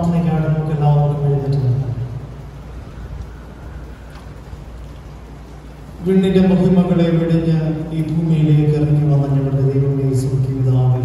പ്രാർത്ഥനയ്ക്കായിട്ട് നമുക്ക് എല്ലാവർക്കും എഴുന്നേറ്റ് നിൽക്കാം വിണ്ണിന്റെ മഹിമകളെ വെടിഞ്ഞ് ഈ ഭൂമിയിലേക്ക് ഇറങ്ങി വന്ന ഞങ്ങളുടെ ദൈവമേ സുഖിതാവേ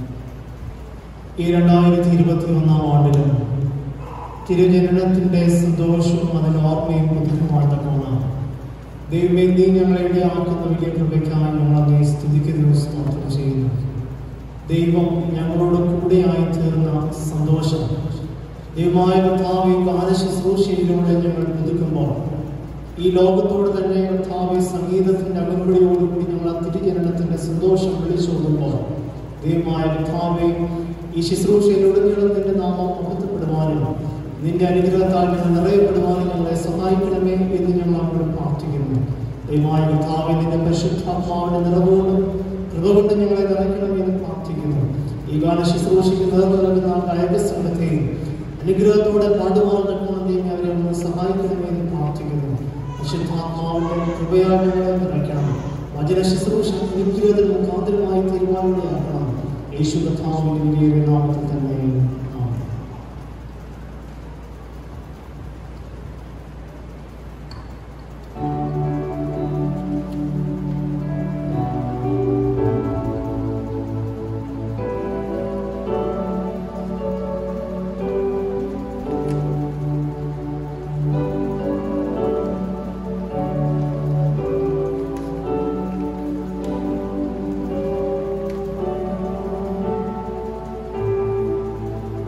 ഈ രണ്ടായിരത്തി ഇരുപത്തി ഒന്നാം ആണ്ടിലും തിരുജനനത്തിന്റെ സന്തോഷവും അതിന് ഓർമ്മയും പുതുക്കുമാർത്തമാണ് ദൈവമേ നീ ഞങ്ങളെ ഇടയാക്കുന്ന വലിയ കൃപയ്ക്കായി ഞങ്ങൾ നീ സ്തുതിക്കുന്ന സ്തോത്രം ചെയ്യുന്നു ദൈവം ഞങ്ങളോട് കൂടെയായി തീർന്ന സന്തോഷം ദൈവമായ കർത്താവ് ഗാന ശുശ്രൂഷയിലൂടെ ഞങ്ങൾ പുതുക്കുമ്പോൾ ഈ ലോകത്തോട് തന്നെ കർത്താവ് സംഗീതത്തിന്റെ അകമ്പടിയോടുകൂടി ഞങ്ങൾ ആ തിരുജനനത്തിന്റെ സന്തോഷം വിളിച്ചോടുമ്പോൾ ദൈവമായ കർത്താവെ ഈ ശുശ്രൂഷയിലൂടെ ഞങ്ങൾ നിന്റെ നാമം മഹത്വപ്പെടുവാനും നിന്റെ അനുഗ്രഹത്താൽ ഞങ്ങൾ നിറയപ്പെടുവാനും ഞങ്ങളെ സഹായിക്കണമേ എന്ന് ഞങ്ങൾ അവിടെ പ്രാർത്ഥിക്കുന്നു ദൈവമായ കർത്താവെ നിന്റെ പരിശുദ്ധാത്മാവിന്റെ നിറവുകൊണ്ടും കൃപ കൊണ്ട് ഞങ്ങളെ നിറയ്ക്കണമേ എന്ന് പ്രാർത്ഥിക്കുന്നു ഈ ഗാന ശുശ്രൂഷയ്ക്ക് നേർന്നു നൽകുന്ന ഗായക സംഘത്തെയും അനുഗ്രഹത്തോടെ പാടുവാൻ തക്കണമെന്ന് അവരെ ഒന്ന് സഹായിക്കണമേ എന്ന് പ്രാർത്ഥിക്കുന്നു പരിശുദ്ധാത്മാവിന്റെ കൃപയാൽ ഞങ്ങളെ നിറയ്ക്കണം വചന ശുശ്രൂഷ നിത്യത്തിൽ മുഖാന്തരമായി തീരുമാനമാക്കണം യേശു കഥാവിന്റെ വലിയ നാമത്തിൽ തന്നെ ആമേൻ. യേശുവേ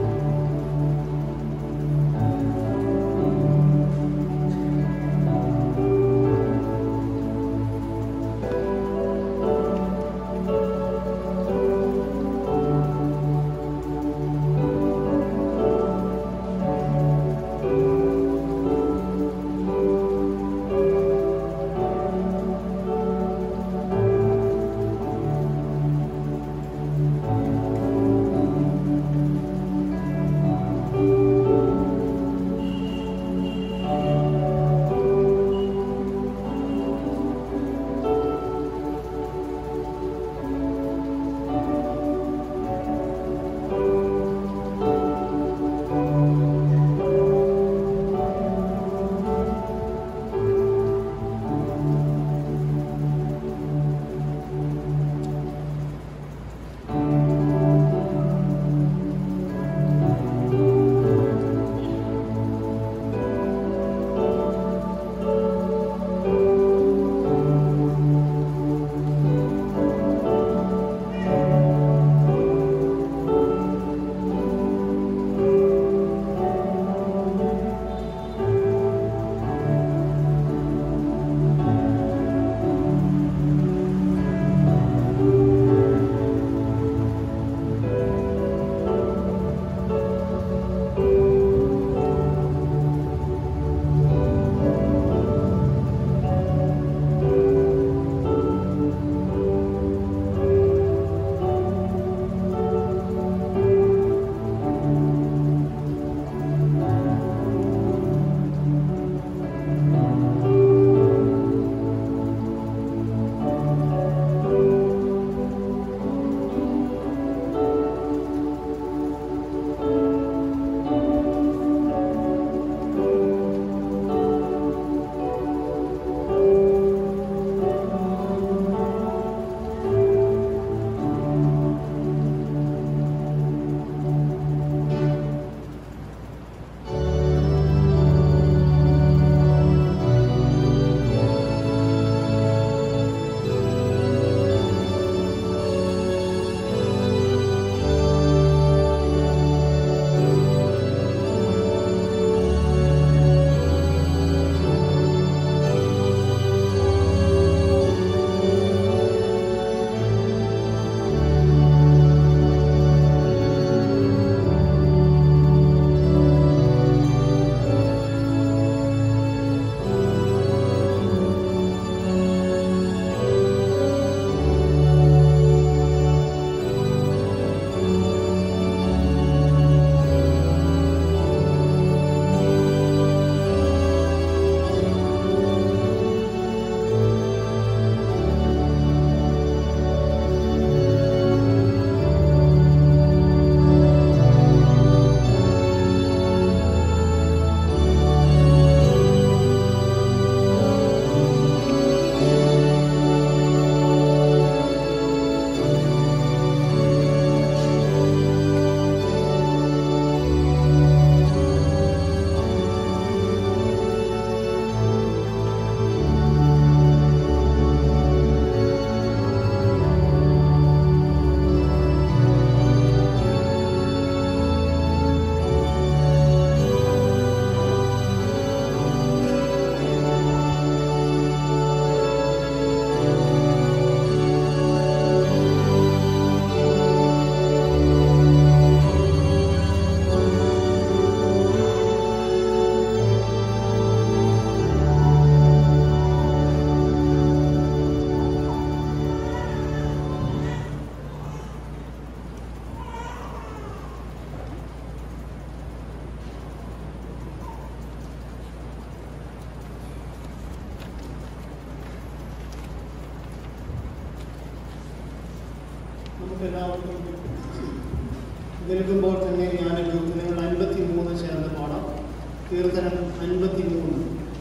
നമുക്കെല്ലാവർക്കും നിൽക്കുമ്പോൾ തന്നെ ഞാൻ കീർത്തനങ്ങൾ അൻപത്തി മൂന്ന് ചേർന്ന് പാടാം കീർത്തനം അൻപത്തി മൂന്ന്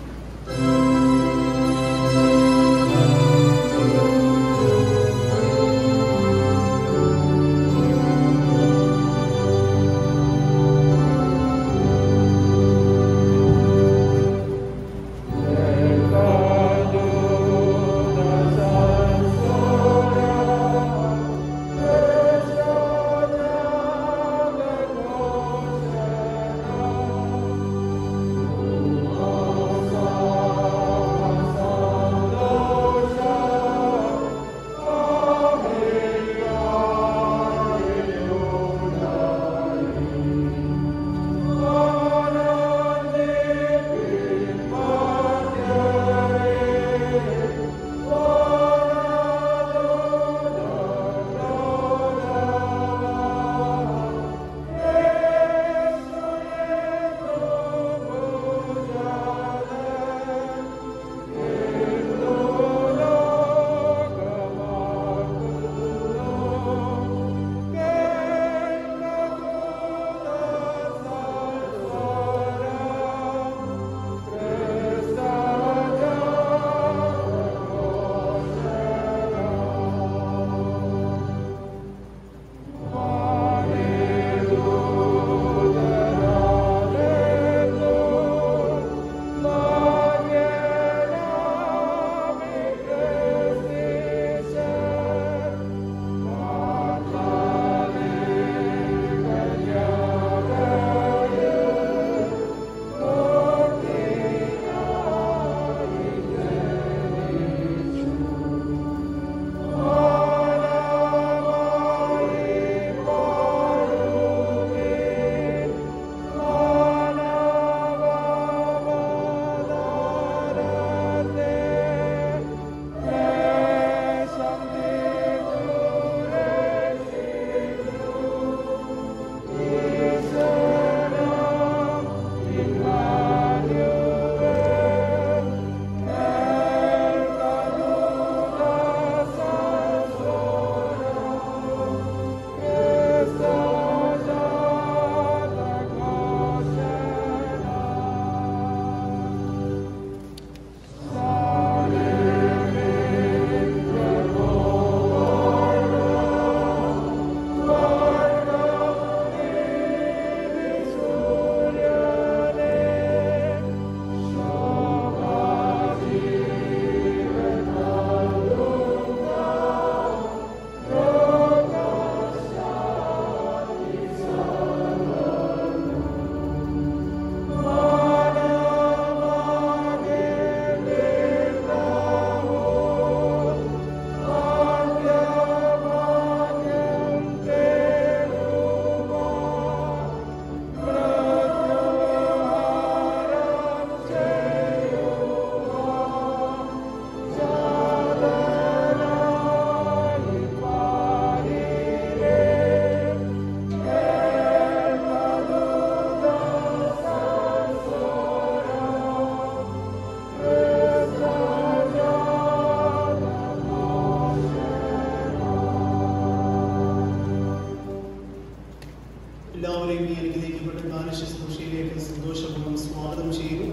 എല്ലാവരെയും ഈ അനുഗ്രഹിക്കപ്പെട്ട കാലശ ശുശ്രൂഷയിലേക്ക് സന്തോഷപൂർവ്വം സ്വാഗതം ചെയ്യുന്നു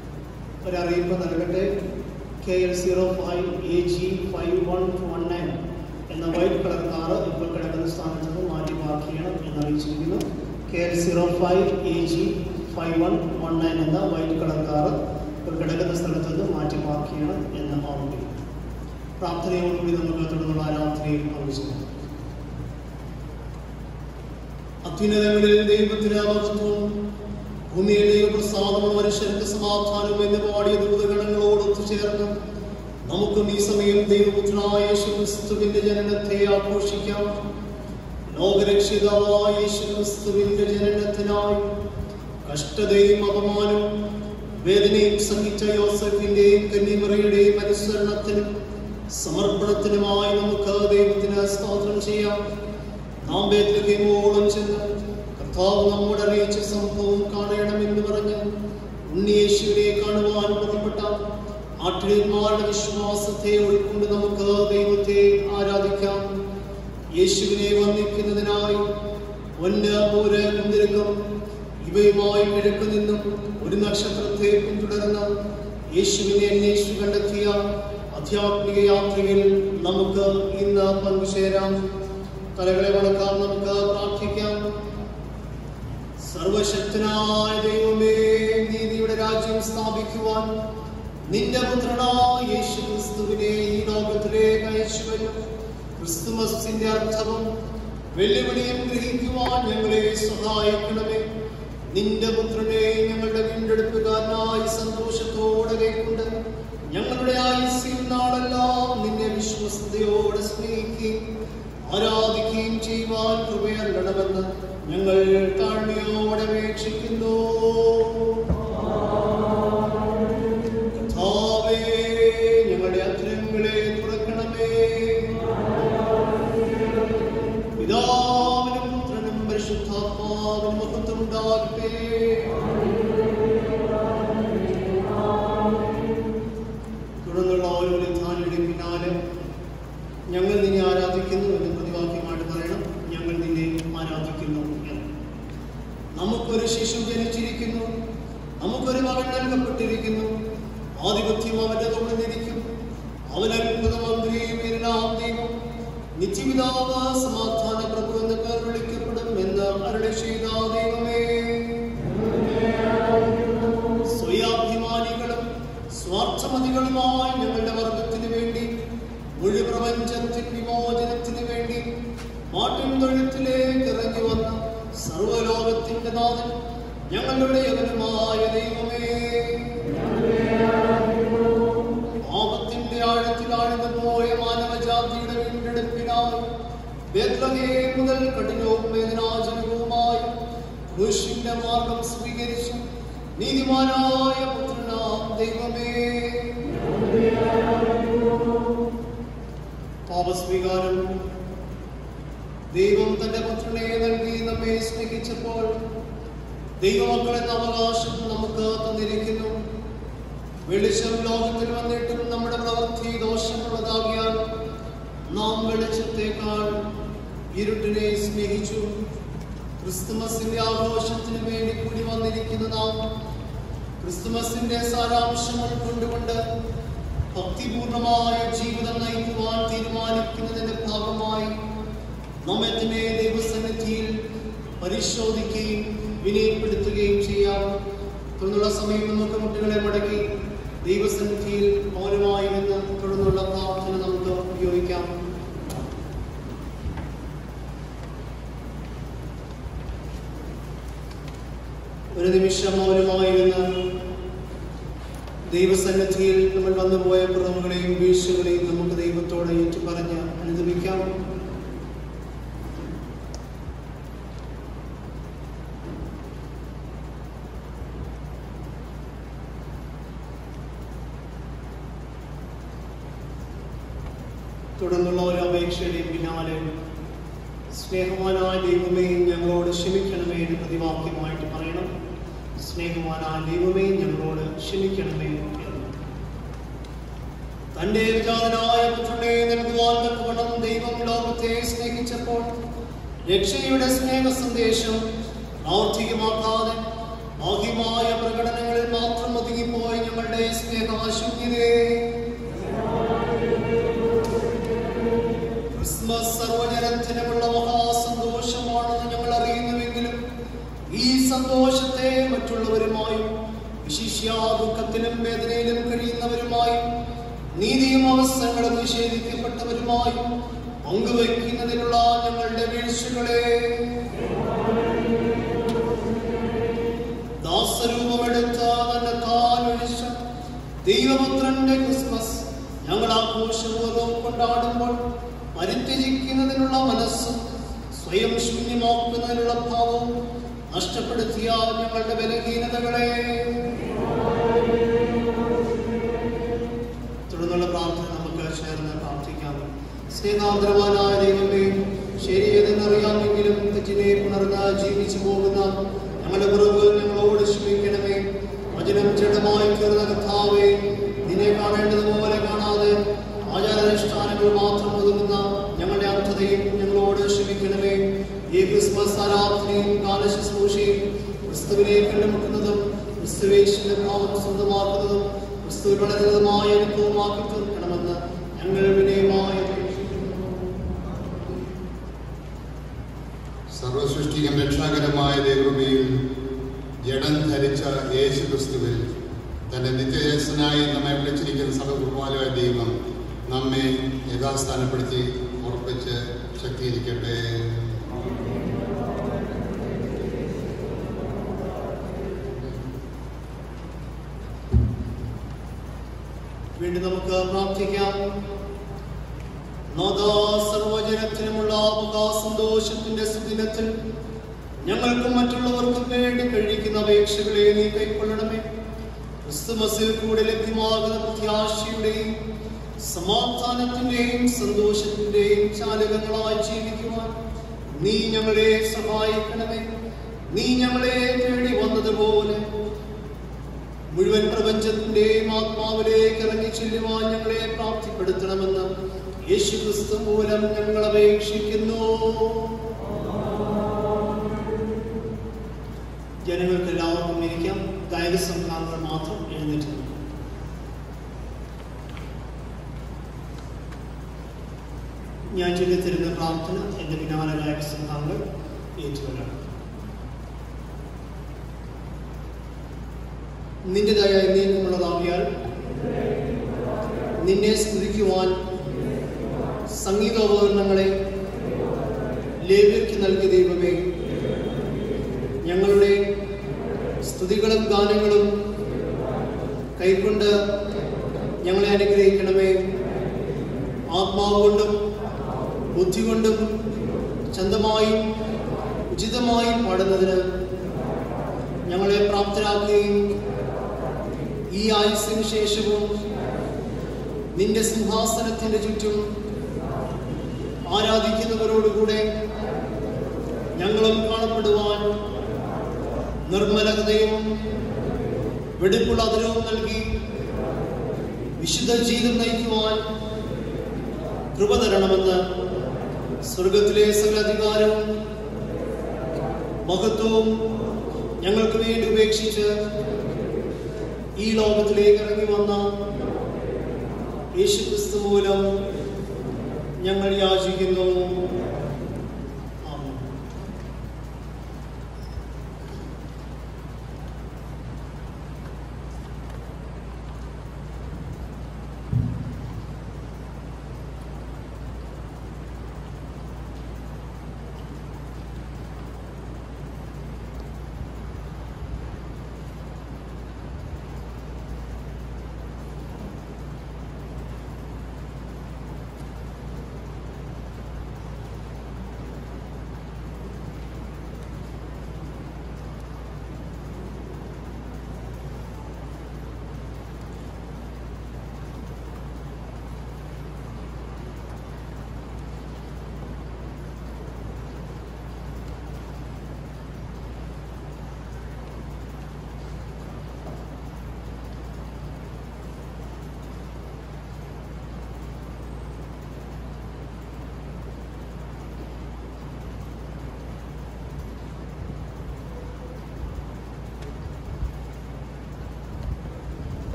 ഒരറിയിപ്പ് നൽകട്ടെ K L zero five A G five one one nine എന്ന വൈറ്റ് കളർ കാറ് ഇപ്പോൾ കിടക്കുന്ന സ്ഥാനത്ത് നിന്ന് മാറ്റി പാർക്ക് ചെയ്യണം എന്ന് അറിയിച്ചിരിക്കുന്നു K L zero five A G five one one nine എന്ന വൈറ്റ് കളർ കാറ് ഇപ്പോൾ കിടക്കുന്ന സ്ഥലത്ത് നിന്ന് മാറ്റി പാർക്ക് ചെയ്യണം എന്ന് ഓർമ്മിക്കുന്നു പ്രാർത്ഥനയോടുകൂടി നമുക്ക് തുടർന്നുള്ള ആരാധനയിൽ ആവശ്യമാണ് അത്യുന്നതങ്ങളിൽ ദൈവത്തിന് മഹത്വം ഭൂമിയിൽ ദൈവപ്രസാദമുള്ള മനുഷ്യർക്ക് സമാധാനം എന്ന് പാടിയ ദൂതഗണങ്ങളോട് ഒത്തുചേർന്ന് നമുക്കും ഈ സമയം ദൈവപുത്രനായ യേശുക്രിസ്തുവിന്റെ ജനനത്തെ ആഘോഷിക്കാം ലോകരക്ഷിതാവായ യേശുക്രിസ്തുവിന്റെ ജനനത്തിനായി കഷ്ടതയും അപമാനവും വേദനയും സഹിച്ച യോസഫിന്റെയും കന്യമറയുടെയും അനുസരണത്തിനും സമർപ്പണത്തിനുമായി നമുക്ക് ദൈവത്തിന് സ്തോത്രം ചെയ്യാം നാം ബേത്ലഹേമോളം ചെന്ന് കർത്താവ് നമ്മോട് അറിയിച്ച സംഭവം കാണണമെന്ന് പറഞ്ഞ് ഉണ്ണിയേശുവിനെ കാണുവാൻ പുറപ്പെട്ട ആട്ടിടന്മാരുടെ വിശ്വാസത്തെ ഉൾക്കൊണ്ട് നമുക്ക് ദൈവത്തെ ആരാധിക്കാം യേശുവിനെ വന്ദിക്കുന്നതിനായി പൊന്ന് പൂര് കുന്തിരുക്കം ഇവയുമായി കിഴക്ക് നിന്നും ഒരു നക്ഷത്രത്തെ പിന്തുടർന്ന് യേശുവിനെ അന്വേഷിച്ചു കണ്ടെത്തിയ ആധ്യാത്മിക യാത്രയിൽ നമുക്ക് ഇന്ന് പങ്കുചേരാം തലകളെ വണക്കാം നമുക്ക് പ്രാർത്ഥിക്കാം സർവശക്തനായ ദൈവമേ നീതിയുടെ രാജ്യം സ്ഥാപിക്കുവാൻ നിന്റെ പുത്രനായ യേശു ക്രിസ്തുവിനെ ഈ ലോകത്തിലേക്ക് അയച്ചുവരും ക്രിസ്തുമസിന്റെ അർത്ഥവും വെല്ലുവിളിയും ഗ്രഹിക്കുവാൻ ഞങ്ങളെ സഹായിക്കണമേ നിന്റെ പുത്രനെ ഞങ്ങളുടെ വീണ്ടെടുപ്പുകാരനായി സന്തോഷത്തോടെ കൈക്കൊണ്ട് ഞങ്ങളുടെ ആയുസ്യം നാളെല്ലാം നിന്നെ വിശ്വസ്തയോടെ സ്നേഹിക്കുകയും ആരാധിക്കുകയും ചെയ്യുവാൻ കൃപയല്ലണമെന്ന് ഞങ്ങൾ താഴ്മയോടെ അപേക്ഷിക്കുന്നു കർത്താവേ, ഞങ്ങളുടെ അധരങ്ങളെ തുറക്കണമേ പിതാവിനും പുത്രനും പരിശുദ്ധാത്മാവിനും മഹത്വം ഉണ്ടാകട്ടെ തുടർന്നുള്ള ഓരോ ധാനയുടെ പിന്നാലെ ഞങ്ങൾ നിന്നെ ആരാധിക്കുന്നു എന്ന് പ്രതിവാക്യമായിട്ട് പറയണം ഞങ്ങൾ നിന്നെ ആരാധിക്കുന്നു എന്ന് നമുക്കൊരു ശിശു ജനിച്ചിരിക്കുന്നു നമുക്കൊരു മകൻ നൽകപ്പെട്ടിരിക്കുന്നു ആധിപത്യം അവന്റെ തോളിലിരിക്കും അവൻ അത്ഭുത മന്ത്രിയും എല്ലാം ദൈവം നിത്യപിതാവ് സമാധാന പ്രഭു എന്ന പേർ വിളിക്കപ്പെടും എന്ന് അരുടെ ചെയ്ത ദൈവമേ സ്വയാഭിമാനികളും സ്വാർത്ഥമതികളുമായി ഞങ്ങളുടെ വർഗത്തിന് വേണ്ടി മുഴു പ്രപഞ്ചത്തിൻ വിമോചനത്തിന് വേണ്ടി മാട്ടിൻ തൊഴുത്തിലേക്ക് ഇറങ്ങി വന്ന സർവലോകത്തിന്റെ നാഥൻ ഞങ്ങളുടെ യവനുമായ ദൈവമേ പാപത്തിന്റെ ആഴത്തിൽ ആഴ്ന്നു പോയ മാനവജാതിയുടെ വീണ്ടെടുപ്പിനായി ബേത്ലഹേം മുതൽ കഠിനവും വേദനാജനകവുമായ ക്രൂശിന്റെ മാർഗം സ്വീകരിച്ചു നീതിമാനായ പുത്രനാം ദൈവമേ പാപസ്വീകാരം ദൈവം തന്റെ പുത്രനെ നൽകി നമ്മെ സ്നേഹിച്ചപ്പോൾ ദൈവമക്കളെന്ന അവകാശം നമുക്ക് തന്നിരിക്കുന്നു വെളിച്ചം ലോകത്തിൽ വന്നിട്ടും നമ്മുടെ പ്രവൃത്തി ദോഷമുള്ളതാകിയാൽ നാം വെളിച്ചത്തേക്കാൾ ഇരുട്ടിനെ സ്നേഹിച്ചു ക്രിസ്തുമസിന്റെ ആഘോഷത്തിന് വേണ്ടി കൂടി വന്നിരിക്കുന്ന നാം ക്രിസ്തുമസിന്റെ സാരാംശം ഉൾക്കൊണ്ടുകൊണ്ട് ഭക്തിപൂർണമായ ജീവിതം നയിക്കുവാൻ തീരുമാനിക്കുന്നതിന്റെ ഭാഗമായി നമ്മെ തന്നെ ദൈവസന്നിധിയിൽ പരിശോധിക്കുകയും വിനയപ്പെടുത്തുകയും ചെയ്യാം തുടർന്നുള്ള സമയം നമുക്ക് മുട്ടുകളെ മടക്കി ദൈവസന്നിധിയിൽ മൗനമായി നിന്ന് തുടർന്നുള്ള പ്രാർത്ഥന നമുക്ക് ഉപയോഗിക്കാം ഒരു നിമിഷം മൗനമായി നിന്ന് ദൈവസന്നിധിയിൽ നമ്മൾ വന്നുപോയ കുറവുകളെയും വീഴ്ചകളെയും നമുക്ക് ദൈവത്തോട് ഏറ്റുപറഞ്ഞ് അനുദമിക്കാം തുടർന്നുള്ള ഒരു അപേക്ഷയുടെയും പിന്നാലെ സ്നേഹവാനായ ദൈവമേ ഞങ്ങളോട് ക്ഷമിക്കണമേ എന്ന് പ്രതിവാക്യമായിട്ട് പറയണം സ്നേഹവാനായ ദൈവമേ ഞങ്ങളോട് ക്ഷമിക്കണമേ എന്ന് തന്റെ വിജാതനായ പുത്രനെ നൽകുവാൻ തക്കവണ്ണം ദൈവം ലോകത്തെ സ്നേഹിച്ചപ്പോൾ രക്ഷയുടെ സ്നേഹ സന്ദേശം പ്രാർത്ഥികമാക്കാതെ ബാഹ്യമായ പ്രകടനങ്ങളിൽ മാത്രം ഒതുങ്ങിപ്പോയി ഞങ്ങളുടെ സ്നേഹാശൂന്യതയെ ക്രിസ്മസ് സർവജനത്തിനുമുള്ള മഹാസന്തോഷമാണെന്ന് ഞങ്ങൾ അറിയുന്നുവെങ്കിലും ഈ സന്തോഷത്തെ മറ്റുള്ളവരുമായും വിശിഷ്യ ദുഃഖത്തിലും വേദനയിലും കഴിയുന്നവരുമായും നീതിയും അവസരങ്ങളും നിഷേധിക്കപ്പെട്ടവരുമായും പങ്കുവയ്ക്കുന്നതിനുള്ള ഞങ്ങളുടെ വീഴ്ചകളെ ദാസരൂപമെടുത്ത തന്റെ താൻ ഒഴിച്ച ദൈവപുത്രന്റെ ക്രിസ്മസ് ഞങ്ങൾ ആഘോഷപൂർവ്വം കൊണ്ടാടുമ്പോൾ പരിത്യജിക്കുന്നതിനുള്ള മനസ്സും സ്വയം ശൂന്യമാക്കുന്നതിനുള്ള ഭാവവും നഷ്ടപ്പെടുത്തിയ ഞങ്ങളുടെ ബലഹീനതകളെ തുടർന്നുള്ള പ്രാർത്ഥന നമുക്ക് ചേർന്ന് പ്രാർത്ഥിക്കാം സ്നേഹാന്തരവാനായ ദൈവമേ ശരിയതെന്നറിയാമെങ്കിലും തെറ്റിനെ പുണർന്ന് ജീവിച്ചു പോകുന്ന ഞങ്ങളുടെ കുറവുകൾ ഞങ്ങളോട് ക്ഷമിക്കണമേ വചനം ജഡമായി തീർന്ന കർത്താവേ നിന്നെ കാണേണ്ടതുപോലെ കാണാതെ ആചാരാനുഷ്ഠാനങ്ങൾ മാത്രം ഒതുങ്ങുന്ന ഞങ്ങളുടെ അർത്ഥതയും ഞങ്ങളോട് ആരാധനയും കാലശുശ്രൂഷയും ക്രിസ്തുവിനെ കണ്ടുമുട്ടുന്നതും ക്രിസ്തുവേശന്റെ ഭാവം സ്വന്തമാക്കുന്നതും ക്രിസ്തുവിൽ വളരുന്നതുമായ അനുഭവമാക്കി തീർക്കണമെന്ന് ഞങ്ങൾ വിനയമായി അപേക്ഷിക്കുന്നു സർവസൃഷ്ടികം രക്ഷാകരമായ ദൈവമയിൽ ജഡം ധരിച്ച യേശു ക്രിസ്തുവിൽ തന്റെ നിത്യജസ്സനായി നമ്മെ വിളിച്ചിരിക്കുന്ന സർവകുമാരമായ ദൈവം നമ്മെ യഥാസ്ഥാനപ്പെടുത്തി ഉറപ്പിച്ച് ശക്തീകരിക്കട്ടെ വീണ്ടും നമുക്ക് പ്രാർത്ഥിക്കാം നാഥാ സർവജനത്തിനുമുള്ള സന്തോഷത്തിന്റെ സുദിനത്തിൽ ഞങ്ങൾക്കും മറ്റുള്ളവർക്കും വേണ്ടി കഴിക്കുന്ന അപേക്ഷകളെ നീ കൈക്കൊള്ളണമേ ക്രിസ്തുമസിൽ കൂടെ ലഭ്യമാകുന്ന പ്രത്യാശയുടെയും സമാധാനത്തിന്റെയും സന്തോഷത്തിന്റെയും ചാലകങ്ങളായി ജീവിക്കുവാൻ നീ ഞങ്ങളെ സഹായിക്കണമേ നീ ഞങ്ങളെ തേടി വന്നതുപോലെ മുഴുവൻ പ്രപഞ്ചത്തിന്റെയും ആത്മാവിലേക്ക് ഇറങ്ങി ചെല്ലുവാൻ ഞങ്ങളെ പ്രാപ്തിപ്പെടുത്തണമെന്ന് യേശു ക്രിസ്തു മൂലം ഞങ്ങൾ അപേക്ഷിക്കുന്നു ജനങ്ങൾക്ക് എല്ലാവർക്കും ഇരിക്കാം ഗായക സംഘാംഗങ്ങൾ മാത്രം എഴുന്നേറ്റ് നിൽക്കും. ഞാൻ ചൊല്ലിത്തരുന്ന പ്രാർത്ഥന എന്റെ പിന്നാലെ ഗായക സംഘാംഗങ്ങൾ ഏറ്റുകൊള്ളണം നിന്റേതായ എന്നേക്കുമുള്ളതാകിയാൽ നിന്നെ സ്തുതിക്കുവാൻ സംഗീതോപകരണങ്ങളെ ലേവ്യർക്ക് നൽകിയ ദൈവമേ ഞങ്ങളുടെ സ്തുതികളും ഗാനങ്ങളും കൈക്കൊണ്ട് ഞങ്ങളെ അനുഗ്രഹിക്കണമേ ആത്മാവ് കൊണ്ടും ബുദ്ധി കൊണ്ടും ചന്തമായും ഉചിതമായും പാടുന്നതിന് ഞങ്ങളെ പ്രാപ്തരാക്കുകയും ഈ ആയുസ്സിന് ശേഷവും നിന്റെ സിംഹാസനത്തിന്റെ ചുറ്റും ആരാധിക്കുന്നവരോടുകൂടെ ഞങ്ങളും കാണപ്പെടുവാൻ നിർമ്മല ഹൃദയവും വെടിപ്പുള്ള അതിരവും നൽകി വിശുദ്ധ ജീവിതം നയിക്കുവാൻ കൃപ തരണമെന്ന് സ്വർഗത്തിലെ സകല അധികാരവും മഹത്വവും ഞങ്ങൾക്ക് വേണ്ടി ഉപേക്ഷിച്ച് ഈ ലോകത്തിലേക്ക് ഇറങ്ങി വന്ന യേശുക്രിസ്തു മൂലം ഞങ്ങൾ യാചിക്കുന്നു ആമേൻ.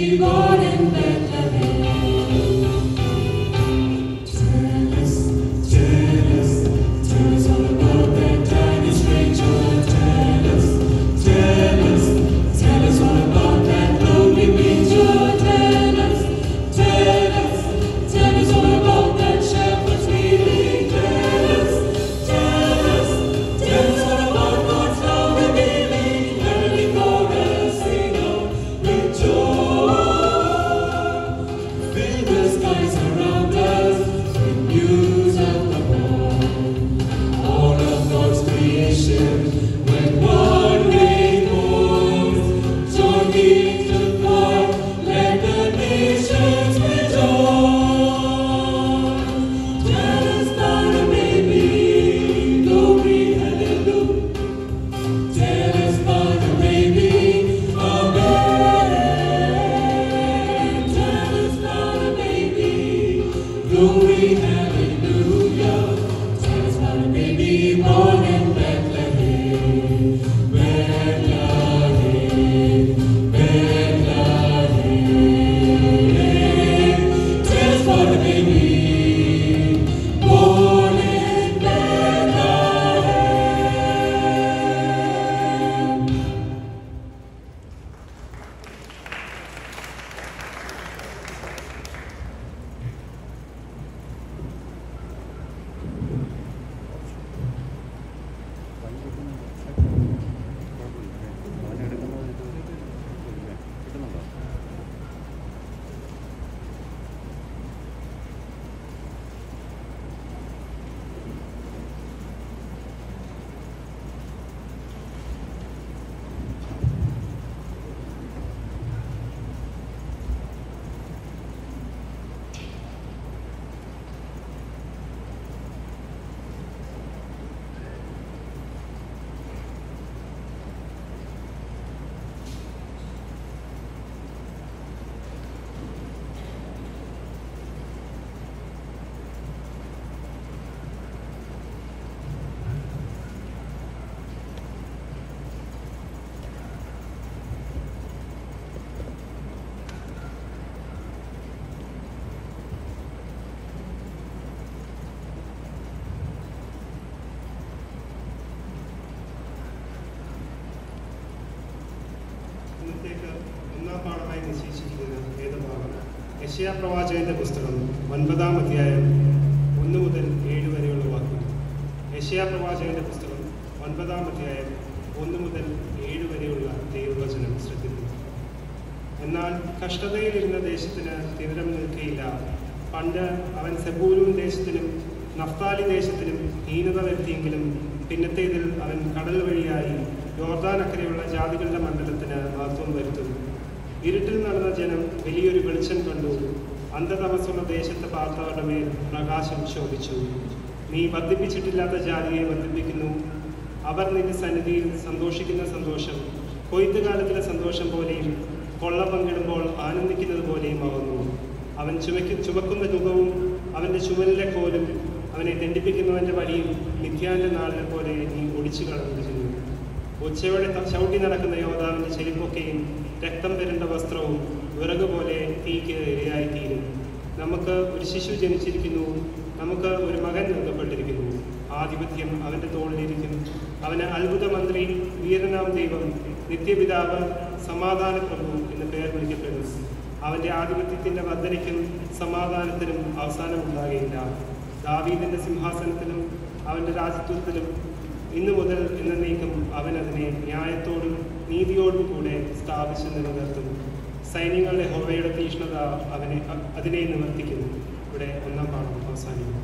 born in Bethlehem. Tell us, tell us, tell us all about that tiny stranger. Tell us, tell us, tell us all about that lonely manger. Tell us, tell us, tell us all about that shepherd's feeling. Tell us, tell us, tell us all about God's love revealing. Heavenly chorus sing out with joy. Fill the skies around us with news of the born. All of God's creation with one great voice. Join me to God, let the nations rejoice. Tell us about a baby, glory, hallelujah. Tell us about a baby, amen. Tell us about a baby, glory, hallelujah. Tell us about a baby born in Bethlehem, Bethlehem, Bethlehem. Tell us about a baby born in Bethlehem. ഇന്നത്തേക്ക് ഒന്നാം പാഠമായി നിശ്ചയിച്ചിരിക്കുന്ന വേദഭാഗം യശയാ പ്രവാചകന്റെ പുസ്തകം ഒൻപതാം അധ്യായം ഒന്ന് മുതൽ ഏഴ് വരെയുള്ള വാക്കുകൾ യശയാ പ്രവാചകന്റെ പുസ്തകം ഒൻപതാം അധ്യായം ഒന്ന് മുതൽ ഏഴ് വരെയുള്ള ദൈവവചനം ശ്രദ്ധിക്കുന്നു എന്നാൽ കഷ്ടതയിലിരുന്ന ദേശത്തിന് തീവ്രം നിൽക്കുകയില്ല പണ്ട് അവൻ സെബൂലൂൻ ദേശത്തിനും നഫ്താലി ദേശത്തിനും ഹീനത വരുത്തിയെങ്കിലും പിന്നത്തേതിൽ അവൻ കടൽ വഴിയായി യോർദാൻ അക്കരെയുള്ള ജാതികളുടെ മണ്ഡലത്തിന് മഹത്വം വരുത്തുന്നു ഇരുട്ടിൽ നടന്ന ജനം വലിയൊരു വെളിച്ചം കണ്ടു അന്ധതമസ്സുള്ള ദേശത്ത് പാർത്തവരുടെ മേൽ പ്രകാശം ശോഭിച്ചു നീ വർദ്ധിപ്പിച്ചിട്ടില്ലാത്ത ജാതിയെ വർദ്ധിപ്പിക്കുന്നു അവർ നിന്റെ സന്നിധിയിൽ സന്തോഷിക്കുന്ന സന്തോഷം കൊയ്ത്ത് കാലത്തിലെ സന്തോഷം പോലെയും കൊള്ള പങ്കിടുമ്പോൾ ആനന്ദിക്കുന്നത് പോലെയും ആവുന്നു അവൻ ചുമയ്ക്ക് ചുമക്കുന്ന മുഖവും അവൻ്റെ ചുമലിലെ കോലും അവനെ ദണ്ഡിപ്പിക്കുന്നവൻ്റെ വടിയും മിഥ്യാന്റെ നാളിനെ പോലെ നീ ഒടിച്ചു കളഞ്ഞിരിക്കുന്നു ഉച്ചയോടെ ത- ചവിട്ടി നടക്കുന്ന യോദ്ധാവിൻ്റെ ചെലിപ്പൊക്കെയും രക്തം പെരണ്ട വസ്ത്രവും വിറക് പോലെ തീക്ക് ഇരയായിത്തീരും നമുക്ക് ഒരു ശിശു ജനിച്ചിരിക്കുന്നു നമുക്ക് ഒരു മകൻ നൽകപ്പെട്ടിരിക്കുന്നു ആധിപത്യം അവൻ്റെ തോളിലിരിക്കും അവന് അത്ഭുത മന്ത്രി വീരനാം ദൈവം നിത്യപിതാവ് സമാധാന പ്രഭു എന്ന് പേർ വിളിക്കപ്പെടും അവൻ്റെ ആധിപത്യത്തിൻ്റെ വർധനയ്ക്കും സമാധാനത്തിനും അവസാനമുണ്ടാകുകയില്ല ദാവീദിൻ്റെ സിംഹാസനത്തിലും അവൻ്റെ രാജ്യത്വത്തിലും ഇന്നു മുതൽ എന്നേക്കും അവൻ അതിനെ ന്യായത്തോടും നീതിയോടും കൂടെ സ്ഥാപിച്ച് നിലനിർത്തും സൈന്യങ്ങളുടെ ഹോവയുടെ തീഷ്ണത അവനെ അ- അതിനെ നിവർത്തിക്കുന്നു ഇവിടെ ഒന്നാം പാഠം അവസാനിക്കുന്നു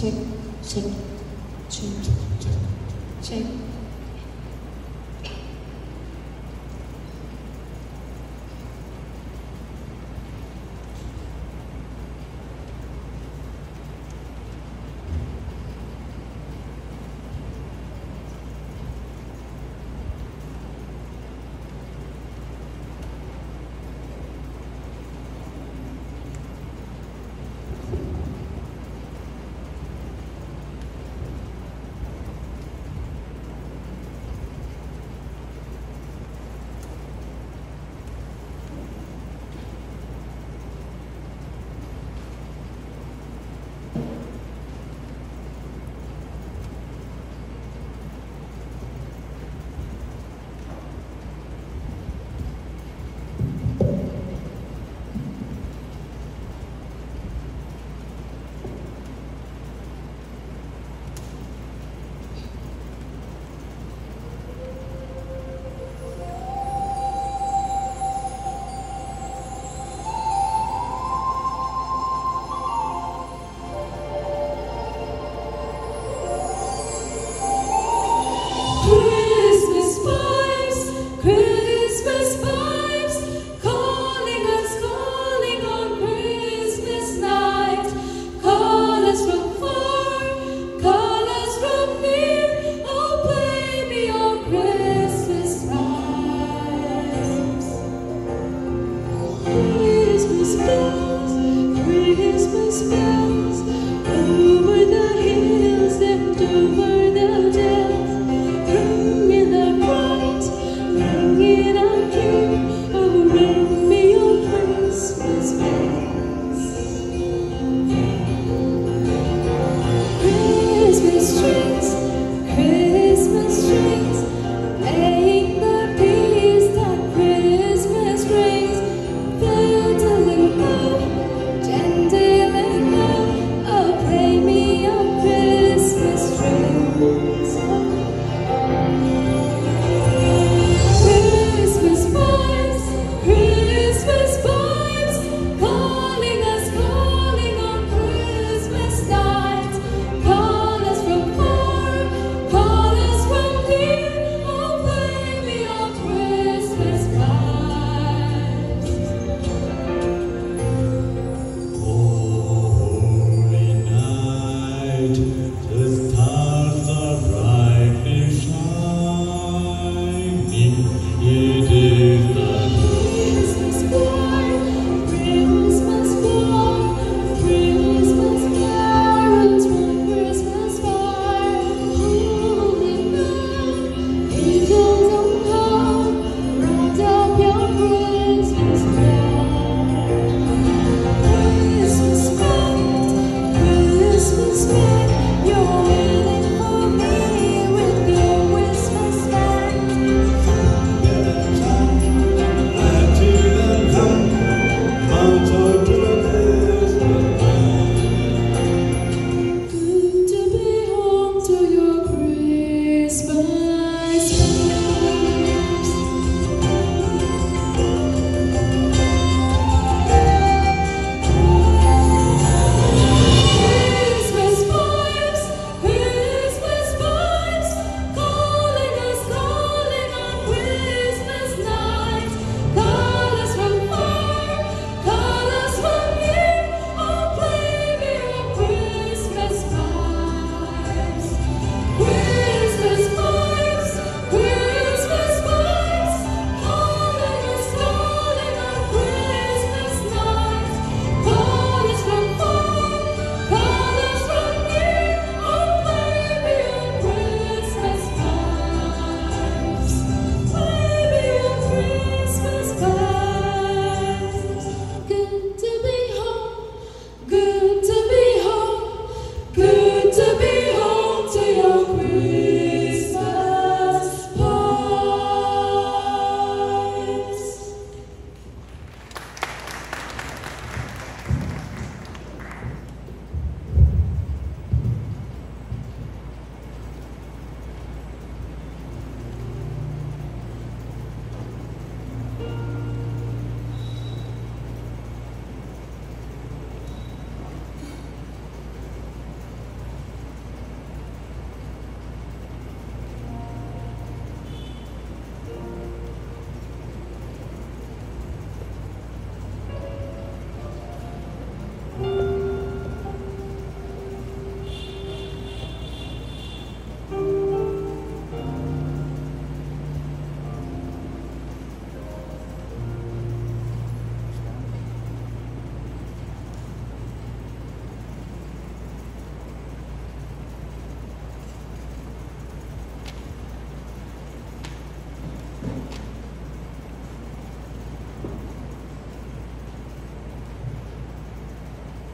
check, check, check, check.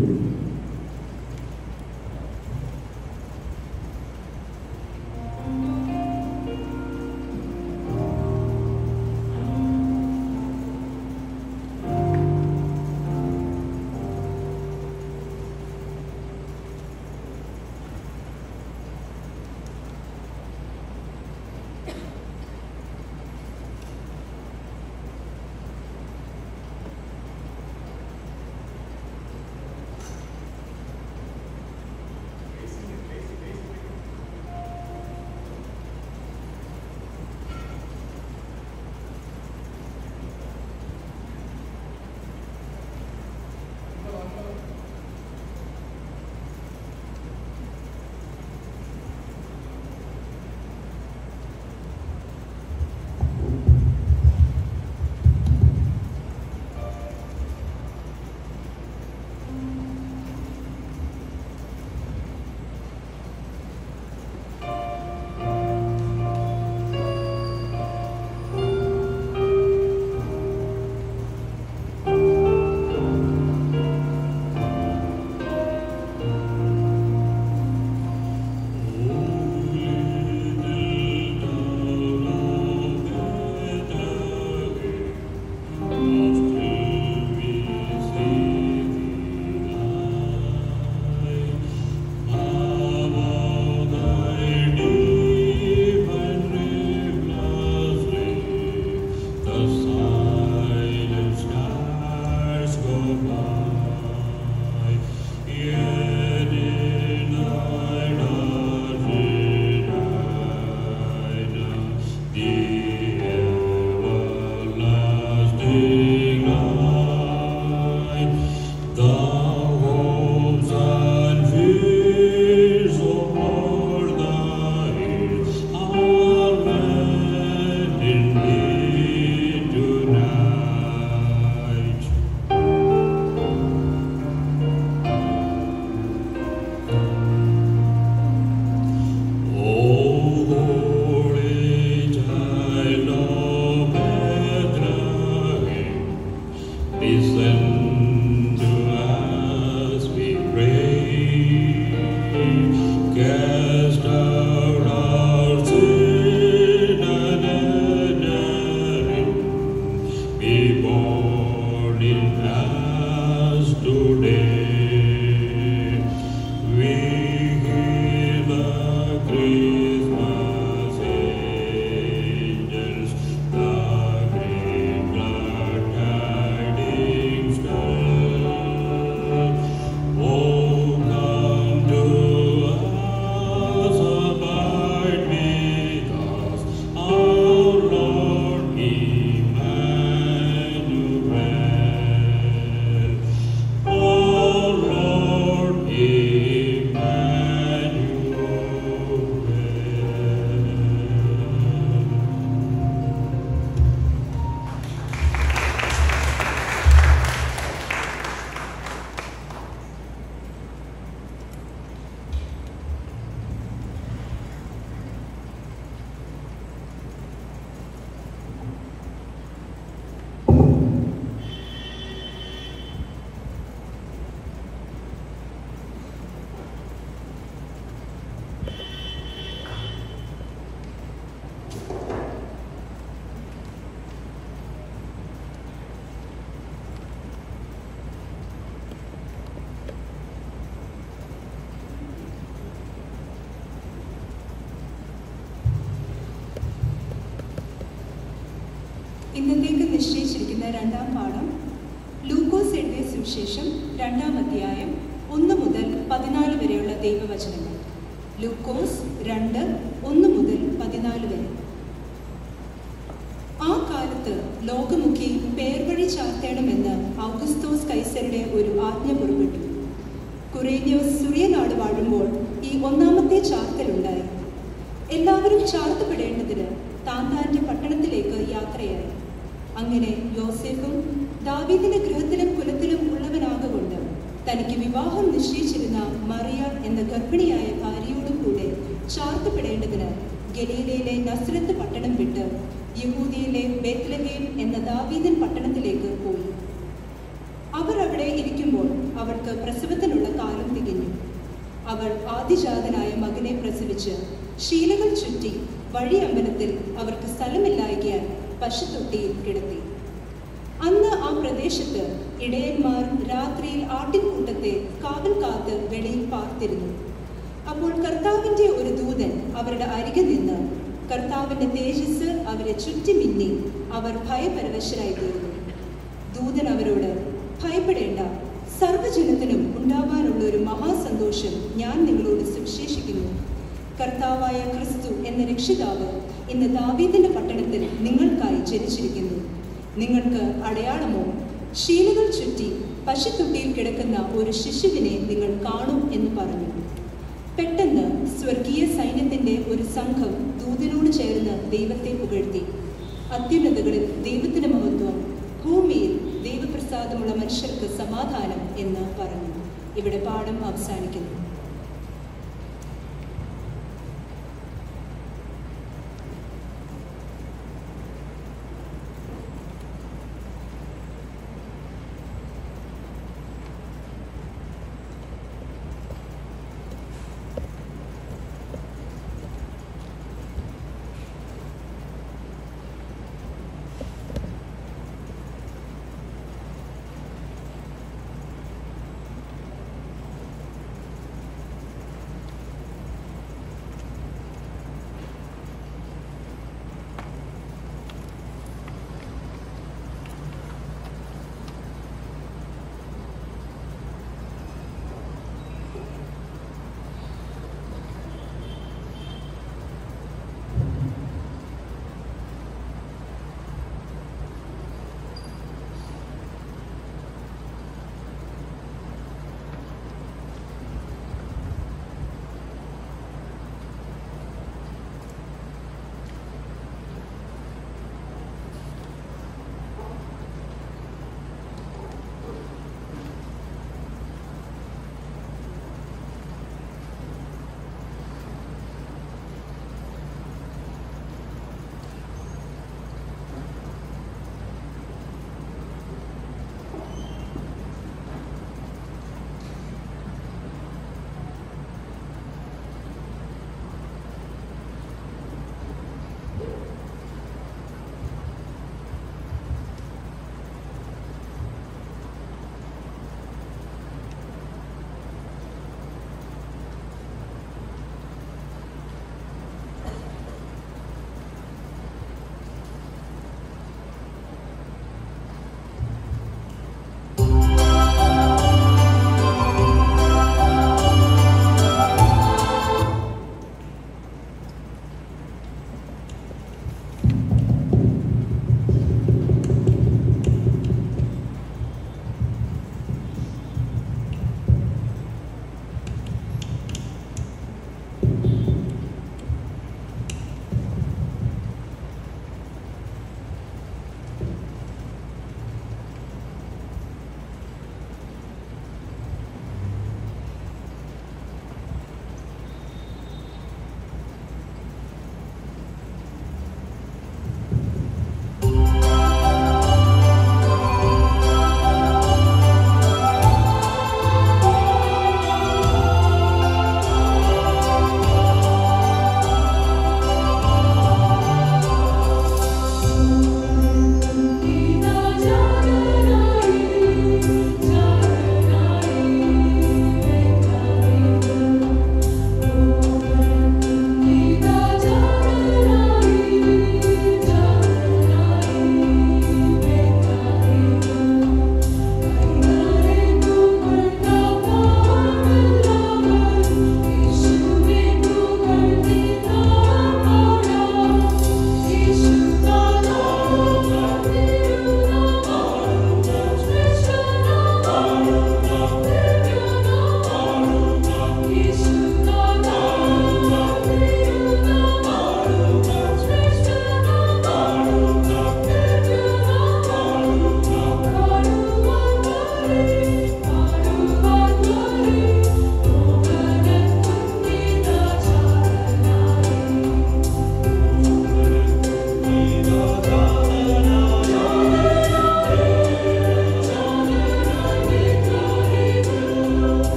ഇന്നത്തേക്ക് നിശ്ചയിച്ചിരിക്കുന്ന രണ്ടാം പാഠം ലൂക്കോസ് എഴുതിയ സുവിശേഷം രണ്ടാം അധ്യായം ഒന്ന് മുതൽ പതിനാല് വരെയുള്ള ദൈവവചനങ്ങൾ ലൂക്കോസ് രണ്ട് ഒന്ന് മുതൽ പതിനാല് വരെ ആ കാലത്ത് ലോകമുഖി പേർവഴി ചാർത്തേണമെന്ന് ഔഗസ്തോസ് കൈസരുടെ ഒരു ആജ്ഞ പുറപ്പെട്ടു കുറേന്യോസ് സുറിയനാട് വാഴുമ്പോൾ ഈ ഒന്നാമത്തെ ചാർത്തലുണ്ടായി എല്ലാവരും ചാർത്തപ്പെടേണ്ടതിന് താൻ താൻ്റെ പട്ടണത്തിലേക്ക് യാത്രയായി അങ്ങനെ യോസേഫും ദാവീദിന്റെ ഗൃഹത്തിലും കുലത്തിലും ഉള്ളവനാകൊണ്ട് തനിക്ക് വിവാഹം നിശ്ചയിച്ചിരുന്ന മറിയ എന്ന ഗർഭിണിയായ ഭാര്യയോടും കൂടെ ചാർത്തപ്പെടേണ്ടതിന് ഗലീലയിലെ നസ്രത്ത് പട്ടണം വിട്ട് യഹൂദിയിലെ ബേത്ലഹേം എന്ന ദാവീദൻ പട്ടണത്തിലേക്ക് പോയി അവർ അവിടെ ഇരിക്കുമ്പോൾ അവർക്ക് പ്രസവത്തിനുള്ള കാലം തികഞ്ഞു അവൾ ആദിജാതനായ മകനെ പ്രസവിച്ച് ശീലകൾ ചുറ്റി വഴി അമ്പലത്തിൽ അവർക്ക് സ്ഥലമില്ലായകയാൽ പശുത്തൊട്ടിയിൽ കിടത്തി അന്ന് ആ പ്രദേശത്ത് ഇടയന്മാർ രാത്രിയിൽ ആട്ടിൻകൂട്ടത്തെ കാവൽ കാത്ത് വെളിയിൽ പാർത്തിരുന്നു അപ്പോൾ കർത്താവിന്റെ ഒരു ദൂതൻ അവരുടെ അരികിൽ നിന്ന് കർത്താവിന്റെ തേജസ് അവരെ ചുറ്റി മിന്നി അവർ ഭയപരവശരായി തീർന്നു ദൂതൻ അവരോട് ഭയപ്പെടേണ്ട സർവ്വജനത്തിനും ഉണ്ടാവാനുള്ള ഒരു മഹാസന്തോഷം ഞാൻ നിങ്ങളോട് സുവിശേഷിക്കുന്നു കർത്താവായ ക്രിസ്തു എന്ന രക്ഷിതാവ് ഇന്ന് ദാവീദിന്റെ പട്ടണത്തിൽ നിങ്ങൾക്കായി ജനിച്ചിരിക്കുന്നു നിങ്ങൾക്ക് അടയാളമോ ശീലകൾ ചുറ്റി പശുത്തൊട്ടിയിൽ കിടക്കുന്ന ഒരു ശിശുവിനെ നിങ്ങൾ കാണും എന്ന് പറഞ്ഞു പെട്ടെന്ന് സ്വർഗീയ സൈന്യത്തിന്റെ ഒരു സംഘം ദൂതനോട് ചേർന്ന് ദൈവത്തെ പുകഴ്ത്തി അത്യുന്നതകളിൽ ദൈവത്തിന്റെ മഹത്വം ഭൂമിയിൽ ദൈവപ്രസാദമുള്ള മനുഷ്യർക്ക് സമാധാനം എന്ന് പറഞ്ഞു ഇവിടെ പാഠം അവസാനിക്കുന്നു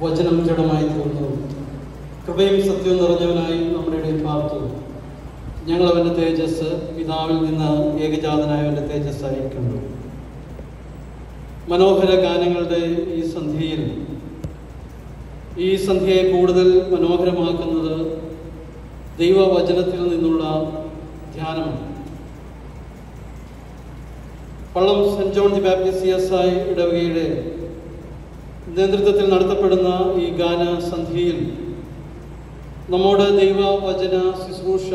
വചനം ജഡമായി തീർന്നു കൃപയും സത്യവും നിറഞ്ഞവനായി നമ്മുടെ ഇടയിൽ പാർത്തു ഞങ്ങൾ അവൻ്റെ തേജസ് പിതാവിൽ നിന്ന് ഏകജാതനായവൻ്റെ തേജസ്സായി കണ്ടു മനോഹര ഗാനങ്ങളുടെ ഈ സന്ധ്യയിൽ ഈ സന്ധ്യയെ കൂടുതൽ മനോഹരമാക്കുന്നത് ദൈവവചനത്തിൽ നിന്നുള്ള ധ്യാനമാണ് Pallam Saint John the Baptist C S I ഇടവകയുടെ നേതൃത്വത്തിൽ നടത്തപ്പെടുന്ന ഈ ഗാന സന്ധ്യയിൽ നമ്മോട് ദൈവവചന ശുശ്രൂഷ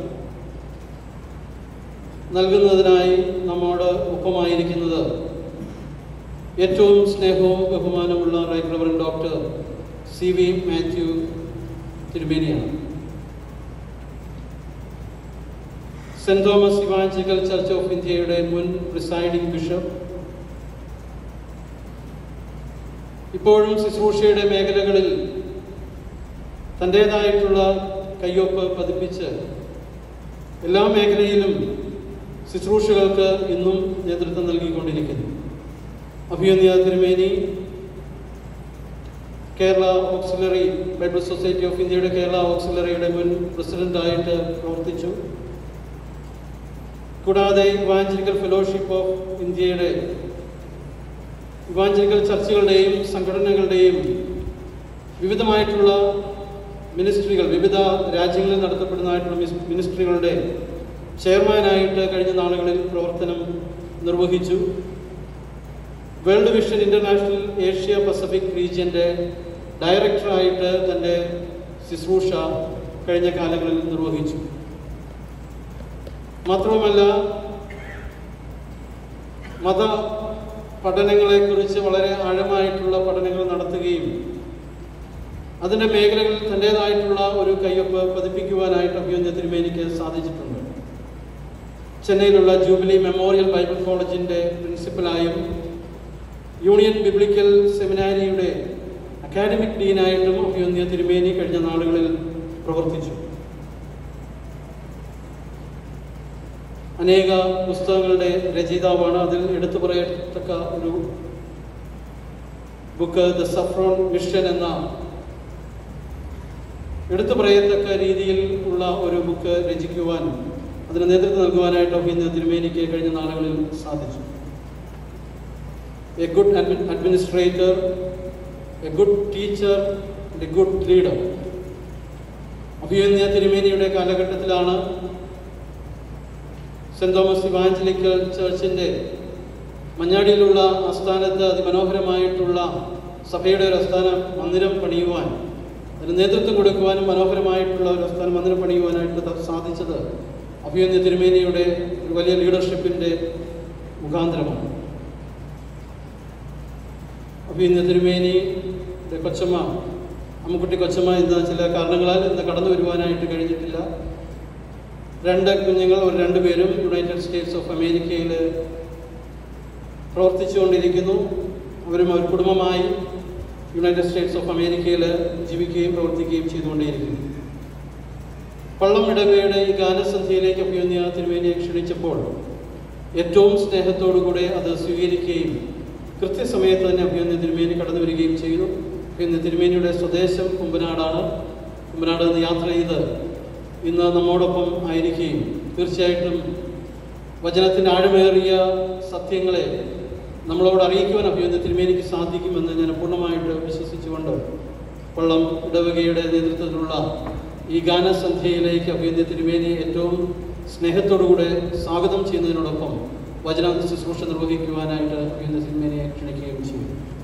നൽകുന്നതിനായി നമ്മോട് ഒപ്പമായിരിക്കുന്നത് ഏറ്റവും സ്നേഹവും ബഹുമാനമുള്ള right reverend doctor C V Mathew തിരുമേനിയാണ് Saint Thomas evangelical church of ഇന്ത്യയുടെ മുൻ പ്രിസൈഡിംഗ് ബിഷപ്പ് ഇപ്പോഴും ശുശ്രൂഷയുടെ മേഖലകളിൽ തൻ്റേതായിട്ടുള്ള കയ്യൊപ്പ് പതിപ്പിച്ച് എല്ലാ മേഖലയിലും ശുശ്രൂഷകൾക്ക് ഇന്നും നേതൃത്വം നൽകിക്കൊണ്ടിരിക്കുന്നു അഭിയന്യ തിരുമേനി Kerala auxiliary Bible society of ഇന്ത്യയുടെ കേരള ഓക്സിലറിയുടെ മുൻ പ്രസിഡന്റായിട്ട് പ്രവർത്തിച്ചു കൂടാതെ ഇവാഞ്ചലിക്കൽ ഫെലോഷിപ്പ് ഓഫ് ഇന്ത്യയുടെ ഇവാഞ്ചലിക്കൽ ചർച്ചുകളുടെയും സംഘടനകളുടെയും വിവിധമായിട്ടുള്ള മിനിസ്ട്രികൾ വിവിധ രാജ്യങ്ങളിൽ നടത്തപ്പെടുന്നതായിട്ടുള്ള മിസ്- മിനിസ്ട്രികളുടെ ചെയർമാനായിട്ട് കഴിഞ്ഞ നാളുകളിൽ പ്രവർത്തനം നിർവഹിച്ചു world vision international Asia Pacific റീജിയന്റെ ഡയറക്ടറായിട്ട് തൻ്റെ ശുശ്രൂഷ കഴിഞ്ഞ കാലങ്ങളിൽ നിർവഹിച്ചു മാത്രവുമല്ല മത പഠനങ്ങളെക്കുറിച്ച് വളരെ ആഴമായിട്ടുള്ള പഠനങ്ങൾ നടത്തുകയും അതിൻ്റെ മേഖലകളിൽ തൻ്റേതായിട്ടുള്ള ഒരു കയ്യൊപ്പ് പതിപ്പിക്കുവാനായിട്ട് അഭിയന്യ തിരുമേനിക്ക് സാധിച്ചിട്ടുണ്ട് ചെന്നൈയിലുള്ള ജൂബിലി മെമ്മോറിയൽ ബൈബിൾ കോളേജിൻ്റെ പ്രിൻസിപ്പലായും യൂണിയൻ ബിബ്ലിക്കൽ സെമിനാരിയുടെ അക്കാഡമിക് ഡീനായിട്ടും അഭിയന്യ തിരുമേനി കഴിഞ്ഞ നാളുകളിൽ പ്രവർത്തിച്ചു അനേക പുസ്തകങ്ങളുടെ രചയിതാവാണ് അതിൽ എടുത്തു പറയത്തക്ക ഒരു ബുക്ക് ദ സഫ്രോൺ മിഷൻ എന്ന എടുത്തു പറയത്തക്ക രീതിയിൽ ഉള്ള ഒരു ബുക്ക് രചിക്കുവാൻ അതിന് നേതൃത്വം നൽകുവാനായിട്ട് അഭിനന്ദ തിരുമേനിക്ക് കഴിഞ്ഞ നാളുകളിൽ സാധിച്ചു a good administrator a good teacher a good leader Abhinanda തിരുമേനിയുടെ കാലഘട്ടത്തിലാണ് സെന്റ് തോമസ് ഇവാഞ്ചലിക്കൽ ചർച്ചിൻ്റെ മഞ്ഞാടിയിലുള്ള ആസ്ഥാനത്ത് അതിമനോഹരമായിട്ടുള്ള സഭയുടെ ഒരു ആസ്ഥാന മന്ദിരം പണിയുവാൻ അതിന് നേതൃത്വം കൊടുക്കുവാനും മനോഹരമായിട്ടുള്ള ഒരു ആസ്ഥാന മന്ദിരം പണിയുവാനായിട്ട് ത- സാധിച്ചത് അഭിയന്യ തിരുമേനിയുടെ ഒരു വലിയ ലീഡർഷിപ്പിൻ്റെ മുഖാന്തരമാണ് അഭിയന്യ തിരുമേനിയുടെ കൊച്ചമ്മ അമ്മുക്കുട്ടി കൊച്ചമ്മ ഇന്ന് ചില കാരണങ്ങളാൽ ഇന്ന് കടന്നു വരുവാനായിട്ട് കഴിഞ്ഞിട്ടില്ല രണ്ട് കുഞ്ഞുങ്ങൾ ഒരു രണ്ടുപേരും യുണൈറ്റഡ് സ്റ്റേറ്റ്സ് ഓഫ് അമേരിക്കയിൽ പ്രവർത്തിച്ചുകൊണ്ടിരിക്കുന്നു അവരും അവർ കുടുംബമായി യുണൈറ്റഡ് സ്റ്റേറ്റ്സ് ഓഫ് അമേരിക്കയിൽ ജീവിക്കുകയും പ്രവർത്തിക്കുകയും ചെയ്തുകൊണ്ടേയിരിക്കുന്നു പള്ളം ഇടവയുടെ ഈ ഗാനസന്ധ്യയിലേക്ക് അഭിയന്യ തിരുവേനിയെ ക്ഷണിച്ചപ്പോൾ ഏറ്റവും സ്നേഹത്തോടുകൂടെ അത് സ്വീകരിക്കുകയും കൃത്യസമയത്ത് തന്നെ അഭിയന്യ തിരുമേനി കടന്നു വരികയും ചെയ്തു അഭിയന്യ തിരുമേനിയുടെ സ്വദേശം കുമ്പനാടാണ് കുമ്പനാട് നിന്ന് യാത്ര ചെയ്ത് ഇന്ന് നമ്മോടൊപ്പം ആയിരിക്കുകയും തീർച്ചയായിട്ടും വചനത്തിൻ്റെ ആഴമേറിയ സത്യങ്ങളെ നമ്മളോട് അറിയിക്കുവാൻ അഭിയന്യ തിരുമേനിക്ക് സാധിക്കുമെന്ന് ഞാൻ പൂർണ്ണമായിട്ട് വിശ്വസിച്ചുകൊണ്ട് പള്ളം ഇടവകയുടെ നേതൃത്വത്തിലുള്ള ഈ ഗാനസന്ധ്യയിലേക്ക് അഭിയന്യ തിരുമേനി ഏറ്റവും സ്നേഹത്തോടുകൂടെ സ്വാഗതം ചെയ്യുന്നതിനോടൊപ്പം വചന ശുശ്രൂഷ നിർവഹിക്കുവാനായിട്ട് അഭിയന്യ തിരുമേനിയെ ക്ഷണിക്കുകയും ചെയ്യും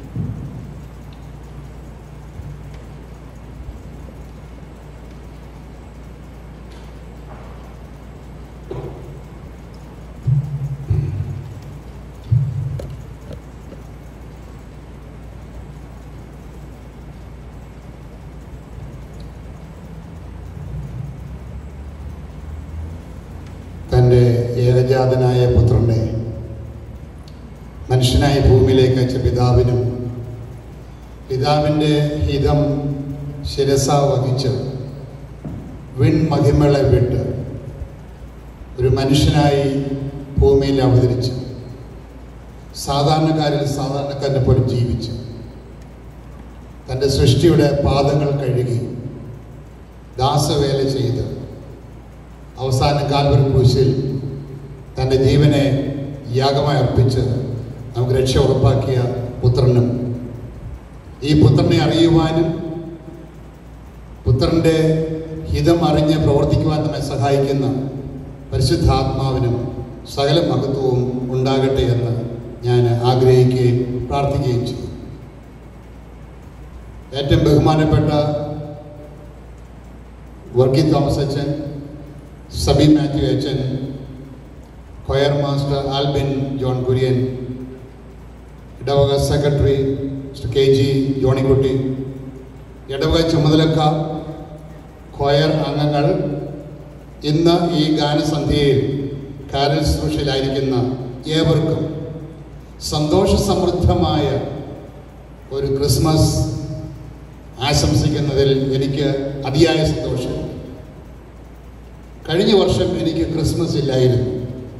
തൻ്റെ ഏകജാതനായ പുത്രനെ മനുഷ്യനായ ഭൂമിയിലേക്ക് അയച്ച പിതാവിനും പിതാവിൻ്റെ ഹിതം ശിരസ വഹിച്ച് വിൺമഹിമകളെ വിട്ട് ഒരു മനുഷ്യനായി ഭൂമിയിൽ അവതരിച്ചു സാധാരണക്കാരിൽ സാധാരണക്കാരനെ പോലെ ജീവിച്ചു തൻ്റെ സൃഷ്ടിയുടെ പാദങ്ങൾ കഴുകി ദാസവേല ചെയ്ത് അവസാന കാൽവരി ക്രൂശിൽ തൻ്റെ ജീവനെ യാഗമായി അർപ്പിച്ച് നമുക്ക് രക്ഷ ഉറപ്പാക്കിയ പുത്രനും ഈ പുത്രനെ അറിയുവാനും പുത്രൻ്റെ ഹിതം അറിഞ്ഞ് പ്രവർത്തിക്കുവാൻ നമ്മെ സഹായിക്കുന്ന പരിശുദ്ധാത്മാവിനും സകല മഹത്വവും ഉണ്ടാകട്ടെ എന്ന് ഞാൻ ആഗ്രഹിക്കുകയും പ്രാർത്ഥിക്കുകയും ചെയ്യും ഏറ്റവും ബഹുമാനപ്പെട്ട വർഗി തോമസ് അച്ഛൻ സബി മാത്യു അച്ഛൻ choir master Albin John Kurian ഇടവക secretary mister K G Johnykutty ഇടവക ചുമതലക്കാർ കൊയർ അംഗങ്ങൾ ഇന്ന് ഈ ഗാനസന്ധ്യയിൽ കാരൽ ശുശ്രൂഷയിലായിരിക്കുന്ന ഏവർക്കും സന്തോഷ സമൃദ്ധമായ ഒരു ക്രിസ്മസ് ആശംസിക്കുന്നതിൽ എനിക്ക് അതിയായ സന്തോഷം കഴിഞ്ഞ വർഷം എനിക്ക് ക്രിസ്മസ് ഇല്ലായിരുന്നു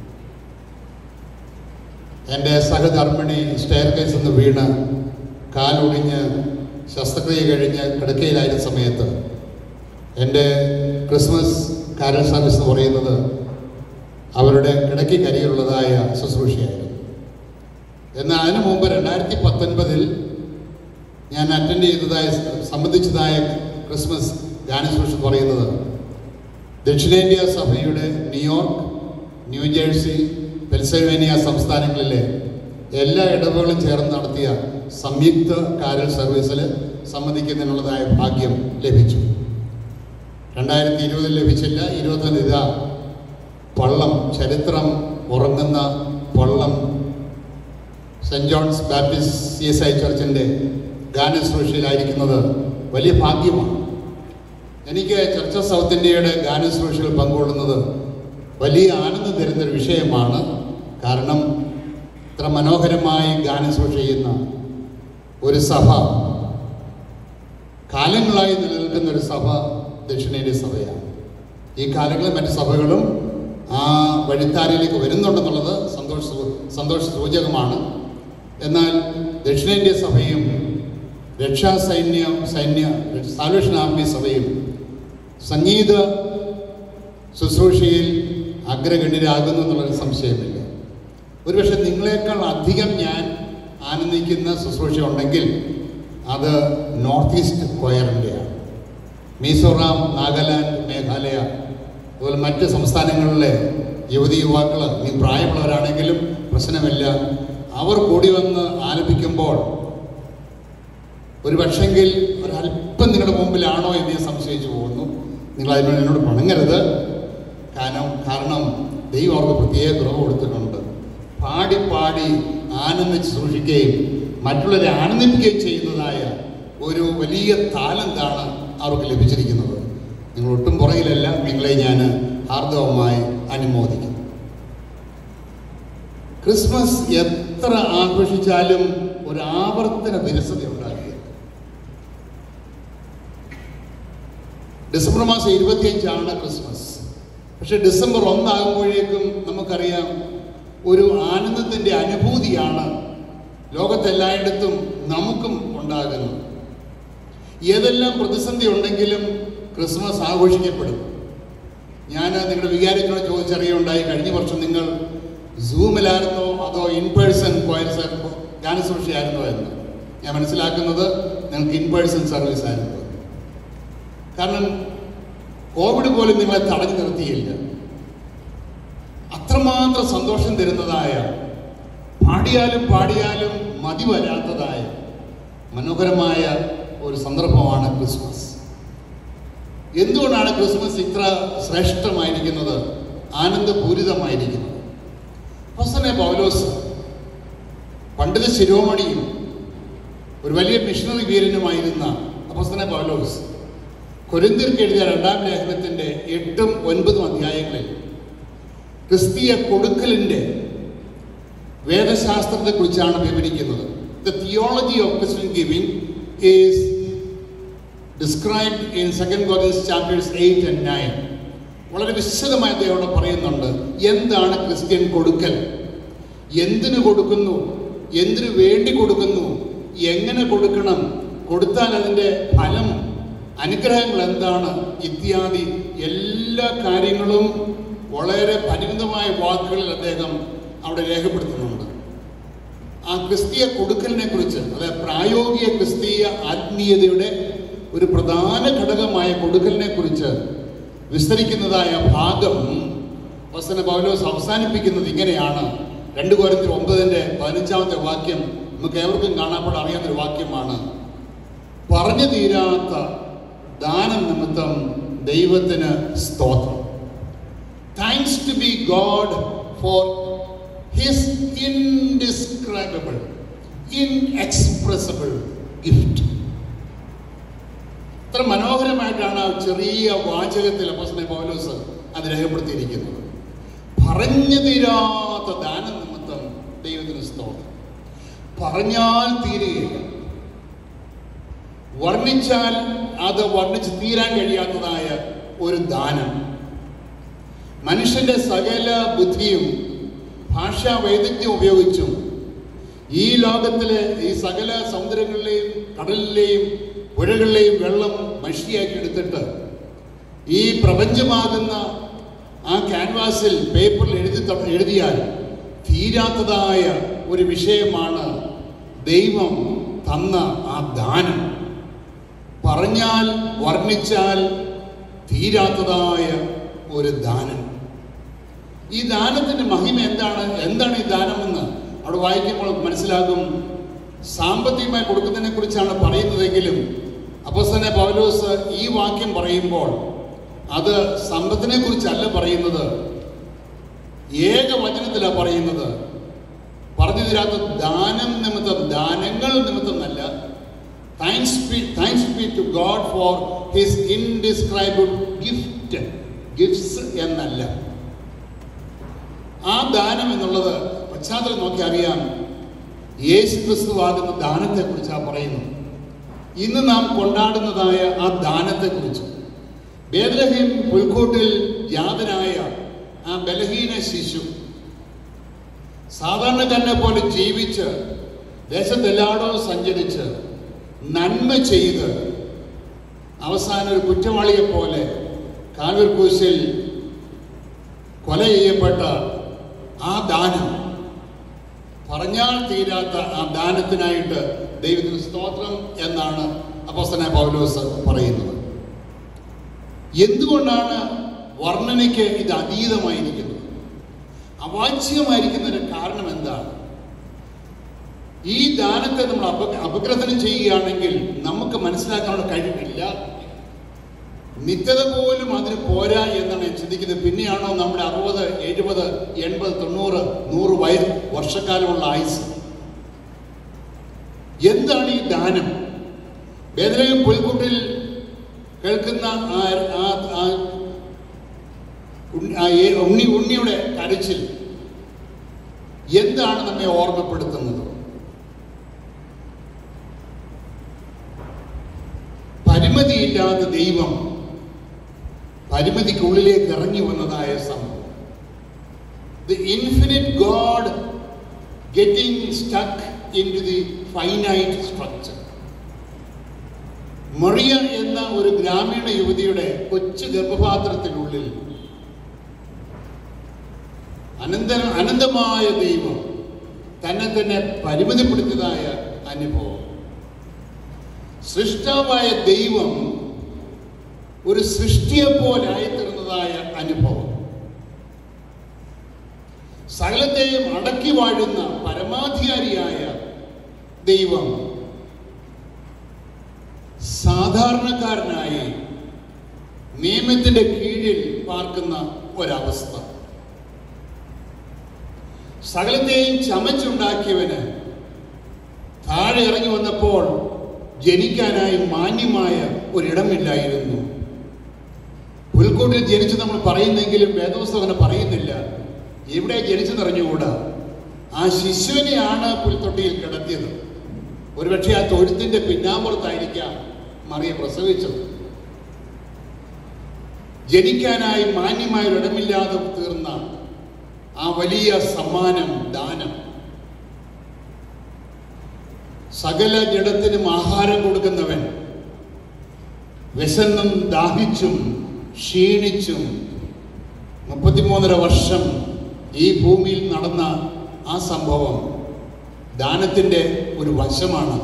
എൻ്റെ സഹധർമ്മിണി സ്റ്റെയർ കേസ് നിന്ന് വീണ് കാലൊടിഞ്ഞ് ശസ്ത്രക്രിയ കഴിഞ്ഞ് കിടക്കയിലായിരുന്ന സമയത്ത് എൻ്റെ ക്രിസ്മസ് കാരൽ സർവീസ് എന്ന് പറയുന്നത് അവരുടെ കിടക്കിക്കരിയുള്ളതായ ശുശ്രൂഷയായിരുന്നു എന്നാൽ അതിനു മുമ്പ് രണ്ടായിരത്തി പത്തൊൻപതിൽ ഞാൻ അറ്റൻഡ് ചെയ്തതായ സംബന്ധിച്ചതായ ക്രിസ്മസ് ഗാനശുശ്രൂഷ എന്ന് പറയുന്നത് ദക്ഷിണേന്ത്യ സഭയുടെ ന്യൂയോർക്ക് ന്യൂജേഴ്സി പെൻസിൽവേനിയ സംസ്ഥാനങ്ങളിലെ എല്ലാ ഇടവുകളും ചേർന്ന് നടത്തിയ സംയുക്ത കാരൽ സർവീസിൽ സംബന്ധിക്കുന്നതിനുള്ളതായ ഭാഗ്യം ലഭിച്ചു രണ്ടായിരത്തി ഇരുപതിൽ ലഭിച്ചില്ല ഇരുപത്തൊന്ന് ഇതാ പള്ളം ചരിത്രം ഉറങ്ങുന്ന Pallam saint Johns Baptist C S I ചർച്ചിൻ്റെ ഗാനശ്രൂഷയിലായിരിക്കുന്നത് വലിയ ഭാഗ്യമാണ് എനിക്ക് ചർച്ച ഓഫ് സൗത്ത് ഇന്ത്യയുടെ ഗാനശ്രൂഷയിൽ പങ്കുകൊള്ളുന്നത് വലിയ ആനന്ദം തരുന്നൊരു വിഷയമാണ് കാരണം ഇത്ര മനോഹരമായി ഗാനശ്രൂഷ ചെയ്യുന്ന ഒരു സഭ കാലങ്ങളായി നിലനിൽക്കുന്ന ഒരു സഭ ദക്ഷിണേന്ത്യ സഭയാണ് ഈ കാലങ്ങളിൽ മറ്റ് സഭകളും ആ വഴിത്താരയിലേക്ക് വരുന്നുണ്ടെന്നുള്ളത് സന്തോഷ സന്തോഷ സൂചകമാണ് എന്നാൽ ദക്ഷിണേന്ത്യ സഭയും രക്ഷാ സൈന്യ സൈന്യ സാൽവേഷൻ ആർമി സഭയും സംഗീത ശുശ്രൂഷയിൽ അഗ്രഗണ്യരാകുന്നു എന്നുള്ളൊരു സംശയമില്ല ഒരുപക്ഷെ നിങ്ങളെക്കാൾ അധികം ഞാൻ ആനന്ദിക്കുന്ന ശുശ്രൂഷ ഉണ്ടെങ്കിൽ അത് നോർത്ത് ഈസ്റ്റ് കൊയറിൻ്റെയാണ് മിസോറാം നാഗാലാൻഡ് മേഘാലയ അതുപോലെ മറ്റ് സംസ്ഥാനങ്ങളിലെ യുവതി യുവാക്കൾ നീ പ്രായമുള്ളവരാണെങ്കിലും പ്രശ്നമില്ല അവർ കൂടി വന്ന് ആലപിക്കുമ്പോൾ ഒരു പക്ഷെങ്കിൽ ഒരല്പം നിങ്ങളുടെ മുമ്പിലാണോ എന്ന് ഞാൻ സംശയിച്ചു പോകുന്നു നിങ്ങൾ അതിനോട് എന്നോട് പണങ്ങരുത് കാരണം കാരണം ദൈവം അവർക്ക് പ്രത്യേക കുറവ് കൊടുത്തിട്ടുണ്ട് പാടി പാടി ആനന്ദിച്ച് സൂക്ഷിക്കുകയും മറ്റുള്ളവരെ ആനന്ദിപ്പിക്കുകയും ചെയ്യുന്നതായ ഒരു വലിയ താലന്താണ് അവർക്ക് ലഭിച്ചിരിക്കുന്നത് നിങ്ങൾ ഒട്ടും പുറകിലല്ല നിങ്ങളെ ഞാൻ ഹാർദവമായി അനുമോദിക്കുന്നു ക്രിസ്മസ് എത്ര ആഘോഷിച്ചാലും ഒരു ആവർത്തന വിരസത ഉണ്ടാകുക ഡിസംബർ മാസം ഇരുപത്തിയഞ്ചാണ് ക്രിസ്മസ് പക്ഷെ ഡിസംബർ ഒന്നാകുമ്പോഴേക്കും നമുക്കറിയാം ഒരു ആനന്ദത്തിൻ്റെ അനുഭൂതിയാണ് ലോകത്തെല്ലായിടത്തും നമുക്കും ഉണ്ടാകുന്നത് ഏതെല്ലാം പ്രതിസന്ധി ഉണ്ടെങ്കിലും ക്രിസ്മസ് ആഘോഷിക്കപ്പെടും ഞാൻ നിങ്ങളുടെ വികാരത്തിനോട് ചോദിച്ചറിയുണ്ടായി കഴിഞ്ഞ വർഷം നിങ്ങൾ സൂമിലായിരുന്നോ അതോ ഇൻ പേഴ്സൺ പോയ ഗാനസൂക്ഷിയായിരുന്നോ എന്ന് ഞാൻ മനസ്സിലാക്കുന്നത് നിങ്ങൾക്ക് ഇൻ പേഴ്സൺ സർവീസ് ആയിരുന്നു കാരണം കോവിഡ് പോലും നിങ്ങളെ തടഞ്ഞു നിർത്തിയില്ല അത്രമാത്രം സന്തോഷം തരുന്നതായ പാടിയാലും പാടിയാലും മതി വരാത്തതായ മനോഹരമായ ഒരു സന്ദർഭമാണ് ക്രിസ്മസ് എന്തുകൊണ്ടാണ് ക്രിസ്മസ് ഇത്ര ശ്രേഷ്ഠമായിരിക്കുന്നത് ആനന്ദപൂരിതമായിരിക്കുന്നത് അപ്പോസ്തലനായ പൗലോസ് പണ്ഡിത ശിരോമണിയും ഒരു വലിയ മിഷണറി വീരനുമായിരുന്ന അപ്പോസ്തലനായ പൗലോസ് കൊരിന്തിർക്ക് എഴുതിയ രണ്ടാം ലേഖനത്തിൻ്റെ എട്ടും ഒൻപതും അധ്യായങ്ങളിൽ ക്രിസ്തീയ കൊടുക്കലിൻ്റെ വേദശാസ്ത്രത്തെക്കുറിച്ചാണ് വിവരിക്കുന്നത് the theology of Christian giving is described in second Corinthians chapters eight and nine വളരെ വിശദമായി അദ്ദേഹം അവിടെ പറയുന്നുണ്ട് എന്താണ് ക്രിസ്ത്യൻ കൊടുക്കൽ എന്തിനു കൊടുക്കുന്നു എന്തിനു വേണ്ടി കൊടുക്കുന്നു എങ്ങനെ കൊടുക്കണം കൊടുത്താൽ അതിൻ്റെ ഫലം അനുഗ്രഹങ്ങൾ എന്താണ് ഇത്യാദി എല്ലാ കാര്യങ്ങളും വളരെ പരിമിതമായ വാക്കുകളിൽ അദ്ദേഹം അവിടെ രേഖപ്പെടുത്തുന്നുണ്ട് ആ ക്രിസ്തീയ കൊടുക്കലിനെ കുറിച്ച് അതായത് പ്രായോഗിക ക്രിസ്തീയ ആത്മീയതയുടെ ഒരു പ്രധാന ഘടകമായ കൊടുക്കലിനെ കുറിച്ച് വിസ്തരിക്കുന്നതായ ഭാഗം വസന പൗലോസ് അവസാനിപ്പിക്കുന്നത് ഇങ്ങനെയാണ് രണ്ട് കോരത്തിൽ ഒമ്പതിൻ്റെ പതിനഞ്ചാമത്തെ വാക്യം നമുക്ക് ഏവർക്കും കാണാപ്പാട് അറിയാവുന്നൊരു വാക്യമാണ് പറഞ്ഞു തീരാത്ത ദാനം നിമിത്തം ദൈവത്തിന് സ്തോത്രം thanks to be God for his indescribable inexpressible gift ഇത്ര മനോഹരമായിട്ടാണ് ആ ചെറിയ വാചകത്തിൽ അപ്പോസ്തലൻ പൗലോസ് അത് രേഖപ്പെടുത്തിയിരിക്കുന്നത് പറഞ്ഞു തീരാത്ത ദാനം നിമിത്തം ദൈവത്തിന് സ്തോത്രം പറഞ്ഞാൽ തീരുകയില്ല വർണ്ണിച്ചാൽ അത് വർണ്ണിച്ച് തീരാൻ കഴിയാത്തതായ ഒരു ദാനം മനുഷ്യന്റെ സകല ബുദ്ധിയും ഭാഷാ വൈദഗ്ധ്യം ഉപയോഗിച്ചും ഈ ലോകത്തിലെ ഈ സകല സമുദ്രങ്ങളിലെയും കടലിലെയും പുഴകളിലെയും വെള്ളം മഷിയാക്കി എടുത്തിട്ട് ഈ പ്രപഞ്ചമാകുന്ന ആ ക്യാൻവാസിൽ പേപ്പറിൽ എഴുതി ത- എഴുതിയാൽ തീരാത്തതായ ഒരു വിഷയമാണ് ദൈവം തന്ന ആ ദാനം പറഞ്ഞാൽ വർണ്ണിച്ചാൽ തീരാത്തതായ ഒരു ദാനം ഈ ദാനത്തിന്റെ മഹിമ എന്താണ് എന്താണ് ഈ ദാനമെന്ന് അവിടെ വായിക്കുമ്പോൾ മനസ്സിലാകും സാമ്പത്തികമായി കൊടുക്കുന്നതിനെ കുറിച്ചാണ് പറയുന്നതെങ്കിലും അപ്പോൾ തന്നെ പൗലോസ് ഈ വാക്യം പറയുമ്പോൾ അത് സമ്പത്തിനെ കുറിച്ചല്ല പറയുന്നത് ഏകവചനത്തിലാണ് പറയുന്നത് പറഞ്ഞു തരാത്ത ദാനം നിമിത്തം ദാനങ്ങൾ നിമിത്തം എന്നല്ല thanks be thanks be to God for his indescribable gift gifts എന്നല്ല ആ ദാനം എന്നുള്ളത് പശ്ചാത്തലം നോക്കി അറിയാം യേശു ക്രിസ്തുവാകുന്ന ദാനത്തെക്കുറിച്ചാണ് പറയുന്നത് ഇന്ന് നാം കൊണ്ടാടുന്നതായ ആ ദാനത്തെക്കുറിച്ച് ബേദലഹീം പുൽക്കൂട്ടിൽ യാതനായ ആ ബലഹീന ശിശു സാധാരണക്കാരനെ പോലെ ജീവിച്ച് ദേശത്തെല്ലായിടവും സഞ്ചരിച്ച് നന്മ ചെയ്ത് അവസാനം ഒരു കുറ്റവാളിയെ പോലെ കാവ്യർ കൂശിൽ കൊല ചെയ്യപ്പെട്ട ആ ദാനം പറഞ്ഞാൽ തീരാത്ത ആ ദാനത്തിനായിട്ട് ദൈവത്തിന് സ്തോത്രം എന്നാണ് അപ്പോസ്തലനായ പൗലോസ് പറയുന്നത് എന്തുകൊണ്ടാണ് വർണ്ണനയ്ക്ക് ഇത് അതീതമായിരിക്കുന്നത് അവാച്യമായിരിക്കുന്നതിന് കാരണം എന്താണ് ഈ ദാനത്തെ നമ്മൾ അപ അപഗ്രഥനം ചെയ്യുകയാണെങ്കിൽ നമുക്ക് മനസ്സിലാക്കാനുള്ള കഴിവില്ല നിത്യത പോലും അതിന് പോരാ എന്നാണ് ഞാൻ ചിന്തിക്കുന്നത് പിന്നെയാണോ നമ്മുടെ അറുപത് എഴുപത് എൺപത് തൊണ്ണൂറ് നൂറ് വയ വർഷക്കാലമുള്ള ആയുസ് എന്താണ് ഈ ദാനം വേദനയും പുൽക്കൂട്ടിൽ കേൾക്കുന്ന ആ ആ- ആ ഉണ്ണി- ആ ഏ- ഉണ്ണി ഉണ്ണിയുടെ കരച്ചിൽ എന്താണ് നമ്മെ ഓർമ്മപ്പെടുത്തുന്നത് പരിമിതിയില്ലാത്ത ദൈവം പരിമിതിക്കുള്ളിലേക്ക് ഇറങ്ങി വന്നതായ സംഭവം the infinite God getting stuck in to the finite structure Mariya എന്ന ഒരു ഗ്രാമീണ യുവതിയുടെ കൊച്ചു ഗർഭപാത്രത്തിനുള്ളിൽ അനന്ത അനന്തമായ ദൈവം തന്നെ തന്നെ പരിമിതപ്പെടുത്തിയതായ അനുഭവം സൃഷ്ടാവായ ദൈവം ഒരു സൃഷ്ടിയെ പോലെ ആയിത്തീർന്നതായ അനുഭവം സകലത്തെയും അടക്കി വാഴുന്ന പരമാധികാരിയായ ദൈവം സാധാരണക്കാരനായി നിയമത്തിന്റെ കീഴിൽ പാർക്കുന്ന ഒരവസ്ഥ സകലത്തെയും ചമച്ചുണ്ടാക്കിയവന് താഴെ ഇറങ്ങി വന്നപ്പോൾ ജനിക്കാനായി മാന്യമായ ഒരിടമില്ലായിരുന്നു പുൽക്കൂട്ടിൽ ജനിച്ച് നമ്മൾ പറയുന്നെങ്കിലും വേദപുസ്തകം പറയുന്നില്ല ഇവിടെ ജനിച്ചെന്നറിഞ്ഞുകൂടാ ആ ശിശുവിനെയാണ് പുൽത്തൊട്ടിയിൽ കിടത്തിയത് ഒരുപക്ഷെ ആ തൊഴുത്തിന്റെ പിന്നാമ്പുറത്തായിരിക്കാം മറിയ പ്രസവിച്ചത് ജനിക്കാനായി മാന്യമായ ഒരിടമില്ലാതെ തീർന്ന ആ വലിയ സമ്മാനം ദാനം സകല ജഡത്തിനും ആഹാരം കൊടുക്കുന്നവൻ വിശന്നും ദാഹിച്ചും ക്ഷീണിച്ചും മുപ്പത്തിമൂന്നര വർഷം ഈ ഭൂമിയിൽ നടന്ന ആ സംഭവം ദാനത്തിൻ്റെ ഒരു വശമാണ്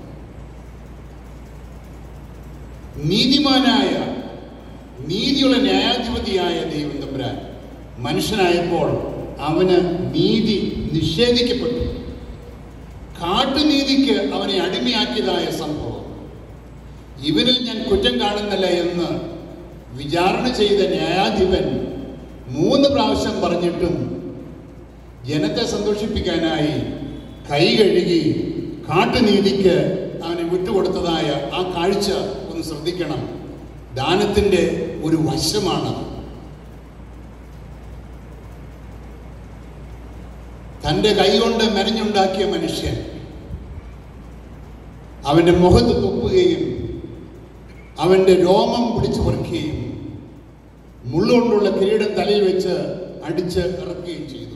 നീതിമാനായ നീതിയുള്ള ന്യായാധിപതിയായ ദൈവം തമ്പുരാൻ മനുഷ്യനായപ്പോൾ അവന് നീതി നിഷേധിക്കപ്പെട്ടു കാട്ടുനീതിക്ക് അവനെ അടിമയാക്കിയതായ സംഭവം ഇവനിൽ ഞാൻ കുറ്റം കാണുന്നില്ല എന്ന് വിചാരണ ചെയ്ത ന്യായാധിപൻ മൂന്ന് പ്രാവശ്യം പറഞ്ഞിട്ടും ജനത്തെ സന്തോഷിപ്പിക്കാനായി കൈ കഴുകി കാട്ടുനീതിക്ക് അവനെ വിട്ടുകൊടുത്തതായ ആ കാഴ്ച ഒന്ന് ശ്രദ്ധിക്കണം ദാനത്തിൻ്റെ ഒരു വശമാണ് തൻ്റെ കൈകൊണ്ട് മെനഞ്ഞുണ്ടാക്കിയ മനുഷ്യൻ അവൻ്റെ മുഖത്ത് തുപ്പുകയും അവൻ്റെ രോമം പിടിച്ചു പറിക്കുകയും മുള്ളുകൊണ്ടുള്ള കിരീടം തലയിൽ വെച്ച് അടിച്ച് ഇറക്കുകയും ചെയ്തു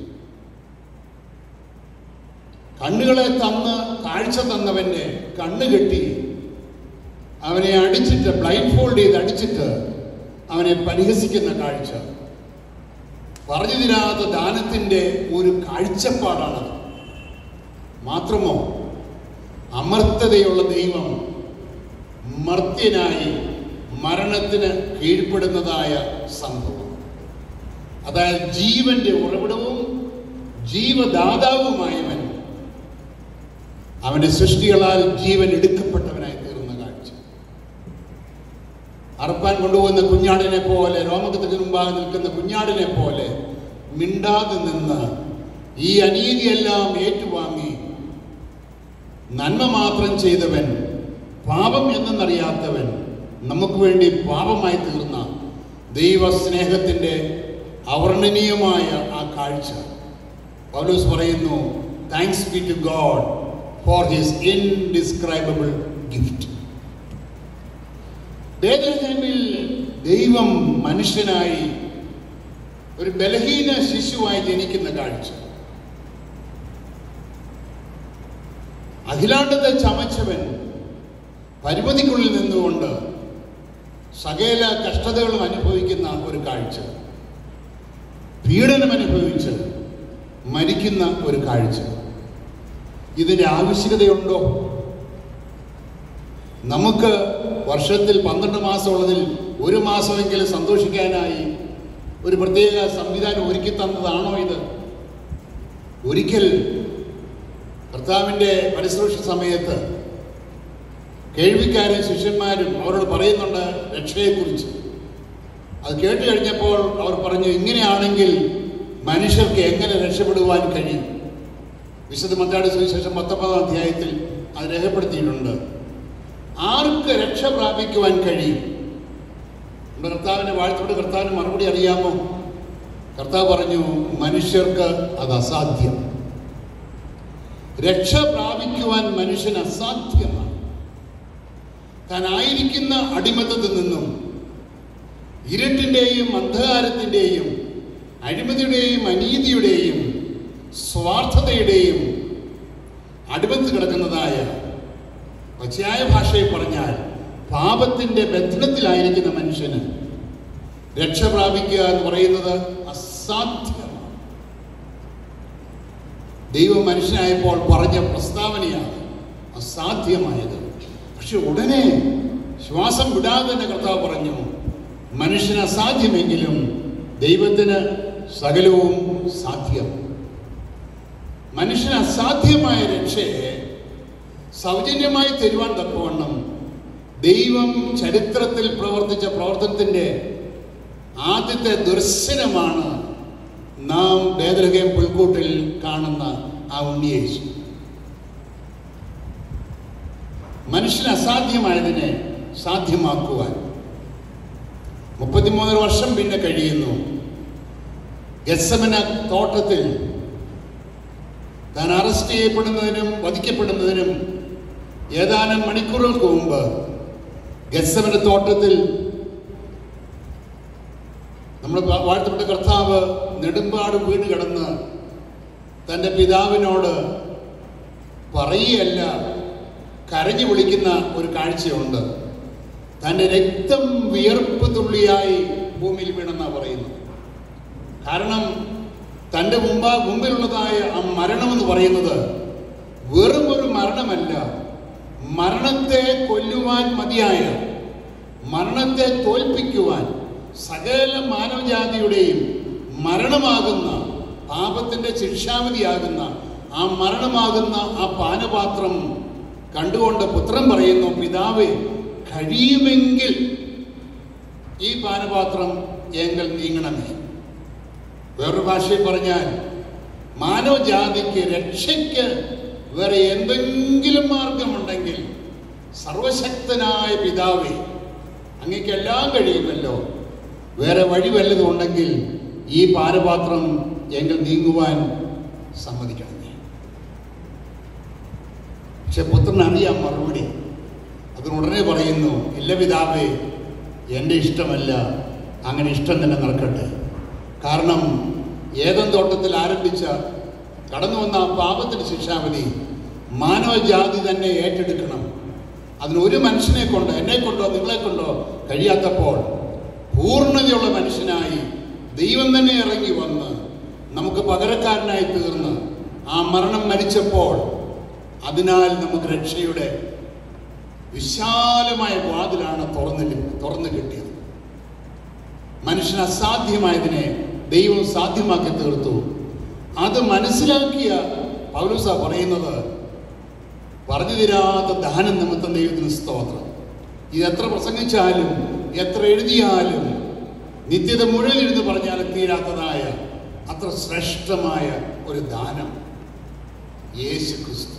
കണ്ണുകളെ തന്ന് കാഴ്ച തന്നവൻ്റെ കണ്ണ് കെട്ടി അവനെ അടിച്ചിട്ട് ബ്ലൈൻഡ് ഫോൾഡ് ചെയ്ത് അടിച്ചിട്ട് അവനെ പരിഹസിക്കുന്ന കാഴ്ച പറഞ്ഞു തരാത്ത ദാനത്തിൻ്റെ ഒരു കാഴ്ചപ്പാടാണത് മാത്രമോ അമർത്തതയുള്ള ദൈവം മർത്യനായി മരണത്തിന് കീഴ്പ്പെടുന്നതായ സംഭവം അതായത് ജീവന്റെ ഉറവിടവും ജീവദാതാവുമായവൻ അവന്റെ സൃഷ്ടികളാൽ ജീവൻ എടുക്കപ്പെട്ടവനായി തീർന്ന കാഴ്ച അറുപ്പാൻ കൊണ്ടുപോകുന്ന കുഞ്ഞാടിനെ പോലെ രോമകത്തിന് മുമ്പാകെ നിൽക്കുന്ന കുഞ്ഞാടിനെ പോലെ മിണ്ടാതെ നിന്ന് ഈ അനീതിയെല്ലാം ഏറ്റുവാങ്ങി നന്മ മാത്രം ചെയ്തവൻ പാപം എന്തെന്നറിയാത്തവൻ നമുക്ക് വേണ്ടി പാപമായി തീർന്ന ദൈവസ്നേഹത്തിൻ്റെ അവർണ്ണനീയമായ ആ കാഴ്ച പൗലോസ് പറയുന്നു thanks be to God for his indescribable gift ബേദലഹേമിൽ ദൈവം മനുഷ്യനായി ഒരു ബലഹീന ശിശുവായി ജനിക്കുന്ന കാഴ്ച അഖിലാണ്ടത്തെ ചമച്ചവൻ പരിമിതിക്കുള്ളിൽ നിന്നുകൊണ്ട് സകല കഷ്ടതകളും അനുഭവിക്കുന്ന ഒരു കാഴ്ച പീഡനം അനുഭവിച്ച് മരിക്കുന്ന ഒരു കാഴ്ച ഇതിൻ്റെ ആവശ്യകതയുണ്ടോ നമുക്ക് വർഷത്തിൽ പന്ത്രണ്ട് മാസമുള്ളതിൽ ഒരു മാസമെങ്കിലും സന്തോഷിക്കാനായി ഒരു പ്രത്യേക സംവിധാനം ഒരുക്കി തന്നതാണോ ഇത് ഒരിക്കൽ കർത്താവിൻ്റെ പരിശ്രൂഷ സമയത്ത് കേൾവിക്കാരും ശിഷ്യന്മാരും അവരോട് പറയുന്നുണ്ട് രക്ഷയെക്കുറിച്ച് അത് കേട്ട് കഴിഞ്ഞപ്പോൾ അവർ പറഞ്ഞു ഇങ്ങനെയാണെങ്കിൽ മനുഷ്യർക്ക് എങ്ങനെ രക്ഷപ്പെടുവാൻ കഴിയും വിശുദ്ധ മത്താടി സുവിശേഷം പത്തൊമ്പതാം അധ്യായത്തിൽ അത് രേഖപ്പെടുത്തിയിട്ടുണ്ട് ആർക്ക് രക്ഷ പ്രാപിക്കുവാൻ കഴിയും നമ്മുടെ കർത്താവിനെ വാഴ്ത്തോട് കർത്താവിന് മറുപടി അറിയാമോ കർത്താവ് പറഞ്ഞു മനുഷ്യർക്ക് അത് അസാധ്യം രക്ഷ പ്രാപിക്കുവാൻ മനുഷ്യൻ അസാധ്യമാണ് താൻ ആയിരിക്കുന്ന അടിമത്തത്തിൽ നിന്നും ഇരുട്ടിൻ്റെയും അന്ധകാരത്തിൻ്റെയും അഴിമതിയുടെയും അനീതിയുടെയും സ്വാർത്ഥതയുടെയും അടിമത്ത് കിടക്കുന്നതായ പച്ചയായ ഭാഷയിൽ പറഞ്ഞാൽ പാപത്തിൻ്റെ ബന്ധനത്തിലായിരിക്കുന്ന മനുഷ്യന് രക്ഷ പ്രാപിക്കുക എന്ന് പറയുന്നത് അസാധ്യമാണ് ദൈവം മനുഷ്യനായപ്പോൾ പറഞ്ഞ പ്രസ്താവനയാണ് അസാധ്യമായത് പക്ഷെ ഉടനെ ശ്വാസം വിടാതെ തന്നെ കർത്താവ് പറഞ്ഞു മനുഷ്യന് അസാധ്യമെങ്കിലും ദൈവത്തിന് സകലവും സാധ്യം മനുഷ്യന് അസാധ്യമായ രക്ഷയെ സൗജന്യമായി തരുവാൻ തക്കവണ്ണം ദൈവം ചരിത്രത്തിൽ പ്രവർത്തിച്ച പ്രവർത്തനത്തിൻ്റെ ആദ്യത്തെ ദർശനമാണ് നാം ബേദലഹേം പുൽക്കൂട്ടിൽ കാണുന്ന ആ ഉണ്ണിയേശു മനുഷ്യന് അസാധ്യമായതിനെ സാധ്യമാക്കുവാൻ മുപ്പത്തിമൂന്നര വർഷം പിന്നെ കഴിയുന്നു ഗസമന തോട്ടത്തിൽ താൻ അറസ്റ്റ് ചെയ്യപ്പെടുന്നതിനും വധിക്കപ്പെടുന്നതിനും ഏതാനും മണിക്കൂറുകൾക്ക് മുമ്പ് ഗസമന തോട്ടത്തിൽ നമ്മൾ വാഴ്ത്തപ്പെട്ട കർത്താവ് നെടുമ്പാട് വീണ് കിടന്ന് തൻ്റെ പിതാവിനോട് പറയുകയല്ല കരഞ്ഞു വിളിക്കുന്ന ഒരു കാഴ്ചയുണ്ട് തൻ്റെ രക്തം വിയർപ്പ് തുള്ളിയായി ഭൂമിയിൽ വീണെന്നാണ് പറയുന്നത് കാരണം തൻ്റെ മുമ്പാ മുമ്പിലുള്ളതായ ആ മരണമെന്ന് പറയുന്നത് വെറും ഒരു മരണമല്ല മരണത്തെ കൊല്ലുവാൻ മതിയായ മരണത്തെ തോൽപ്പിക്കുവാൻ സകല മാനവജാതിയുടെയും മരണമാകുന്ന പാപത്തിൻ്റെ ശിക്ഷാവിധിയാകുന്ന ആ മരണമാകുന്ന ആ പാനപാത്രം കണ്ടുകൊണ്ട് പുത്രൻ പറയുന്നു പിതാവേ കഴിയുമെങ്കിൽ ഈ പാനപാത്രം എങ്കിൽ നീങ്ങണമേ വേറൊരു ഭാഷയിൽ പറഞ്ഞാൽ മാനവജാതിക്ക് രക്ഷയ്ക്ക് വേറെ എന്തെങ്കിലും മാർഗമുണ്ടെങ്കിൽ സർവശക്തനായ പിതാവേ അങ്ങേക്കെല്ലാം കഴിയുമല്ലോ വേറെ വഴി വല്ലതും ഉണ്ടെങ്കിൽ ഈ പാനപാത്രം എങ്കിൽ നീങ്ങുവാൻ സമ്മതിക്കണമേ പക്ഷെ പുത്രൻ അറിയാം മറുപടി അതിനുടനെ പറയുന്നു ഇല്ല പിതാവേ എൻ്റെ ഇഷ്ടമല്ല അങ്ങനെ ഇഷ്ടം തന്നെ നടക്കട്ടെ കാരണം ഏതൻ തോട്ടത്തിൽ ആരംഭിച്ച കടന്നു വന്ന ആ പാപത്തിന് ശിക്ഷാവിധി മാനവജാതി തന്നെ ഏറ്റെടുക്കണം അതിന് ഒരു മനുഷ്യനെ കൊണ്ട് എന്നെ കൊണ്ടോ നിങ്ങളെ കൊണ്ടോ കഴിയാത്തപ്പോൾ പൂർണ്ണതയുള്ള മനുഷ്യനായി ദൈവം തന്നെ ഇറങ്ങി വന്ന് നമുക്ക് പകരക്കാരനായി തീർന്ന് ആ മരണം മരിച്ചപ്പോൾ അതിനാൽ നമുക്ക് രക്ഷയുടെ വിശാലമായ വാതിലാണ് തുറന്ന് ലഭി- തുറന്നു കിട്ടിയത് മനുഷ്യന് അസാധ്യമായതിനെ ദൈവം സാധ്യമാക്കി തീർത്തു അത് മനസ്സിലാക്കിയ പൗലൂസ പറയുന്നത് പറഞ്ഞു തരാത്ത ദാനം നിമിത്തം ദൈവത്തിന് സ്തോത്രം ഇത് എത്ര പ്രസംഗിച്ചാലും എത്ര എഴുതിയാലും നിത്യത മുഴുവൻ ഇരുന്ന് പറഞ്ഞാലും തീരാത്തതായ അത്ര ശ്രേഷ്ഠമായ ഒരു ദാനം യേശു ക്രിസ്തു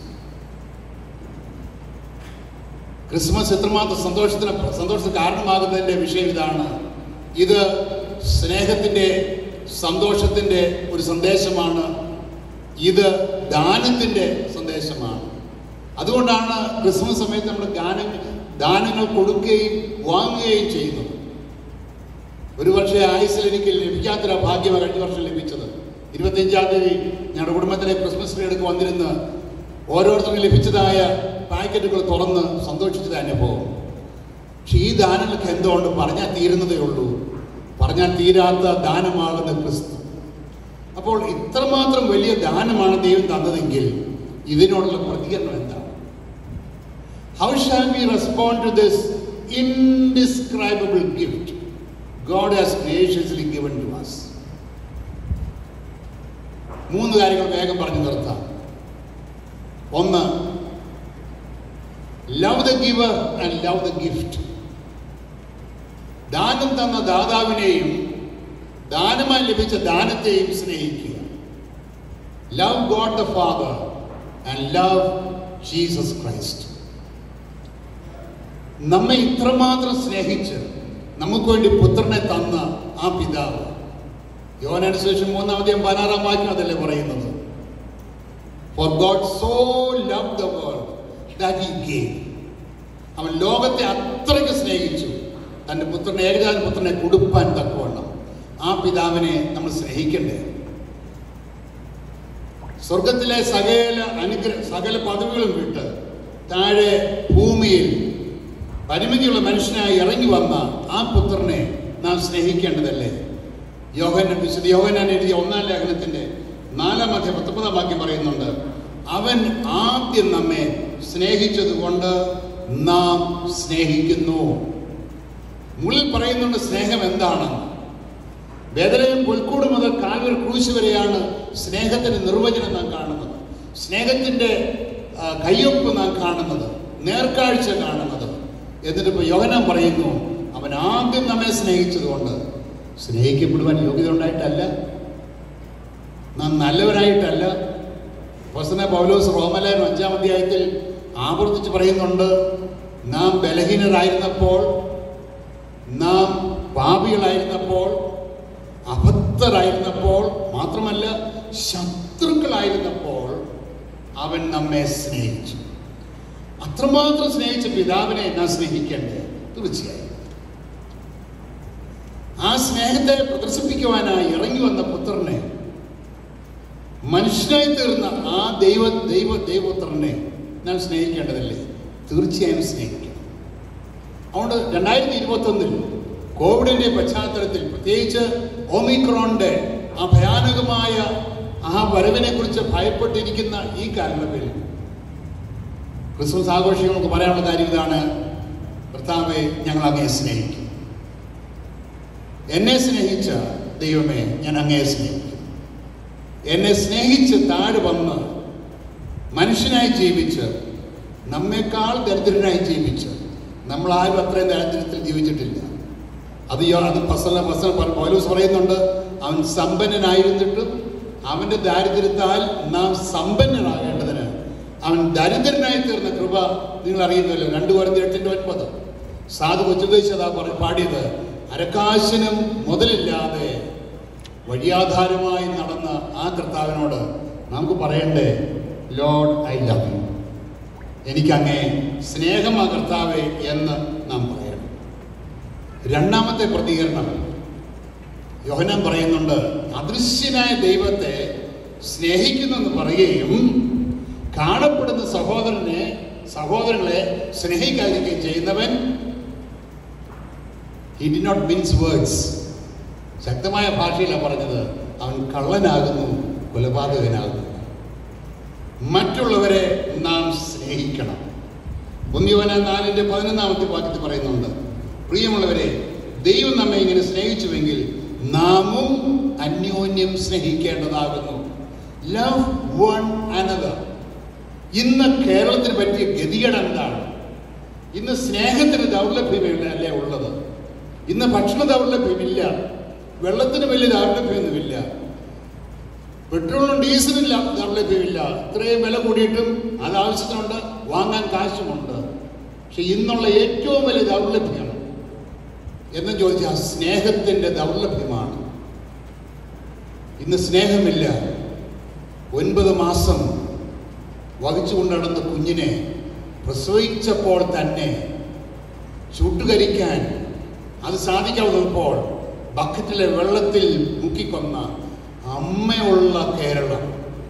ക്രിസ്മസ് എത്രമാത്രം സന്തോഷത്തിന് സന്തോഷത്തിന് കാരണമാകുന്നതിൻ്റെ വിഷയം ഇതാണ് ഇത് സ്നേഹത്തിൻ്റെ സന്തോഷത്തിൻ്റെ ഒരു സന്ദേശമാണ് ഇത് ദാനത്തിൻ്റെ സന്ദേശമാണ് അതുകൊണ്ടാണ് ക്രിസ്മസ് സമയത്ത് നമ്മൾ ഗാനം ദാനങ്ങൾ കൊടുക്കുകയും വാങ്ങുകയും ചെയ്യുന്നത് ഒരു പക്ഷേ ആയുസിൽ എനിക്ക് ലഭിക്കാത്തൊരു ഭാഗ്യമാണ് കഴിഞ്ഞ വർഷം ലഭിച്ചത് ഇരുപത്തിയഞ്ചാം തീയതി ഞങ്ങളുടെ കുടുംബത്തിലെ ക്രിസ്മസ് ട്രീ എടുക്ക് വന്നിരുന്ന് ഓരോരുത്തർക്കും ലഭിച്ചതായ പാക്കറ്റുകൾ തുറന്ന് സന്തോഷിച്ചത് അനുഭവം പക്ഷെ ഈ ദാനങ്ങൾക്ക് എന്തുകൊണ്ട് പറഞ്ഞാൽ തീരുന്നതേ ഉള്ളൂ പറഞ്ഞാൽ തീരാത്ത ദാനമാകുന്ന ക്രിസ്തു അപ്പോൾ ഇത്രമാത്രം വലിയ ദാനമാണ് ദൈവം തന്നതെങ്കിൽ ഇതിനോടുള്ള പ്രതികരണം എന്താണ് how shall we respond to this indescribable gift God has graciously given to us മൂന്ന് കാര്യങ്ങൾ വേഗം പറഞ്ഞു നിർത്താം ഒന്ന് love the giver and love the gift ദാനം തന്ന ദാതാവിനെയും ദാനമായി ലഭിച്ച ദാനത്തെയും സ്നേഹിക്കുക love God the father and love Jesus Christ നമ്മെ ഇത്രമാത്രം സ്നേഹിച്ച് നമുക്ക് വേണ്ടി പുത്രനെ തന്ന ആ പിതാവ് യോനനുസരിച്ച് മൂന്നാമതെയും പതിനാറാം വാക്യം അതല്ലേ പറയുന്നത് for God so love the world that he gave അവൻ ലോകത്തെ അത്രയ്ക്ക് സ്നേഹിച്ചു തൻ്റെ പുത്രനെ ഏകജാത പുത്രനെ കൊടുപ്പാൻ തക്കവണ്ണം ആ പിതാവിനെ നമ്മൾ സ്നേഹിക്കണ്ടേ സ്വർഗത്തിലെ സകല അനുഗ്രഹ സകല പദവികളും വിട്ട് താഴെ ഭൂമിയിൽ പരിമിതിയുള്ള മനുഷ്യനായി ഇറങ്ങി വന്ന ആ പുത്രനെ നാം സ്നേഹിക്കേണ്ടതല്ലേ യോഹന വിശുദ്ധ യോഹനാൻ എഴുതിയ ഒന്നാം ലേഖനത്തിന്റെ നാലാം അധ്യായം പത്തൊമ്പതാം വാക്യം പറയുന്നുണ്ട് അവൻ ആദ്യം നമ്മെ സ്നേഹിച്ചത് കൊണ്ട് നാം സ്നേഹിക്കുന്നു മുള്ളിൽ പറയുന്നുണ്ട് സ്നേഹം എന്താണെന്ന് വേദനയും പുൽക്കൂട് മുതൽ കാൽവർ ക്രൂശ് വരെയാണ് സ്നേഹത്തിന്റെ നിർവചനം നാം കാണുന്നത് സ്നേഹത്തിന്റെ ആ, കയ്യൊപ്പ് നാം കാണുന്നത് നേർക്കാഴ്ച കാണുന്നത് എന്നിട്ട് ഇപ്പോൾ യോഹനാൻ പറയുന്നു അവൻ ആദ്യം നമ്മെ സ്നേഹിച്ചതുകൊണ്ട് സ്നേഹിക്കപ്പെടുവാൻ യോഗ്യത ഉണ്ടായിട്ടല്ല നാം നല്ലവരായിട്ടല്ല ഫസ്തന പൗലോസ് റോമലേനും അഞ്ചാം അധ്യായത്തിൽ ആവർത്തിച്ച് പറയുന്നുണ്ട് നാം ബലഹീനരായിരുന്നപ്പോൾ നാം പാപികളായിരുന്നപ്പോൾ അബദ്ധരായിരുന്നപ്പോൾ മാത്രമല്ല ശത്രുക്കളായിരുന്നപ്പോൾ അവൻ നമ്മെ സ്നേഹിച്ചു അത്രമാത്രം സ്നേഹിച്ച പിതാവിനെ നാം സ്നേഹിക്കേണ്ടേ തീർച്ചയായും ആ സ്നേഹത്തെ പ്രദർശിപ്പിക്കുവാനായി ഇറങ്ങി വന്ന പുത്രനെ മനുഷ്യനായി തീർന്ന ആ ദൈവ ദൈവ ദൈവപുത്രനെ നാം സ്നേഹിക്കേണ്ടതല്ലേ തീർച്ചയായും സ്നേഹിക്കണം അതുകൊണ്ട് രണ്ടായിരത്തി ഇരുപത്തൊന്നിൽ കോവിഡിൻ്റെ പശ്ചാത്തലത്തിൽ പ്രത്യേകിച്ച് ഓമിക്രോണിൻ്റെ ആ ഭയാനകമായ ആ വരവിനെ കുറിച്ച് ഭയപ്പെട്ടിരിക്കുന്ന ഈ കാലയളവിൽ ക്രിസ്മസ് ആഘോഷികൾക്ക് പറയാനുള്ള കാര്യം ഇതാണ് കർത്താവെ ഞങ്ങൾ അങ്ങേ സ്നേഹിക്കും എന്നെ സ്നേഹിച്ച ദൈവമേ ഞാൻ അങ്ങേ സ്നേഹിക്കും എന്നെ സ്നേഹിച്ച് താഴെ വന്ന് മനുഷ്യനായി ജീവിച്ച് നമ്മെക്കാൾ ദരിദ്രനായി ജീവിച്ച് നമ്മൾ ആരും അത്രയും ദരിദ്രത്തിൽ ജീവിച്ചിട്ടില്ല അത് ഈ- അത് പസല പസല പൗലൂസ് പറയുന്നുണ്ട് അവൻ സമ്പന്നനായിരുന്നിട്ടും അവൻ്റെ ദാരിദ്ര്യത്താൽ നാം സമ്പന്നനാകേണ്ടതിന് അവൻ ദരിദ്രനായി തീർന്ന കൃപ നിങ്ങൾ അറിയുന്നല്ലോ രണ്ടു കുറഞ്ഞ എട്ടിൻ്റെ ഒൻപത് സാധു കൊച്ചുദേശ് അതാ പറ പാടിയത് അരക്കാശിനും മുതലില്ലാതെ വഴിയാധാരമായി നടന്ന ആ കർത്താവിനോട് നമുക്ക് പറയണ്ടേ ലോഡ് ഐ ലവ് യു എനിക്കങ്ങേ സ്നേഹമാ കർത്താവേ എന്ന് നാം പറയണം രണ്ടാമത്തെ പ്രതികരണം യോഹനാൻ പറയുന്നുണ്ട് അദൃശ്യനായ ദൈവത്തെ സ്നേഹിക്കുന്നെന്ന് പറയുകയും കാണപ്പെടുന്ന സഹോദരനെ സഹോദരങ്ങളെ സ്നേഹിക്കാതിരിക്കുകയും ചെയ്യുന്നവൻ he did not means words ശക്തമായ ഭാഷയിലാണ് പറഞ്ഞത് അവൻ കള്ളനാകുന്നു കൊലപാതകനാകുന്നു മറ്റുള്ളവരെ നാം സ്നേഹിക്കണം ഒന്നിയോന നാലിൻ്റെ പതിനൊന്നാമത്തെ വാക്യത്തിൽ പറയുന്നുണ്ട് പ്രിയമുള്ളവരെ ദൈവം നമ്മെ ഇങ്ങനെ സ്നേഹിച്ചുവെങ്കിൽ നാമും അന്യോന്യം സ്നേഹിക്കേണ്ടതാകുന്നു ലവ് വൺ അനദർ ഇന്ന് കേരളത്തിന് പറ്റിയ ഗതികേട് എന്താണ് ഇന്ന് സ്നേഹത്തിന് ദൗർലഭ്യമില്ല അല്ലേ ഉള്ളത് ഇന്ന് ഭക്ഷണ ദൗർലഭ്യമില്ല വെള്ളത്തിന് വലിയ ദൗർലഭ്യമൊന്നുമില്ല പെട്രോളിനും ഡീസലും ല- ദൗർലഭ്യമില്ല ഇത്രയും വില കൂടിയിട്ടും അത് ആവശ്യത്തിനുണ്ട് വാങ്ങാൻ കാശുമുണ്ട് പക്ഷെ ഇന്നുള്ള ഏറ്റവും വലിയ ദൗർലഭ്യം എന്ന് ചോദിച്ചാൽ സ്നേഹത്തിൻ്റെ ദൗർലഭ്യമാണ് ഇന്ന് സ്നേഹമില്ല ഒൻപത് മാസം വഹിച്ചുകൊണ്ട് നടന്ന കുഞ്ഞിനെ പ്രസവിച്ചപ്പോൾ തന്നെ ചുട്ടുകരിക്കാൻ അത് സാധിക്കാവുന്നപ്പോൾ ബക്കറ്റിലെ വെള്ളത്തിൽ മുക്കിക്കൊന്ന അമ്മയുള്ള കേരളം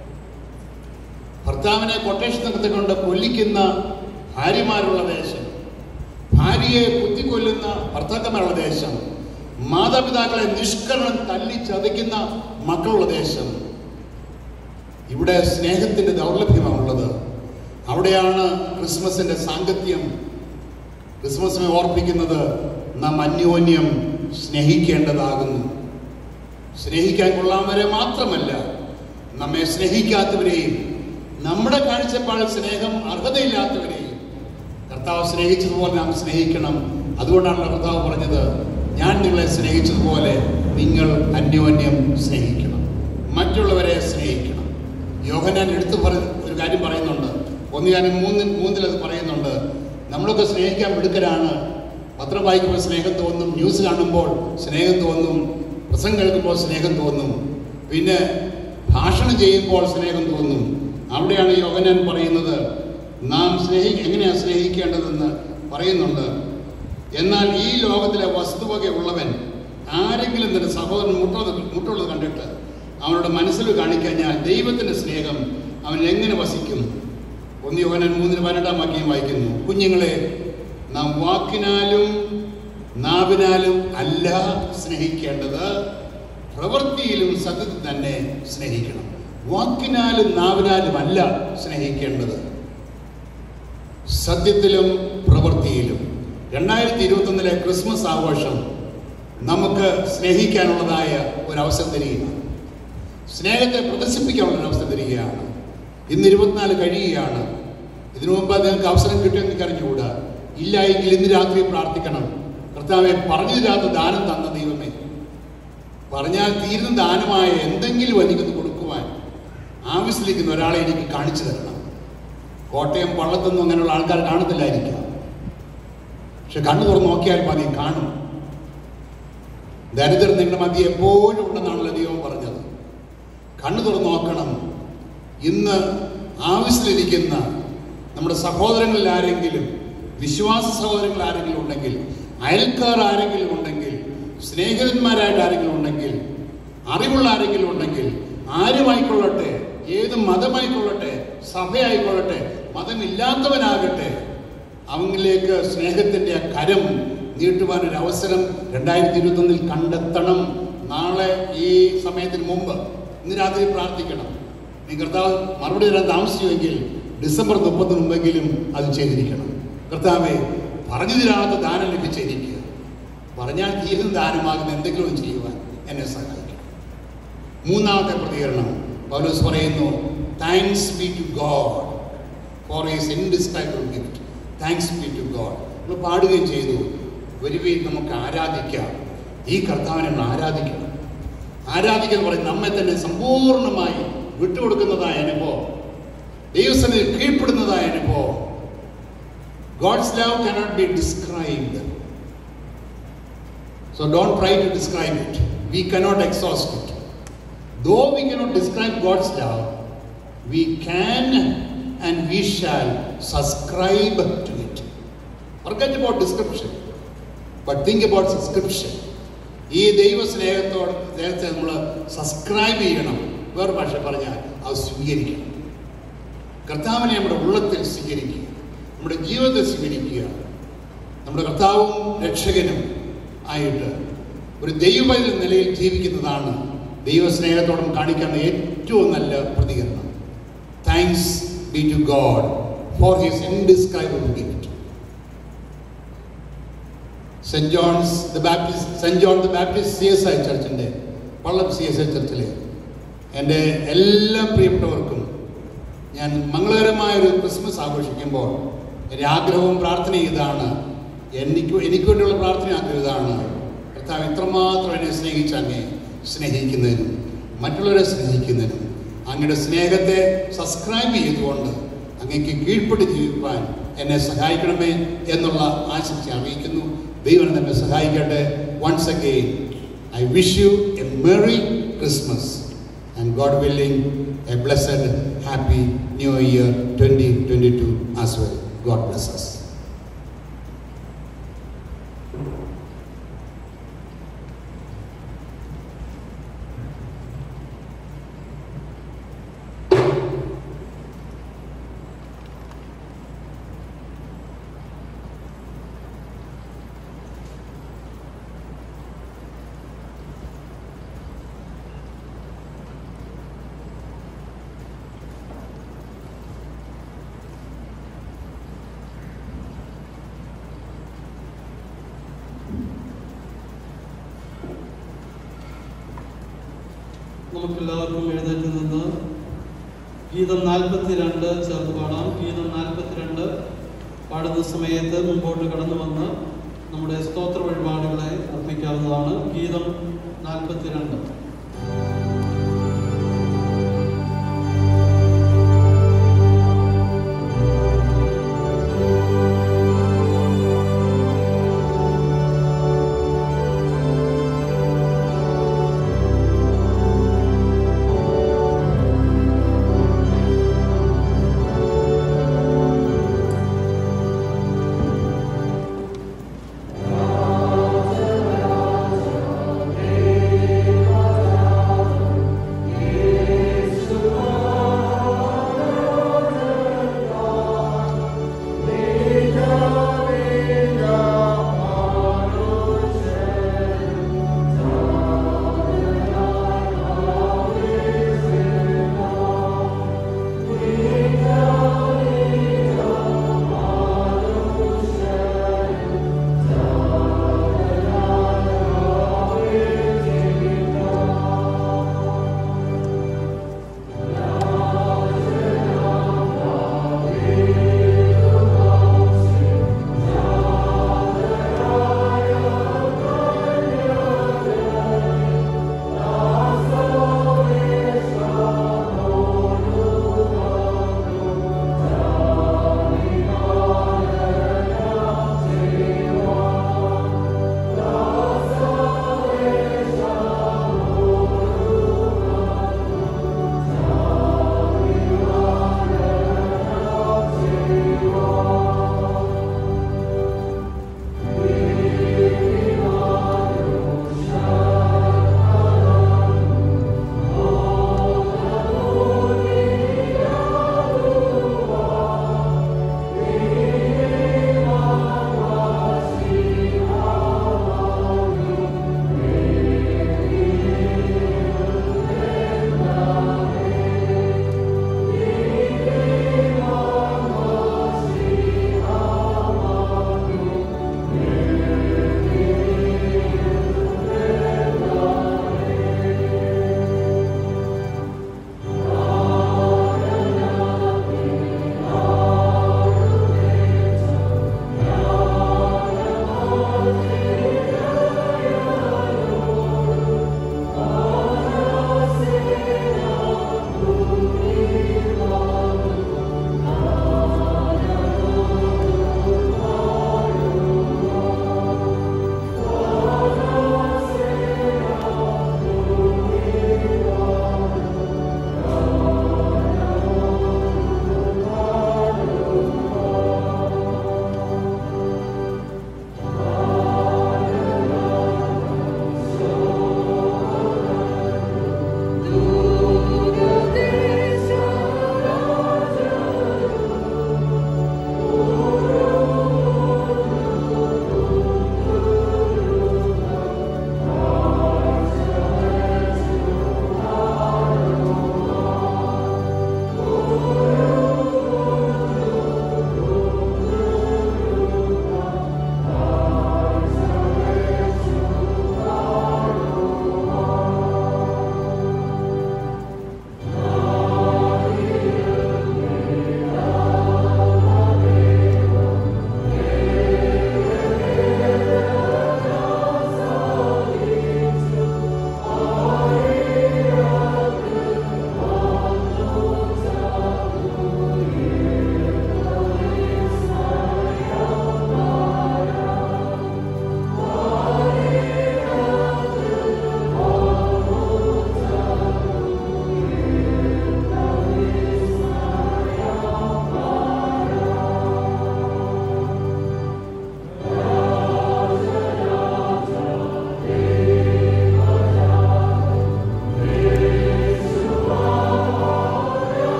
ഭർത്താവിനെ കൊട്ടേഷൻ നടത്തിക്കൊണ്ട് കൊല്ലിക്കുന്ന ഭാര്യമാരുള്ള ദേശം ഭാര്യയെ കുത്തിക്കൊല്ലുന്ന ഭർത്താക്കന്മാരുള്ള ദേശം മാതാപിതാക്കളെ നിഷ്കരണം തല്ലി ചതയ്ക്കുന്ന മക്കളുള്ള ദേശം ഇവിടെ സ്നേഹത്തിൻ്റെ ദൗർലഭ്യമാണുള്ളത് അവിടെയാണ് ക്രിസ്മസിൻ്റെ സാങ്കത്യം ക്രിസ്മസിനെ ഓർപ്പിക്കുന്നത് നാം അന്യോന്യം സ്നേഹിക്കേണ്ടതാകുന്നു സ്നേഹിക്കാൻ കൊള്ളാവുന്നവരെ മാത്രമല്ല നമ്മെ സ്നേഹിക്കാത്തവരെയും നമ്മുടെ കാഴ്ചപ്പാടിൽ സ്നേഹം അർഹതയില്ലാത്തവരെയും കർത്താവ് സ്നേഹിച്ചതുപോലെ നാം സ്നേഹിക്കണം അതുകൊണ്ടാണ് കർത്താവ് പറഞ്ഞത് ഞാൻ നിങ്ങളെ സ്നേഹിച്ചതുപോലെ നിങ്ങൾ അന്യോന്യം സ്നേഹിക്കണം മറ്റുള്ളവരെ സ്നേഹിക്കണം യോഹനാൻ എടുത്തു പറ ഒരു കാര്യം പറയുന്നുണ്ട് ഒന്ന് ഞാൻ മൂന്ന് മൂന്നിൽ അത് പറയുന്നുണ്ട് നമ്മളൊക്കെ സ്നേഹിക്കാൻ മിടുക്കരാണ് പത്രം വായിക്കുമ്പോൾ സ്നേഹം തോന്നും ന്യൂസ് കാണുമ്പോൾ സ്നേഹം തോന്നും പ്രസംഗം കേൾക്കുമ്പോൾ സ്നേഹം തോന്നും പിന്നെ ഭാഷണം ചെയ്യുമ്പോൾ സ്നേഹം തോന്നും അവിടെയാണ് യോഹനാൻ പറയുന്നത് നാം സ്നേഹി എങ്ങനെയാണ് സ്നേഹിക്കേണ്ടതെന്ന് പറയുന്നുണ്ട് എന്നാൽ ഈ ലോകത്തിലെ വസ്തുവക ഉള്ളവൻ ആരെങ്കിലും തന്റെ സഹോദരൻ മുട്ടുള്ളത് മുട്ടുള്ളത് കണ്ടിട്ട് അവനോട് മനസ്സിൽ കാണിക്കഴിഞ്ഞാൽ ദൈവത്തിൻ്റെ സ്നേഹം അവൻ എങ്ങനെ വസിക്കും ഒന്ന് യോഹനാൻ മൂന്നിന് പതിനെട്ടാം വാക്യം വായിക്കുന്നു കുഞ്ഞുങ്ങളെ നാം വാക്കിനാലും നാവിനാലും അല്ല സ്നേഹിക്കേണ്ടത് പ്രവൃത്തിയിലും സത്യത്തിൽ തന്നെ സ്നേഹിക്കണം വാക്കിനാലും നാവിനാലും അല്ല സ്നേഹിക്കേണ്ടത് സത്യത്തിലും പ്രവൃത്തിയിലും രണ്ടായിരത്തി ഇരുപത്തൊന്നിലെ ക്രിസ്മസ് ആഘോഷം നമുക്ക് സ്നേഹിക്കാനുള്ളതായ ഒരു അവസരം തരികയാണ് സ്നേഹത്തെ പ്രദർശിപ്പിക്കാനുള്ള ഒരു അവസരം തരികയാണ് ഇന്ന് ഇരുപത്തിനാല് കഴിയുകയാണ് ഇതിനു മുമ്പ് നിങ്ങൾക്ക് അവസരം കിട്ടിയെന്ന് എനിക്ക് അറിഞ്ഞുകൂടാ ഇല്ല എങ്കിൽ ഇന്ന് രാത്രി പ്രാർത്ഥിക്കണം കർത്താവെ പറഞ്ഞു തരാത്ത ദാനം തന്ന ദൈവമേ പറഞ്ഞാൽ തീരുന്ന ദാനമായ എന്തെങ്കിലും എനിക്കൊന്ന് കൊടുക്കുവാൻ ആവശ്യത്തിലിരിക്കുന്ന ഒരാളെ എനിക്ക് കാണിച്ചു തരണം കോട്ടയം പള്ളത്തൊന്നും അങ്ങനെയുള്ള ആൾക്കാർ കാണത്തില്ലായിരിക്കാം പക്ഷെ കണ്ണു തുറന്ന് നോക്കിയാൽ മതി കാണും ദരിദ്രർ നിങ്ങളുടെ മധ്യ എപ്പോഴും ഉണ്ടെന്നാണല്ലോ ദൈവം പറഞ്ഞത് കണ്ണു തുറന്ന് നോക്കണം ഇന്ന് ആവശ്യത്തിലിരിക്കുന്ന നമ്മുടെ സഹോദരങ്ങളിൽ ആരെങ്കിലും വിശ്വാസ സഹോദരങ്ങൾ ആരെങ്കിലും ഉണ്ടെങ്കിൽ അയൽക്കാർ ആരെങ്കിലും ഉണ്ടെങ്കിൽ സ്നേഹിതന്മാരായിട്ട് ആരെങ്കിലും ഉണ്ടെങ്കിൽ അറിവുള്ള ആരെങ്കിലും ഉണ്ടെങ്കിൽ ആരുമായിക്കൊള്ളട്ടെ ഏത് മതമായിക്കൊള്ളട്ടെ സഭയായിക്കൊള്ളട്ടെ മതമില്ലാത്തവനാകട്ടെ അവങ്ങളിലേക്ക് സ്നേഹത്തിൻ്റെ ആ കരം നീട്ടുവാൻ ഒരു അവസരം രണ്ടായിരത്തി ഇരുപത്തൊന്നിൽ കണ്ടെത്തണം നാളെ ഈ സമയത്തിന് മുമ്പ് ഇന്ന് രാത്രി പ്രാർത്ഥിക്കണം നീ കർത്താവ് മറുപടി തരാൻ താമസിച്ചുവെങ്കിൽ ഡിസംബർ മുപ്പത്തിന് മുമ്പെങ്കിലും അത് ചെയ്തിരിക്കണം കർത്താവെ പറഞ്ഞു തരാത്ത ദാനം ലഭിച്ചിരിക്കുക പറഞ്ഞാൽ തീരുന്ന ദാനമാകുന്ന എന്തെങ്കിലും ഒന്ന് ചെയ്യുവാൻ എന്നെ സഹായിക്കണം മൂന്നാമത്തെ പ്രതികരണം പൗലോസ് പറയുന്നു thanks be to God for his indescribable gift thanks be to God നമ്മൾ പാടുകയും ചെയ്തു വരുവീൻ നമുക്ക് ആരാധിക്കാം ഈ കർത്താവിനെ നമ്മൾ ആരാധിക്കണം ആരാധിക്കാൻ പറയും നമ്മെ തന്നെ സമ്പൂർണ്ണമായി വിട്ടുകൊടുക്കുന്നതായ അനുഭവം ദൈവസന്നിധി കീഴ്പ്പെടുന്നതായ അനുഭവം God's love cannot be described so don't try to describe it we cannot exhaust it though we cannot describe god's love we can and we shall subscribe to it forget about description but think about subscription ഈ ദൈവ സ്നേഹത്തോട് നേരത്തെ നമ്മൾ subscribe ചെയ്യണം വേറെ ഭാഷ പറഞ്ഞാൽ അത് സ്വീകരിക്കണം കർത്താവിനെ നമ്മുടെ ഉള്ളത്തിൽ സ്വീകരിക്കുക നമ്മുടെ ജീവിതത്തിൽ സ്വീകരിക്കുക നമ്മുടെ കർത്താവും രക്ഷകനും ആയിട്ട് ഒരു ദൈവ നിലയിൽ ജീവിക്കുന്നതാണ് ദൈവസ്നേഹത്തോടും കാണിക്കേണ്ട ഏറ്റവും നല്ല പ്രതികരണം thanks be to God for his indescribable gift saint Johns the Baptist saint John the Baptist C S I ചർച്ചിൻ്റെ പള്ളം സി എസ് ഐ ചർച്ചിലെ എൻ്റെ എല്ലാ പ്രിയപ്പെട്ടവർക്കും ഞാൻ മംഗളകരമായ ഒരു ക്രിസ്മസ് ആഘോഷിക്കുമ്പോൾ എൻ്റെ ആഗ്രഹവും പ്രാർത്ഥനയും ഇതാണ് എനിക്ക് എനിക്ക് വേണ്ടിയുള്ള പ്രാർത്ഥന ആഗ്രഹം ഇതാണ് കർത്താവ് ഇത്രമാത്രം എന്നെ സ്നേഹിച്ച അങ്ങേ സ്നേഹിക്കുന്നതിനും മറ്റുള്ളവരെ സ്നേഹിക്കുന്നതിനും അങ്ങയുടെ സ്നേഹത്തെ സബ്സ്ക്രൈബ് ചെയ്തുകൊണ്ട് അങ്ങേക്ക് കീഴ്പ്പെട്ട് ജീവിക്കാൻ എന്നെ സഹായിക്കണമേ എന്നുള്ള ആശംസ അറിയിക്കുന്നു ദൈവം നമ്മെ സഹായിക്കട്ടെ once again I wish you a merry Christmas and God willing, a blessed, happy New Year 2022 as well. God bless us. നമുക്കെല്ലാവർക്കും എഴുന്നേറ്റ് നിന്ന് ഗീതം നാൽപ്പത്തിരണ്ട് ചേർത്ത് പാടാം ഗീതം നാൽപ്പത്തിരണ്ട് പാടുന്ന സമയത്ത് മുമ്പോട്ട് കടന്നു വന്ന് നമ്മുടെ സ്തോത്ര വഴിപാടുകളെ അർപ്പിക്കാവുന്നതാണ് ഗീതം നാൽപ്പത്തിരണ്ട് Thank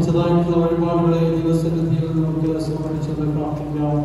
സമർപ്പിച്ചതായിട്ടുള്ള വഴിപാടുകളെ ദിവസത്തിൽ നമുക്ക് സമർപ്പിച്ചത് പ്രാർത്ഥിക്കാം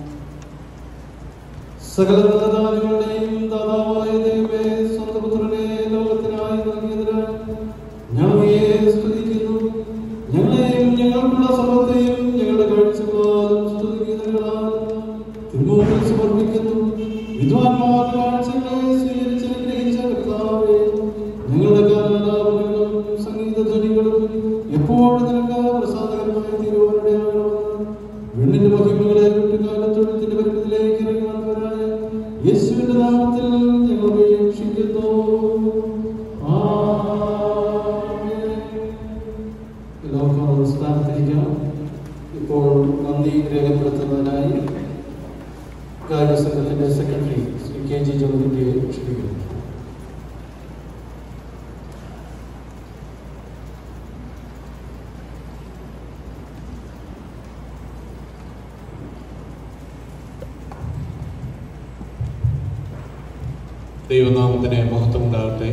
സകല ദാനങ്ങളുടെയും ദാതാവായ ദൈവമേ സ്വന്തം പുത്രനെ ലോകത്തിനായി നൽകിയതിനാൽ ഞങ്ങളെ സ്തുതിക്കുന്നു ഞങ്ങളെയും ഞങ്ങൾക്കുള്ള സമത്തെയും ഞങ്ങളുടെ കാഴ്ചകളാലും സ്തുതിക്കുന്നതിനാലും തിരുമോഹൻ സമർപ്പിക്കുന്നു വിദ്വാൻമാർ കാഴ്ചകളെ സ്വീകരിച്ച് അനുഗ്രഹിച്ച കർത്താവേ ഞങ്ങളുടെ ഗാനാലാപനങ്ങളും സംഗീത ധ്വനികളും എപ്പോഴും നിനക്ക് പ്രസാദകരമായി തീരുവാനിടയാകണമെന്ന് വെണ്ണിന്റെ മഹിമകളെ കുട്ടിക്കാലത്തൊഴുത്തിന്റെ വരുന്നതിലേക്ക് ഇറങ്ങി വന്നവരായ യേശുവിന്റെ നാമത്തിൽ ഞങ്ങൾ അപേക്ഷിക്കുന്നു ആമേൻ. എല്ലാവർക്കും സ്ഥാനത്തിരിക്കാം ഇപ്പോൾ നന്ദി രേഖപ്പെടുത്തുന്നതിനായി കാര്യസംഘത്തിന്റെ സെക്രട്ടറി ശ്രീ കെ ജി ജോർജിന്റെ ക്ഷണിക്കുന്നു ദൈവനാമത്തിന് മഹത്വമുണ്ടാകട്ടെ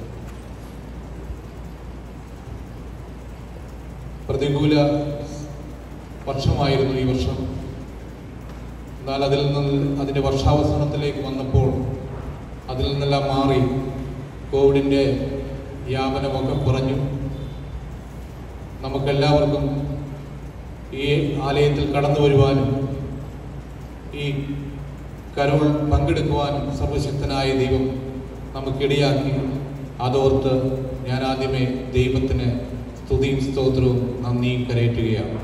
പ്രതികൂല വർഷമായിരുന്നു ഈ വർഷം എന്നാൽ അതിൽ നിന്ന് അതിൻ്റെ വർഷാവസാനത്തിലേക്ക് വന്നപ്പോൾ അതിൽ നിന്നെല്ലാം മാറി കോവിഡിൻ്റെ വ്യാപനമൊക്കെ കുറഞ്ഞു നമുക്കെല്ലാവർക്കും ഈ ആലയത്തിൽ കടന്നു വരുവാനും ഈ കരോൾ പങ്കെടുക്കുവാനും സർവശക്തനായ ദൈവം നമുക്കിടയാക്കി അതോർത്ത് ഞാൻ ആദ്യമേ ദൈവത്തിന് സ്തുതിയും സ്തോത്രവും നന്ദിയും കരയറ്റുകയാണ്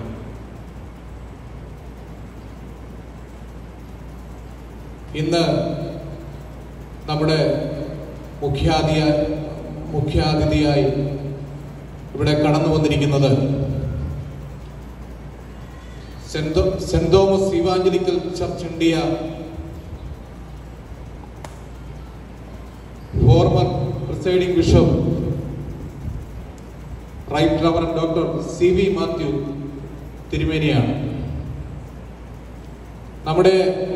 ഇന്ന് നമ്മുടെ മുഖ്യാതിയായി മുഖ്യാതിഥിയായി ഇവിടെ കടന്നു വന്നിരിക്കുന്നത് saint saint Thomas evangelical church India former presiding bishop right reverend doctor C V Mathew തിരുമേനിയാണ് നമ്മുടെ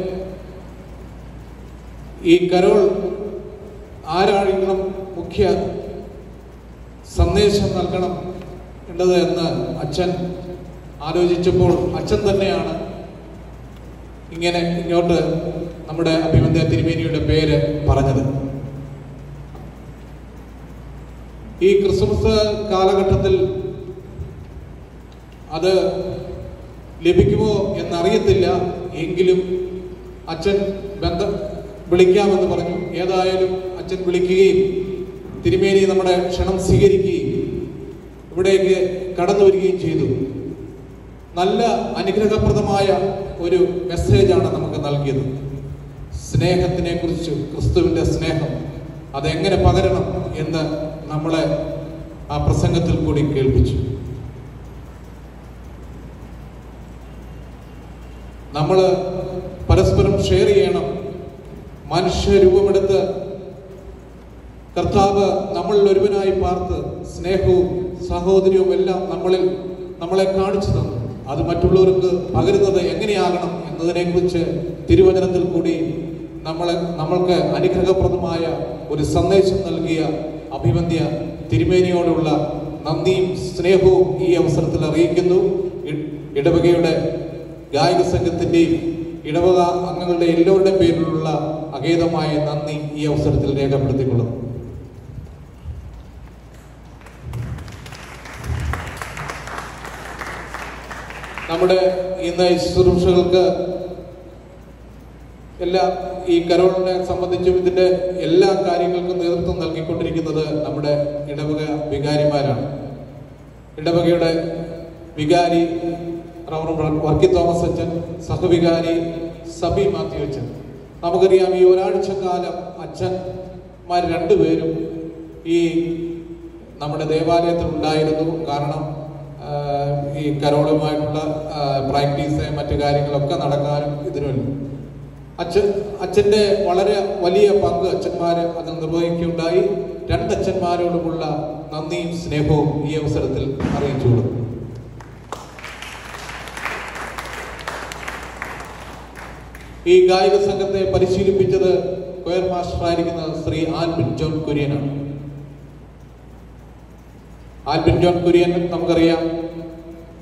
ഈ കരോൾ ആരാണെങ്കിലും മുഖ്യ സന്ദേശം നൽകണം ഉള്ളത് എന്ന് അച്ഛൻ ആലോചിച്ചപ്പോൾ അച്ഛൻ തന്നെയാണ് ഇങ്ങനെ ഇങ്ങോട്ട് നമ്മുടെ അഭിമന്യ തിരുമേനിയുടെ പേര് പറഞ്ഞത് ഈ ക്രിസ്മസ് കാലഘട്ടത്തിൽ അത് ലഭിക്കുമോ എന്നറിയത്തില്ല എങ്കിലും അച്ഛൻ ബന്ധം വിളിക്കാമെന്ന് പറഞ്ഞു ഏതായാലും അച്ഛൻ വിളിക്കുകയും തിരുമേനി നമ്മുടെ ക്ഷണം സ്വീകരിക്കുകയും ഇവിടേക്ക് കടന്നു വരികയും ചെയ്തു നല്ല അനുഗ്രഹപ്രദമായ ഒരു മെസ്സേജാണ് നമുക്ക് നൽകിയത് സ്നേഹത്തിനെ കുറിച്ച് ക്രിസ്തുവിൻ്റെ സ്നേഹം അതെങ്ങനെ പകരണം എന്ന് നമ്മളെ ആ പ്രസംഗത്തിൽ കൂടി കേൾപ്പിച്ചു നമ്മൾ പരസ്പരം ഷെയർ ചെയ്യണം മനുഷ്യരൂപമെടുത്ത് കർത്താവ് നമ്മളിൽ ഒരുവനായി പാർത്ത് സ്നേഹവും സഹോദര്യവും എല്ലാം നമ്മളിൽ നമ്മളെ കാണിച്ചു തന്നു അത് മറ്റുള്ളവർക്ക് പകരുന്നത് എങ്ങനെയാകണം എന്നതിനെക്കുറിച്ച് തിരുവചനത്തിൽ കൂടി നമ്മളെ നമ്മൾക്ക് അനുഗ്രഹപ്രദമായ ഒരു സന്ദേശം നൽകിയ അഭിവന്ധ്യ തിരുമേനിയോടുള്ള നന്ദിയും സ്നേഹവും ഈ അവസരത്തിൽ അറിയിക്കുന്നു ഇ- ഇടവകയുടെ ഗായക സംഘത്തിൻ്റെയും ഇടവക അംഗങ്ങളുടെ എല്ലാവരുടെയും പേരിലുള്ള അഗേതമായ നന്ദി ഈ അവസരത്തിൽ രേഖപ്പെടുത്തിക്കൊള്ളുന്നു നമ്മുടെ ഇന്ന് ഈ ശുശ്രൂഷകൾക്ക് എല്ലാ ഈ കരോളിനെ സംബന്ധിച്ചും ഇതിന്റെ എല്ലാ കാര്യങ്ങൾക്കും നേതൃത്വം നൽകിക്കൊണ്ടിരിക്കുന്നത് നമ്മുടെ ഇടവക വികാരിമാരാണ് ഇടവകയുടെ വികാരി റവർ വർക്കി തോമസ് അച്ഛൻ സഹവികാരി സബി മാത്യു അച്ഛൻ നമുക്കറിയാം ഈ ഒരാഴ്ച കാലം അച്ഛന്മാർ രണ്ടുപേരും ഈ നമ്മുടെ ദേവാലയത്തിൽ ഉണ്ടായിരുന്നു കാരണം ആ, ഈ കരോളുമായിട്ടുള്ള പ്രാക്ടീസ് മറ്റു കാര്യങ്ങളൊക്കെ നടക്കാനും ഇതിനും അച്ഛൻ അച്ഛൻ്റെ വളരെ വലിയ പങ്ക് അച്ഛന്മാർ അത് നിർവഹിക്കുകയുണ്ടായി രണ്ടച്ഛന്മാരോടുമുള്ള നന്ദിയും സ്നേഹവും ഈ അവസരത്തിൽ അറിയിച്ചു കൊടുക്കും ഈ ഗായക സംഘത്തെ പരിശീലിപ്പിച്ചത് കൊയർ മാസ്റ്ററായിരിക്കുന്ന ശ്രീ ആൽബിൻ ജോൺ കുര്യനാണ് ആൽബിൻ ജോൺ കുര്യൻ നമുക്കറിയാം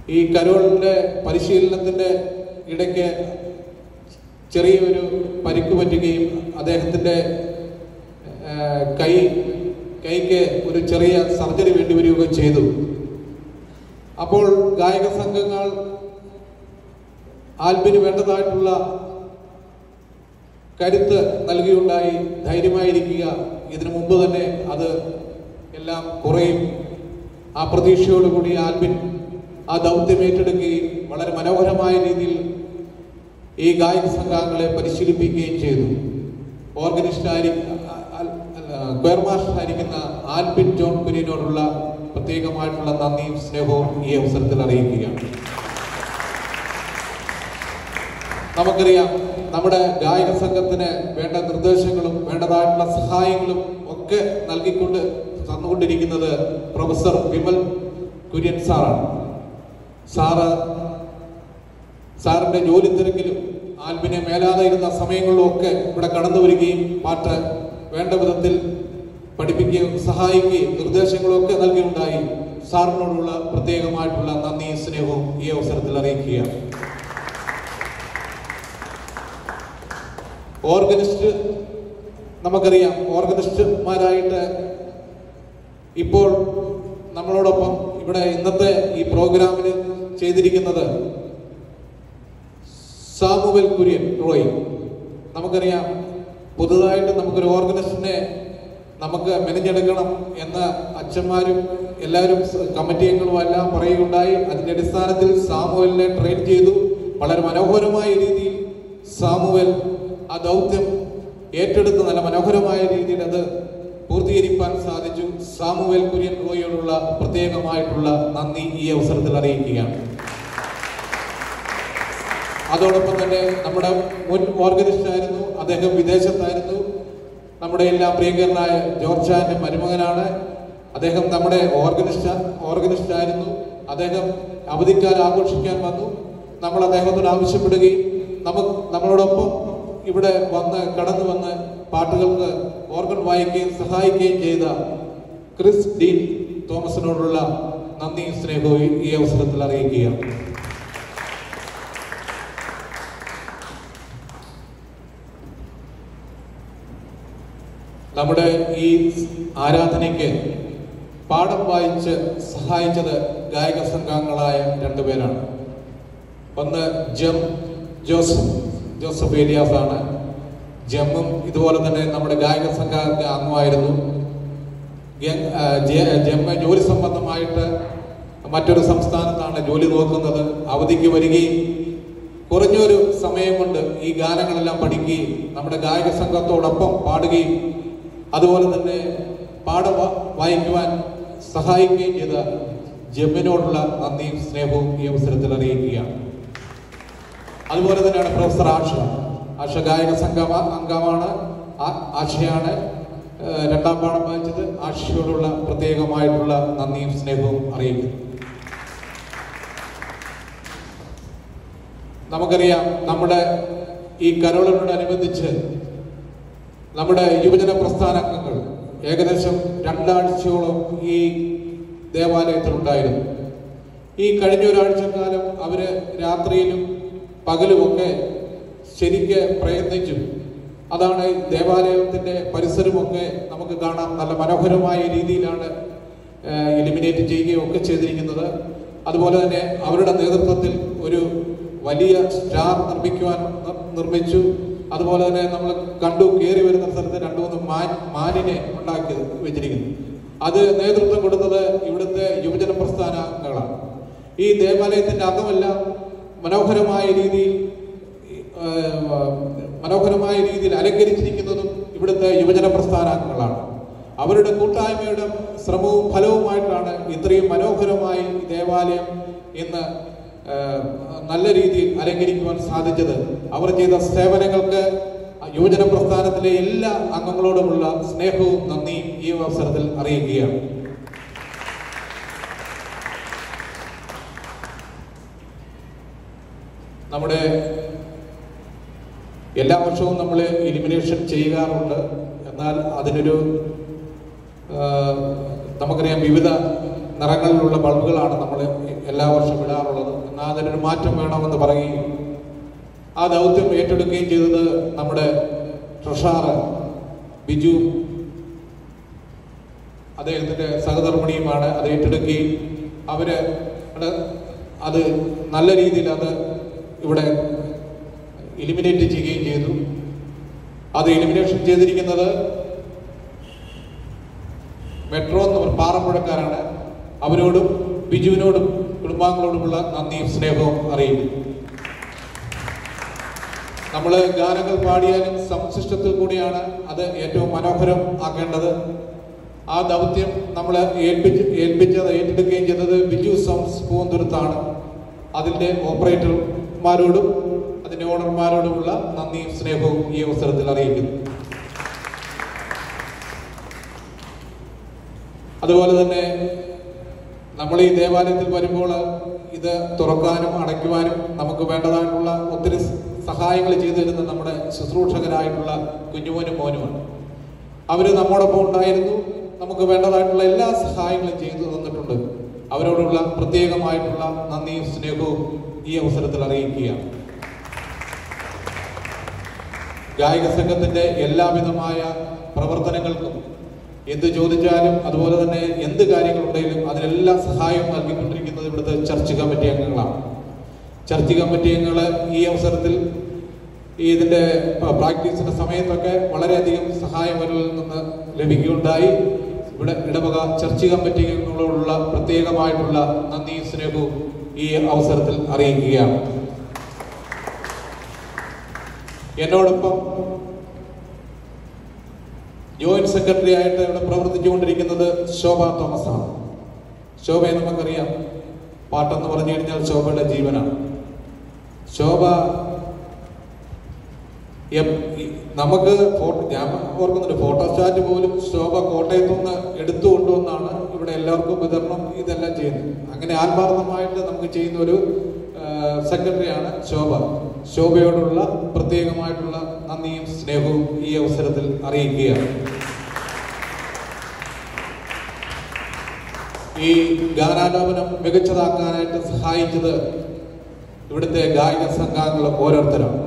ഈ കരോളിൻ്റെ പരിശീലനത്തിൻ്റെ ഇടയ്ക്ക് ചെറിയൊരു പരിക്ക് പറ്റുകയും അദ്ദേഹത്തിൻ്റെ ഏഹ്, കൈ കൈക്ക് ഒരു ചെറിയ സർജറി വേണ്ടി വരികയും ചെയ്തു അപ്പോൾ ഗായക സംഘങ്ങൾ ആൽബിന് വേണ്ടതായിട്ടുള്ള കരുത്ത് നൽകിയുണ്ടായി ധൈര്യമായിരിക്കുക ഇതിനു മുമ്പ് തന്നെ അത് എല്ലാം കുറയും ആ പ്രതീക്ഷയോടുകൂടി ആൽബിൻ ആ ദൗത്യം ഏറ്റെടുക്കുകയും വളരെ മനോഹരമായ രീതിയിൽ ഈ ഗായക സംഘാംഗങ്ങളെ പരിശീലിപ്പിക്കുകയും ചെയ്തു ഓർഗനിസ്റ്റ് ആയി ക്വയർ മാസ്റ്റർ ആയിരിക്കുന്ന ആൽബിൻ ജോൺ കുര്യനോടുള്ള പ്രത്യേകമായിട്ടുള്ള നന്ദിയും സ്നേഹവും ഈ അവസരത്തിൽ അറിയിക്കുകയാണ് നമുക്കറിയാം നമ്മുടെ ഗായക സംഘത്തിന് വേണ്ട നിർദ്ദേശങ്ങളും വേണ്ടതായിട്ടുള്ള സഹായങ്ങളും ഒക്കെ നൽകിക്കൊണ്ട് തന്നുകൊണ്ടിരിക്കുന്നത് പ്രൊഫസർ വിമൽ കുര്യൻ സാറാണ് സാറ് സാറിന്റെ ജോലി തിരക്കിലും ആൽബിനെ മേലാതെ ഇരുന്ന സമയങ്ങളിലും ഒക്കെ ഇവിടെ കടന്നു വരികയും പാട്ട് വേണ്ട വിധത്തിൽ പഠിപ്പിക്കുകയും സഹായിക്കുകയും നിർദ്ദേശങ്ങളും ഒക്കെ നൽകിയുണ്ടായി സാറിനോടുള്ള പ്രത്യേകമായിട്ടുള്ള നന്ദിയും സ്നേഹവും ഈ അവസരത്തിൽ അറിയിക്കുകയാണ് ഓർഗനിസ്റ്റ് നമുക്കറിയാം ഓർഗനിസ്റ്റുമാരായിട്ട് ഇപ്പോൾ നമ്മളോടൊപ്പം ഇവിടെ ഇന്നത്തെ ഈ പ്രോഗ്രാമിൽ ചെയ്തിരിക്കുന്നത് സാമുവൽ കുര്യൻ റോയ് നമുക്കറിയാം പുതുതായിട്ട് നമുക്കൊരു ഓർഗനിസ്റ്റിനെ നമുക്ക് മെനഞ്ഞെടുക്കണം എന്ന് അച്ഛന്മാരും എല്ലാവരും സ- കമ്മിറ്റി അംഗങ്ങളും എല്ലാം പറയുകയുണ്ടായി അതിന്റെ അടിസ്ഥാനത്തിൽ സാമുവലിനെ ട്രെയിൻ ചെയ്തു വളരെ മനോഹരമായ രീതിയിൽ സാമുവൽ ആ ദൗത്യം ഏറ്റെടുത്ത് നല്ല മനോഹരമായ രീതിയിൽ അത് പൂർത്തീകരിക്കാൻ സാധിച്ചു സാമുവൽ കുര്യൻ റോയോടുള്ള പ്രത്യേകമായിട്ടുള്ള നന്ദി ഈ അവസരത്തിൽ അറിയിക്കുകയാണ് അതോടൊപ്പം തന്നെ നമ്മുടെ മുൻ ഓർഗനിസ്റ്റ് ആയിരുന്നു അദ്ദേഹം വിദേശത്തായിരുന്നു നമ്മുടെ എല്ലാം പ്രിയങ്കരനായ ജോർജാന്റെ മരുമകനാണ് അദ്ദേഹം നമ്മുടെ ഓർഗനിസ്റ്റ് ഓർഗനിസ്റ്റ് ആയിരുന്നു അദ്ദേഹം അവധിക്കാലം ആഘോഷിക്കാൻ വന്നു നമ്മൾ അദ്ദേഹത്തോട് ആവശ്യപ്പെടുകയും നമുക്ക് നമ്മളോടൊപ്പം ഇവിടെ വന്ന് കടന്നു വന്ന് പാട്ടുകൾക്ക് ഓർഗൻ വായിക്കുകയും സഹായിക്കുകയും ചെയ്ത ക്രിസ് ഡീൻ തോമസിനോടുള്ള നന്ദിയും സ്നേഹവും ഈ- ഈ അവസരത്തിൽ അറിയിക്കുകയാണ് നമ്മുടെ ഈ ആരാധനയ്ക്ക് പാഠം വായിച്ച് സഹായിച്ചത് ഗായക സംഘാംഗങ്ങളായ രണ്ടുപേരാണ് ഒന്ന് ജം ജോസഫ് ജോസഫ് ഏലിയാസ് ആണ് ജമ്മും ഇതുപോലെ തന്നെ നമ്മുടെ ഗായക സംഘ അംഗമായിരുന്നു ഗ- ആ, ജെ- ജമ്മ ജോലി സംബന്ധമായിട്ട് മറ്റൊരു സംസ്ഥാനത്താണ് ജോലി നോക്കുന്നത് അവധിക്ക് വരികയും കുറഞ്ഞൊരു സമയം കൊണ്ട് ഈ ഗാനങ്ങളെല്ലാം പഠിക്കുകയും നമ്മുടെ ഗായക സംഘത്തോടൊപ്പം പാടുകയും അതുപോലെ തന്നെ പാട വ- വായിക്കുവാൻ സഹായിക്കുകയും ചെയ്ത ജമ്മിനോടുള്ള നന്ദിയും സ്നേഹവും ഈ അവസരത്തിൽ അറിയിക്കുകയാണ് അതുപോലെ തന്നെയാണ് പ്രൊഫസർ ആഷ ആഷ ഗായക സംഘം അംഗമാണ് ആ- ആഷയാണ് ഏഹ്, രണ്ടാം പാഠം വായിച്ചത് ആഷയോടുള്ള പ്രത്യേകമായിട്ടുള്ള നന്ദിയും സ്നേഹവും അറിയിക്കുന്നു നമുക്കറിയാം നമ്മുടെ ഈ കരോളിനോടനുബന്ധിച്ച് നമ്മുടെ യുവജന പ്രസ്ഥാനങ്ങൾ ഏകദേശം രണ്ടാഴ്ചയോളം ഈ ദേവാലയത്തിലുണ്ടായിരുന്നു ഈ കഴിഞ്ഞ ഒരാഴ്ചക്കാലം അവര് രാത്രിയിലും പകലുമൊക്കെ ശരിക്ക് പ്രയത്നിച്ചു അതാണ് ഈ ദേവാലയത്തിന്റെ പരിസരമൊക്കെ നമുക്ക് കാണാം നല്ല മനോഹരമായ രീതിയിലാണ് എലിമിനേറ്റ് ചെയ്യുകയും ഒക്കെ ചെയ്തിരിക്കുന്നത് അതുപോലെ തന്നെ അവരുടെ നേതൃത്വത്തിൽ ഒരു വലിയ സ്റ്റാർ നിർമ്മിക്കുവാൻ നി- നിർമ്മിച്ചു അതുപോലെ തന്നെ നമ്മൾ കണ്ടു കയറി വരുന്ന സ്ഥലത്ത് രണ്ടു മൂന്ന് മാൻ മാനിനെ ഉണ്ടാക്കി വെച്ചിരിക്കുന്നു അത് നേതൃത്വം കൊടുത്തത് ഇവിടുത്തെ യുവജന പ്രസ്ഥാനങ്ങളാണ് ഈ ദേവാലയത്തിന്റെ അകമെല്ലാം മനോഹരമായ രീതിയിൽ ആ, മനോഹരമായ രീതിയിൽ അലങ്കരിച്ചിരിക്കുന്നതും ഇവിടുത്തെ യുവജന പ്രസ്ഥാനങ്ങളാണ് അവരുടെ കൂട്ടായ്മയുടെ ശ്രമവും ഫലവുമായിട്ടാണ് ഇത്രയും മനോഹരമായി ഈ ദേവാലയം ഇന്ന് ആ, നല്ല രീതിയിൽ അലങ്കരിക്കുവാൻ സാധിച്ചത് അവർ ചെയ്ത സേവനങ്ങൾക്ക് യുവജന പ്രസ്ഥാനത്തിലെ എല്ലാ അംഗങ്ങളോടുമുള്ള സ്നേഹവും നന്ദിയും ഈ അവസരത്തിൽ അറിയിക്കുകയാണ് നമ്മുടെ എല്ലാ വർഷവും നമ്മൾ ഇലിമിനേഷൻ ചെയ്യാറുണ്ട് എന്നാൽ അതിനൊരു ആ, നമുക്കറിയാം വിവിധ നിറങ്ങളിലുള്ള ബൾബുകളാണ് നമ്മൾ എല്ലാ വർഷവും ഇടാറുള്ളത് എന്നാൽ അതിനൊരു മാറ്റം വേണമെന്ന് പറയുകയും ആ ദൗത്യം ഏറ്റെടുക്കുകയും ചെയ്തത് നമ്മുടെ ട്രഷാർ ബിജു അദ്ദേഹത്തിൻ്റെ സഹധർമ്മിണിയുമാണ് അത് ഏറ്റെടുക്കുകയും അവര് അത് അത് നല്ല രീതിയിൽ അത് ഇവിടെ ഇലിമിനേറ്റ് ചെയ്യുകയും ചെയ്തു അത് എലിമിനേഷൻ ചെയ്തിരിക്കുന്നത് മെട്രോ എന്ന് പറഞ്ഞ പാറപ്പുഴക്കാരാണ് അവരോടും ബിജുവിനോടും കുടുംബാംഗങ്ങളോടുമുള്ള നന്ദിയും സ്നേഹവും അറിയിക്കുന്നു നമ്മൾ ഗാനങ്ങൾ പാടിയാലും സംശിഷ്ടത്തിൽ കൂടിയാണ് അത് ഏറ്റവും മനോഹരം ആക്കേണ്ടത് ആ ദൗത്യം നമ്മൾ ഏൽപ്പിച്ച് ഏൽപ്പിച്ചത് ഏറ്റെടുക്കുകയും ചെയ്തത് ബിജു സൗണ്ട്സ് പൂന്തുരുത്താണ് അതിൻ്റെ ഓപ്പറേറ്റർമാരോടും അതിൻ്റെ ഓണർമാരോടുമുള്ള നന്ദിയും സ്നേഹവും ഈ അവസരത്തിൽ അറിയിക്കുന്നു അതുപോലെ തന്നെ നമ്മൾ ഈ ദേവാലയത്തിൽ വരുമ്പോൾ ഇത് തുറക്കാനും അടയ്ക്കുവാനും നമുക്ക് വേണ്ടതായിട്ടുള്ള ഒത്തിരി സഹായങ്ങൾ ചെയ്തു തരുന്ന നമ്മുടെ ശുശ്രൂഷകരായിട്ടുള്ള കുഞ്ഞുമോനും മോനുമാണ് അവർ നമ്മോടൊപ്പം ഉണ്ടായിരുന്നു നമുക്ക് വേണ്ടതായിട്ടുള്ള എല്ലാ സഹായങ്ങളും ചെയ്തു തന്നിട്ടുണ്ട് അവരോടുള്ള പ്രത്യേകമായിട്ടുള്ള നന്ദിയും സ്നേഹവും ഈ അവസരത്തിൽ അറിയിക്കുകയാണ് ഗായക സംഘത്തിന്റെ എല്ലാവിധമായ പ്രവർത്തനങ്ങൾക്കും എന്ത് ചോദിച്ചാലും അതുപോലെ തന്നെ എന്ത് കാര്യങ്ങളുണ്ടെങ്കിലും അതിനെല്ലാം സഹായം നൽകിക്കൊണ്ടിരിക്കുന്നത് ഇവിടുത്തെ ചർച്ച് കമ്മിറ്റി അംഗങ്ങളാണ് ചർച്ച് കമ്മിറ്റി അംഗങ്ങൾ ഈ അവസരത്തിൽ ഈ ഇതിന്റെ പ- പ്രാക്ടീസിന്റെ സമയത്തൊക്കെ വളരെയധികം സഹായം അവരിൽ നിന്ന് ലഭിക്കുകയുണ്ടായി ഇവിടെ ഇടവക ചർച്ച് കമ്മിറ്റി അംഗങ്ങളോടുള്ള പ്രത്യേകമായിട്ടുള്ള നന്ദിയും സ്നേഹവും ഈ അവസരത്തിൽ അറിയിക്കുകയാണ് എന്നോടൊപ്പം ജോയിന്റ് സെക്രട്ടറി ആയിട്ട് ഇവിടെ പ്രവർത്തിച്ചുകൊണ്ടിരിക്കുന്നത് ശോഭ തോമസ് ആണ് ശോഭയെ നമുക്കറിയാം പാട്ടെന്ന് പറഞ്ഞു കഴിഞ്ഞാൽ ശോഭയുടെ ജീവനാണ് ശോഭ എം- ഈ- നമുക്ക് ഫോട്ടോ ഞാൻ ഓർക്കുന്നുണ്ട് ഫോട്ടോസ്റ്റാറ്റ് പോലും ശോഭ കോട്ടയത്തു നിന്ന് എടുത്തു കൊണ്ടുവന്നാണ് ഇവിടെ എല്ലാവർക്കും വിതരണം ഇതെല്ലാം ചെയ്യുന്നത് അങ്ങനെ ആത്മാർത്ഥമായിട്ട് നമുക്ക് ചെയ്യുന്ന ഒരു സെക്രട്ടറിയാണ് ശോഭ ശോഭയോടുള്ള പ്രത്യേകമായിട്ടുള്ള നന്ദിയും സ്നേഹവും ഈ അവസരത്തിൽ അറിയിക്കുകയാണ് ഈ ഗാനാലോപനം മികച്ചതാക്കാനായിട്ട് സഹായിച്ചത് ഇവിടുത്തെ ഗായക സംഘാംഗങ്ങൾ ഓരോരുത്തരാണ്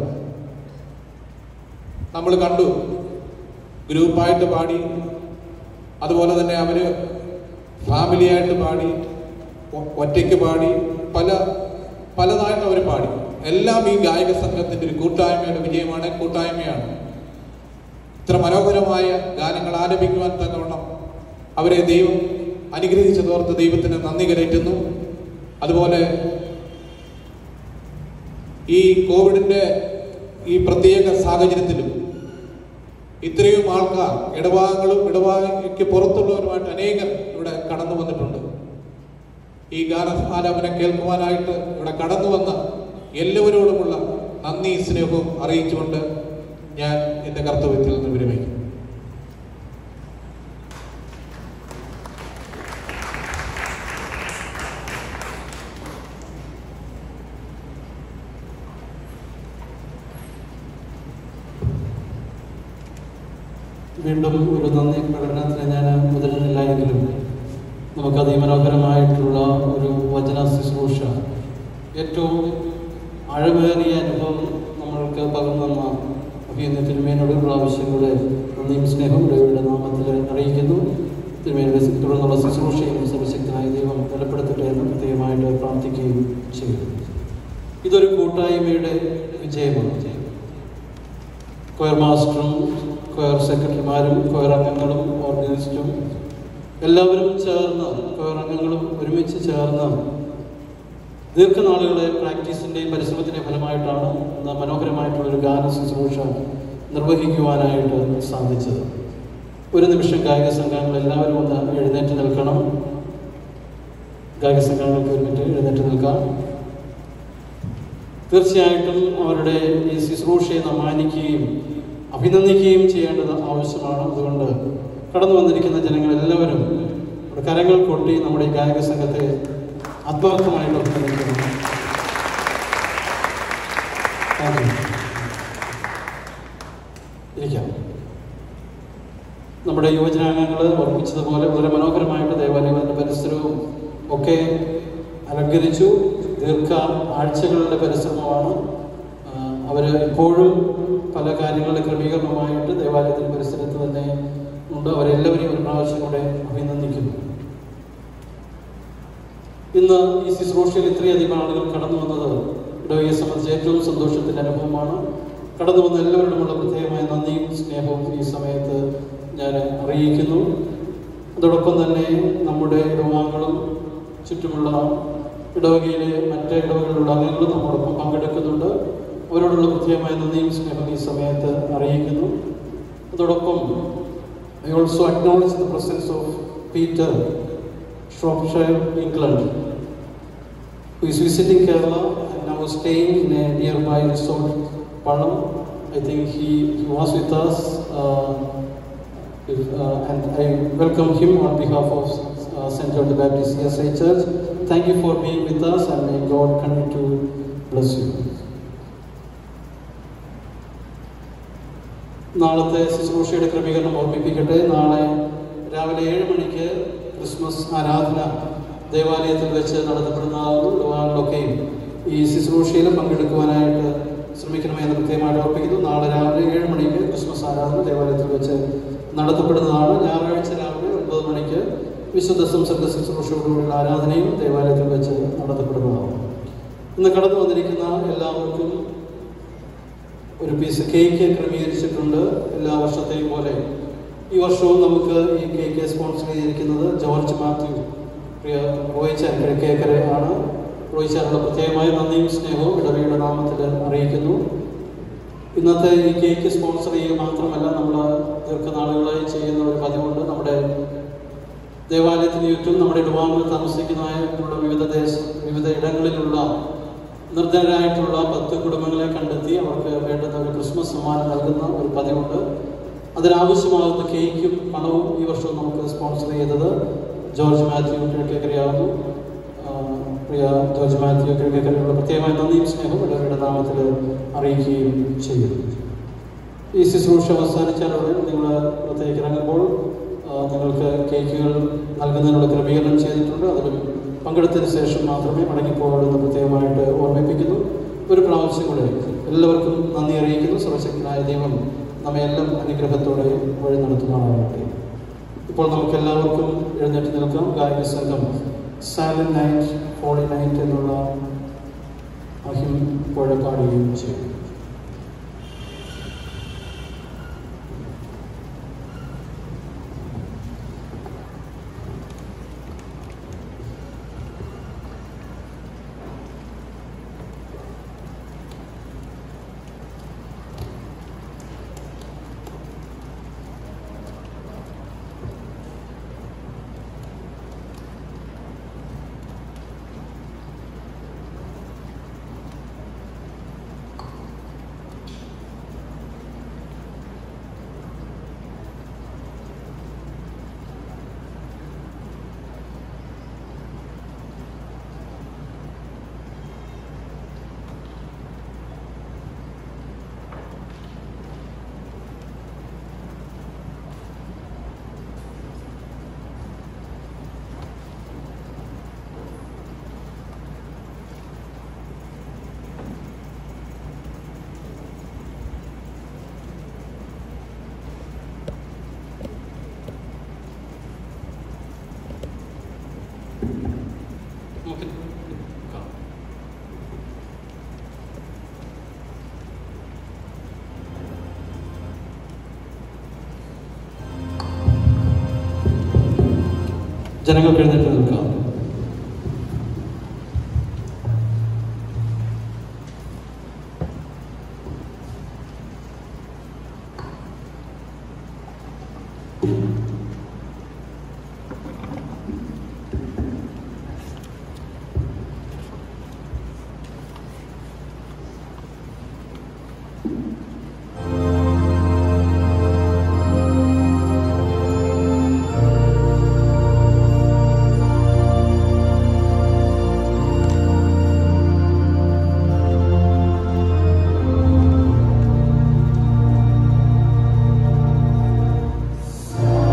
നമ്മൾ കണ്ടു ഗ്രൂപ്പായിട്ട് പാടി അതുപോലെ തന്നെ അവര് ഫാമിലിയായിട്ട് പാടി ഒ- ഒറ്റയ്ക്ക് പാടി പല പലതായിട്ട് അവർ പാടി എല്ലാം ഈ ഗായക സംഘത്തിന്റെ ഒരു കൂട്ടായ്മയുടെ വിജയമാണ് കൂട്ടായ്മയാണ് ഇത്ര മനോഹരമായ ഗാനങ്ങൾ ആലപിക്കുവാൻ തക്കവണ്ണം അവരെ ദൈവം അനുഗ്രഹിച്ചതോർത്ത് ദൈവത്തിന് നന്ദി കരയറ്റുന്നു അതുപോലെ ഈ കോവിഡിന്റെ ഈ പ്രത്യേക സാഹചര്യത്തിലും ഇത്രയും ആൾക്കാർ ഇടഭാഗങ്ങളും ഇടഭാഗയ്ക്ക് പുറത്തുള്ളവരുമായിട്ട് അനേകം ഇവിടെ കടന്നു വന്നിട്ടുണ്ട് ഈ ഗാന ആലാപനം കേൾക്കുവാനായിട്ട് ഇവിടെ കടന്നു വന്ന എല്ലാവരോടുമുള്ള നന്ദി സ്നേഹവും അറിയിച്ചുകൊണ്ട് ഞാൻ എൻ്റെ കർത്തവ്യത്തിൽ നിന്ന് വിരമിക്കും വീണ്ടും ഒരു നന്ദി പ്രകടനത്തിന് ഞാൻ മുതിരുന്നില്ല എങ്കിലും നമുക്ക് അതിമനോഹരമായിട്ടുള്ള ഒരു വചന ശുശ്രൂഷ ഏറ്റവും അഴവേറിയ അനുഭവം നമ്മൾക്ക് പകർന്ന അഭിയന്യ തിരുമേനോട് പ്രാവശ്യം കൂടെ നന്ദിയും സ്നേഹവും ഇടവയുടെ നാമത്തിൽ അറിയിക്കുന്നു തിരുമേനയുടെ തുടർന്നുള്ള ശുശ്രൂഷയും സർവശക്തനായ ദൈവം ബലപ്പെടുത്തട്ടെ എന്ന് പ്രത്യേകമായിട്ട് പ്രാർത്ഥിക്കുകയും ചെയ്യുന്നു ഇതൊരു കൂട്ടായ്മയുടെ വിജയമാണ് കൊയർ മാസ്റ്ററും കൊയർ സെക്രട്ടറിമാരും കൊയർ അംഗങ്ങളും ഓർഗനൈസ്റ്റും എല്ലാവരും ചേർന്ന് കൊയർ അംഗങ്ങളും ഒരുമിച്ച് ചേർന്ന് ദീർഘനാളുകളെ പ്രാക്ടീസിൻ്റെയും പരിശ്രമത്തിൻ്റെയും ഫലമായിട്ടാണ് ഇന്ന് മനോഹരമായിട്ടുള്ളൊരു ഗാന ശുശ്രൂഷ നിർവഹിക്കുവാനായിട്ട് സാധിച്ചത് ഒരു നിമിഷം ഗായക സംഘങ്ങൾ എല്ലാവരും ഒന്ന് എഴുന്നേറ്റ് നിൽക്കണം ഗായക സംഘങ്ങൾക്ക് ഒരു മിനിറ്റ് എഴുന്നേറ്റ് നിൽക്കാം തീർച്ചയായിട്ടും അവരുടെ ഈ ശുശ്രൂഷയെ നാം മാനിക്കുകയും അഭിനന്ദിക്കുകയും ചെയ്യേണ്ടത് ആവശ്യമാണ് അതുകൊണ്ട് കടന്നു വന്നിരിക്കുന്ന ജനങ്ങൾ എല്ലാവരും നമ്മുടെ കരങ്ങൾ കൊട്ടി നമ്മുടെ ഈ ഗായക സംഘത്തെ ആത്മാർത്ഥമായിട്ട് അഭിനന്ദിക്കുന്നു Thank you. ഇരിക്കാം നമ്മുടെ യുവജനാംഗങ്ങൾ ഓർമ്മിച്ചതുപോലെ വളരെ മനോഹരമായിട്ട് ദേവാലയങ്ങളുടെ പരിസരവും ഒക്കെ അലങ്കരിച്ചു ദീർഘ ആഴ്ചകളുടെ പരിശ്രമമാണ് അവർ ഇപ്പോഴും പല കാര്യങ്ങളുടെ ക്രമീകരണമായിട്ട് ദേവാലയത്തിൻ്റെ പരിസരത്ത് തന്നെ ഉണ്ട് അവരെല്ലാവരെയും ഒരു പ്രാവശ്യം കൂടെ അഭിനന്ദിക്കുന്നു ഇന്ന് ഈ ശുശ്രൂഷയിൽ ഇത്രയധികം ആളുകൾ കടന്നു വന്നത് ഇടവയെ സംബന്ധിച്ച് ഏറ്റവും സന്തോഷത്തിൻ്റെ അനുഭവമാണ് കടന്നു വന്ന എല്ലാവരോടുമുള്ള പ്രത്യേകമായ നന്ദിയും സ്നേഹവും ഈ സമയത്ത് ഞാൻ അറിയിക്കുന്നു അതോടൊപ്പം തന്നെ നമ്മുടെ ഇടവാങ്ങളും ചുറ്റുമുള്ള ഇടവകയിലെ മറ്റ് ഇടവകളിലുള്ള അംഗങ്ങളും നമ്മോടൊപ്പം പങ്കെടുക്കുന്നുണ്ട് അവരോടുള്ള പ്രത്യേകമായ നന്ദിയും സ്നേഹവും ഈ സമയത്ത് അറിയിക്കുന്നു അതോടൊപ്പം I also acknowledge the presence of Peter Shropshire, England, who is visiting Kerala and now staying in a nearby resort, Palam. I think he, he was with us, uh, if, uh, and I welcome him on behalf of uh, St. John the Baptist CSI Church. Thank you for being with us, and may God continue to bless you. നാളത്തെ ശുശ്രൂഷയുടെ ക്രമീകരണം ഓർമ്മിപ്പിക്കട്ടെ നാളെ രാവിലെ ഏഴ് മണിക്ക് Christmas ആരാധന ദേവാലയത്തിൽ വെച്ച് നടത്തപ്പെടുന്നതാകുന്നു വിവാഹങ്ങളൊക്കെയും ഈ ശുശ്രൂഷയിൽ പങ്കെടുക്കുവാനായിട്ട് ശ്രമിക്കണമെന്ന് പ്രത്യേകമായിട്ട് ഓർപ്പിക്കുന്നു നാളെ രാവിലെ ഏഴ് മണിക്ക് ക്രിസ്മസ് ആരാധന ദേവാലയത്തിൽ വെച്ച് നടത്തപ്പെടുന്നതാണ് ഞായറാഴ്ച രാവിലെ ഒൻപത് മണിക്ക് വിശുദ്ധ സംസർഗ ശുശ്രൂഷയോടുകൂടിയുള്ള ആരാധനയും ദേവാലയത്തിൽ വെച്ച് നടത്തപ്പെടുന്നതാണ് ഇന്ന് കടന്നു വന്നിരിക്കുന്ന എല്ലാവർക്കും ഒരു പീസ് കേക്ക് ക്രമീകരിച്ചിട്ടുണ്ട് എല്ലാ വർഷത്തെയും പോലെ ഈ വർഷവും നമുക്ക് ഈ കേക്ക് സ്പോൺസർ ചെയ്തിരിക്കുന്നത് ജോർജ് മാത്യു പ്രിയ റോയിച്ചാൻ കിഴക്കേക്കര ആണ് റോയിച്ചാനുള്ള പ്രത്യേകമായ നന്ദിയും സ്നേഹവും ഇടവയുടെ നാമത്തിൽ അറിയിക്കുന്നു ഇന്നത്തെ ഈ കേക്ക് സ്പോൺസർ ചെയ്യുക മാത്രമല്ല നമ്മൾ ദീർഘനാളുകളായി ചെയ്യുന്ന ഒരു പതിവുണ്ട് നമ്മുടെ ദേവാലയത്തിന് ചുറ്റും നമ്മുടെ ഇടവാങ്ങൾ താമസിക്കുന്നതായിട്ടുള്ള വിവിധ ദേശ വിവിധ ഇടങ്ങളിലുള്ള നിർദ്ധനരായിട്ടുള്ള പത്ത് കുടുംബങ്ങളെ കണ്ടെത്തി അവർക്ക് വേണ്ടുന്ന ഒരു ക്രിസ്മസ് സമ്മാനം നൽകുന്ന ഒരു പതിവുണ്ട് അതിനാവശ്യമാകുന്ന കേക്കും പണവും ഈ വർഷം നമുക്ക് സ്പോൺസർ ചെയ്തത് ജോർജ് മാത്യു കിഴക്കേക്കരയാകുന്നു ആ, പ്രിയ ജോർജ് മാത്യു കിഴക്കേക്കരയുള്ള പ്രത്യേകമായ നന്ദിയും സ്നേഹവും ഇടവരുടെ നാമത്തിൽ അറിയിക്കുകയും ചെയ്യുന്നു ഈ ശുശ്രൂഷ അവസാനിച്ചാലുടൻ നിങ്ങൾ പുറത്തേക്ക് ഇറങ്ങുമ്പോൾ ആ, നിങ്ങൾക്ക് കേക്കുകൾ നൽകുന്നതിനുള്ള ക്രമീകരണം ചെയ്തിട്ടുണ്ട് അതിലും പങ്കെടുത്തതിന് ശേഷം മാത്രമേ മടങ്ങിപ്പോകാമെന്ന് പ്രത്യേകമായിട്ട് ഓർമ്മിപ്പിക്കുന്നു ഒരു പ്രാവശ്യം കൂടെ എല്ലാവർക്കും നന്ദി അറിയിക്കുന്നു സർവശക്തനായ ദൈവം നമ്മയെല്ലാം അനുഗ്രഹത്തോടെ വഴി നടത്തുന്നതാകട്ടെ ഇപ്പോൾ നമുക്ക് എല്ലാവർക്കും എഴുന്നേറ്റ് നിൽക്കാം ഗായക സംഘം സൈലന്റ് നൈറ്റ് ഹോളി നൈറ്റ് എന്നുള്ള മഹിം പുഴ പാടുകയും ചെയ്യും നമുക്ക് കാണാം. ജനങ്ങൾക്ക് എഴുന്നേറ്റ് നിൽക്കാം Thank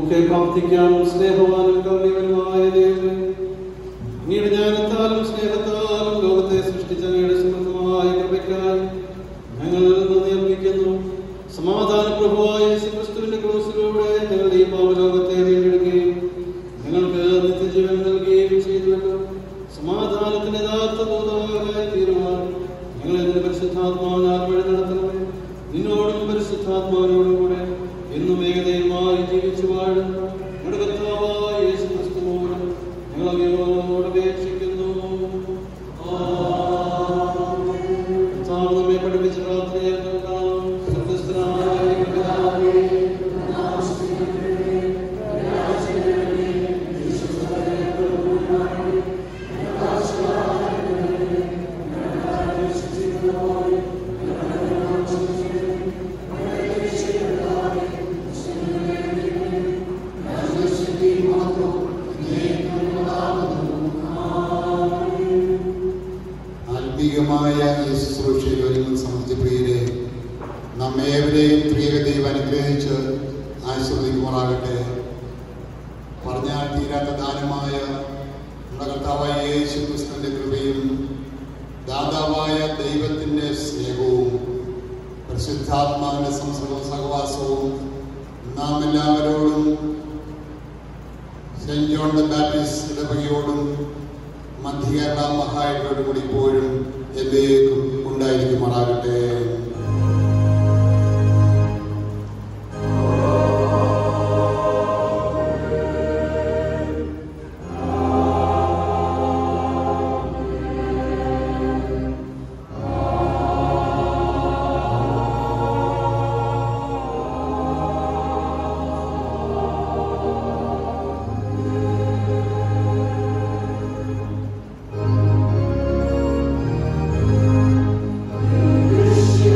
നമുക്ക് പ്രാർത്ഥിക്കാം സ്നേഹവാനും കരുണീയവനുമായ ദൈവമേ അങ്ങയുടെ ജ്ഞാനത്താലും സ്നേഹത്താലും ലോകത്തെ സൃഷ്ടിച്ച അങ്ങയുടെ സമൃദ്ധമായ കൃപയ്ക്കായി ഞങ്ങൾ നന്ദി അർപ്പിക്കുന്നു സമാധാന പ്രഭുവായ യേശുക്രിസ്തുവിന്റെ ക്രൂസിലൂടെ ഞങ്ങളുടെ ഈ പാവലോകത്തെ വീണ്ടെടുക്കുകയും ഞങ്ങൾക്ക് നിത്യജീവൻ നൽകുകയും ചെയ്തുവല്ലോ സമാധാനത്തിന്റെ യഥാർത്ഥ ദൂതവാഹനായി തീരുവാൻ ഞങ്ങളെ നിന്റെ പരിശുദ്ധാത്മാവിനാൽ വഴി നടത്തണമേ നിന്നോടും പരിശുദ്ധാത്മാവിനോടും കൂടെ എന്നും ഏകതയുമായി ജീവിച്ചു വാഴും നമ്മുടെ കർത്താവായ യേശു ക്രിസ്തു മൂലം ഞങ്ങൾ അങ്ങയോട് അപേക്ഷിക്കുന്നു കർത്താവ് നമ്മെ പഠിപ്പിച്ച പ്രാർത്ഥനയെ കേൾക്കാം സ്വർഗ്ഗസ്ഥനായ പിതാവേ, ആത്മീയമായ ഈ ശുശ്രൂഷയിൽ ഒരുങ്ങുന്ന സമൃദ്ധി പ്രിയരെ നമ്മേവരെയും പ്രിയ ദൈവം അനുഗ്രഹിച്ച് ആശീർവദിക്കുമാറാകട്ടെ പറഞ്ഞാൽ തീരാത്ത ദാനമായ നമ്മുടെ കർത്താവായ യേശു ക്രിസ്തുവിന്റെ കൃപയും ദാതാവായ ദൈവത്തിന്റെ സ്നേഹവും പരിശുദ്ധാത്മാവിന്റെ സംസർഗവും സഹവാസവും നാം എല്ലാവരോടും സെന്റ് ജോൺ ദ ബാപ്റ്റിസ്റ്റ് ഇടവകയോടും മധ്യകേരള മഹായിട്ടോടും കൂടി ഇപ്പോഴും എന്നേക്കും ഉണ്ടായിരിക്കുമാറാകട്ടെ Wish you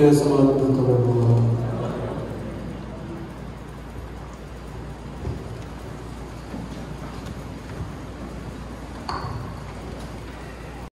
നമ്മുടെ സമാധാനത്തോടെ പോകാം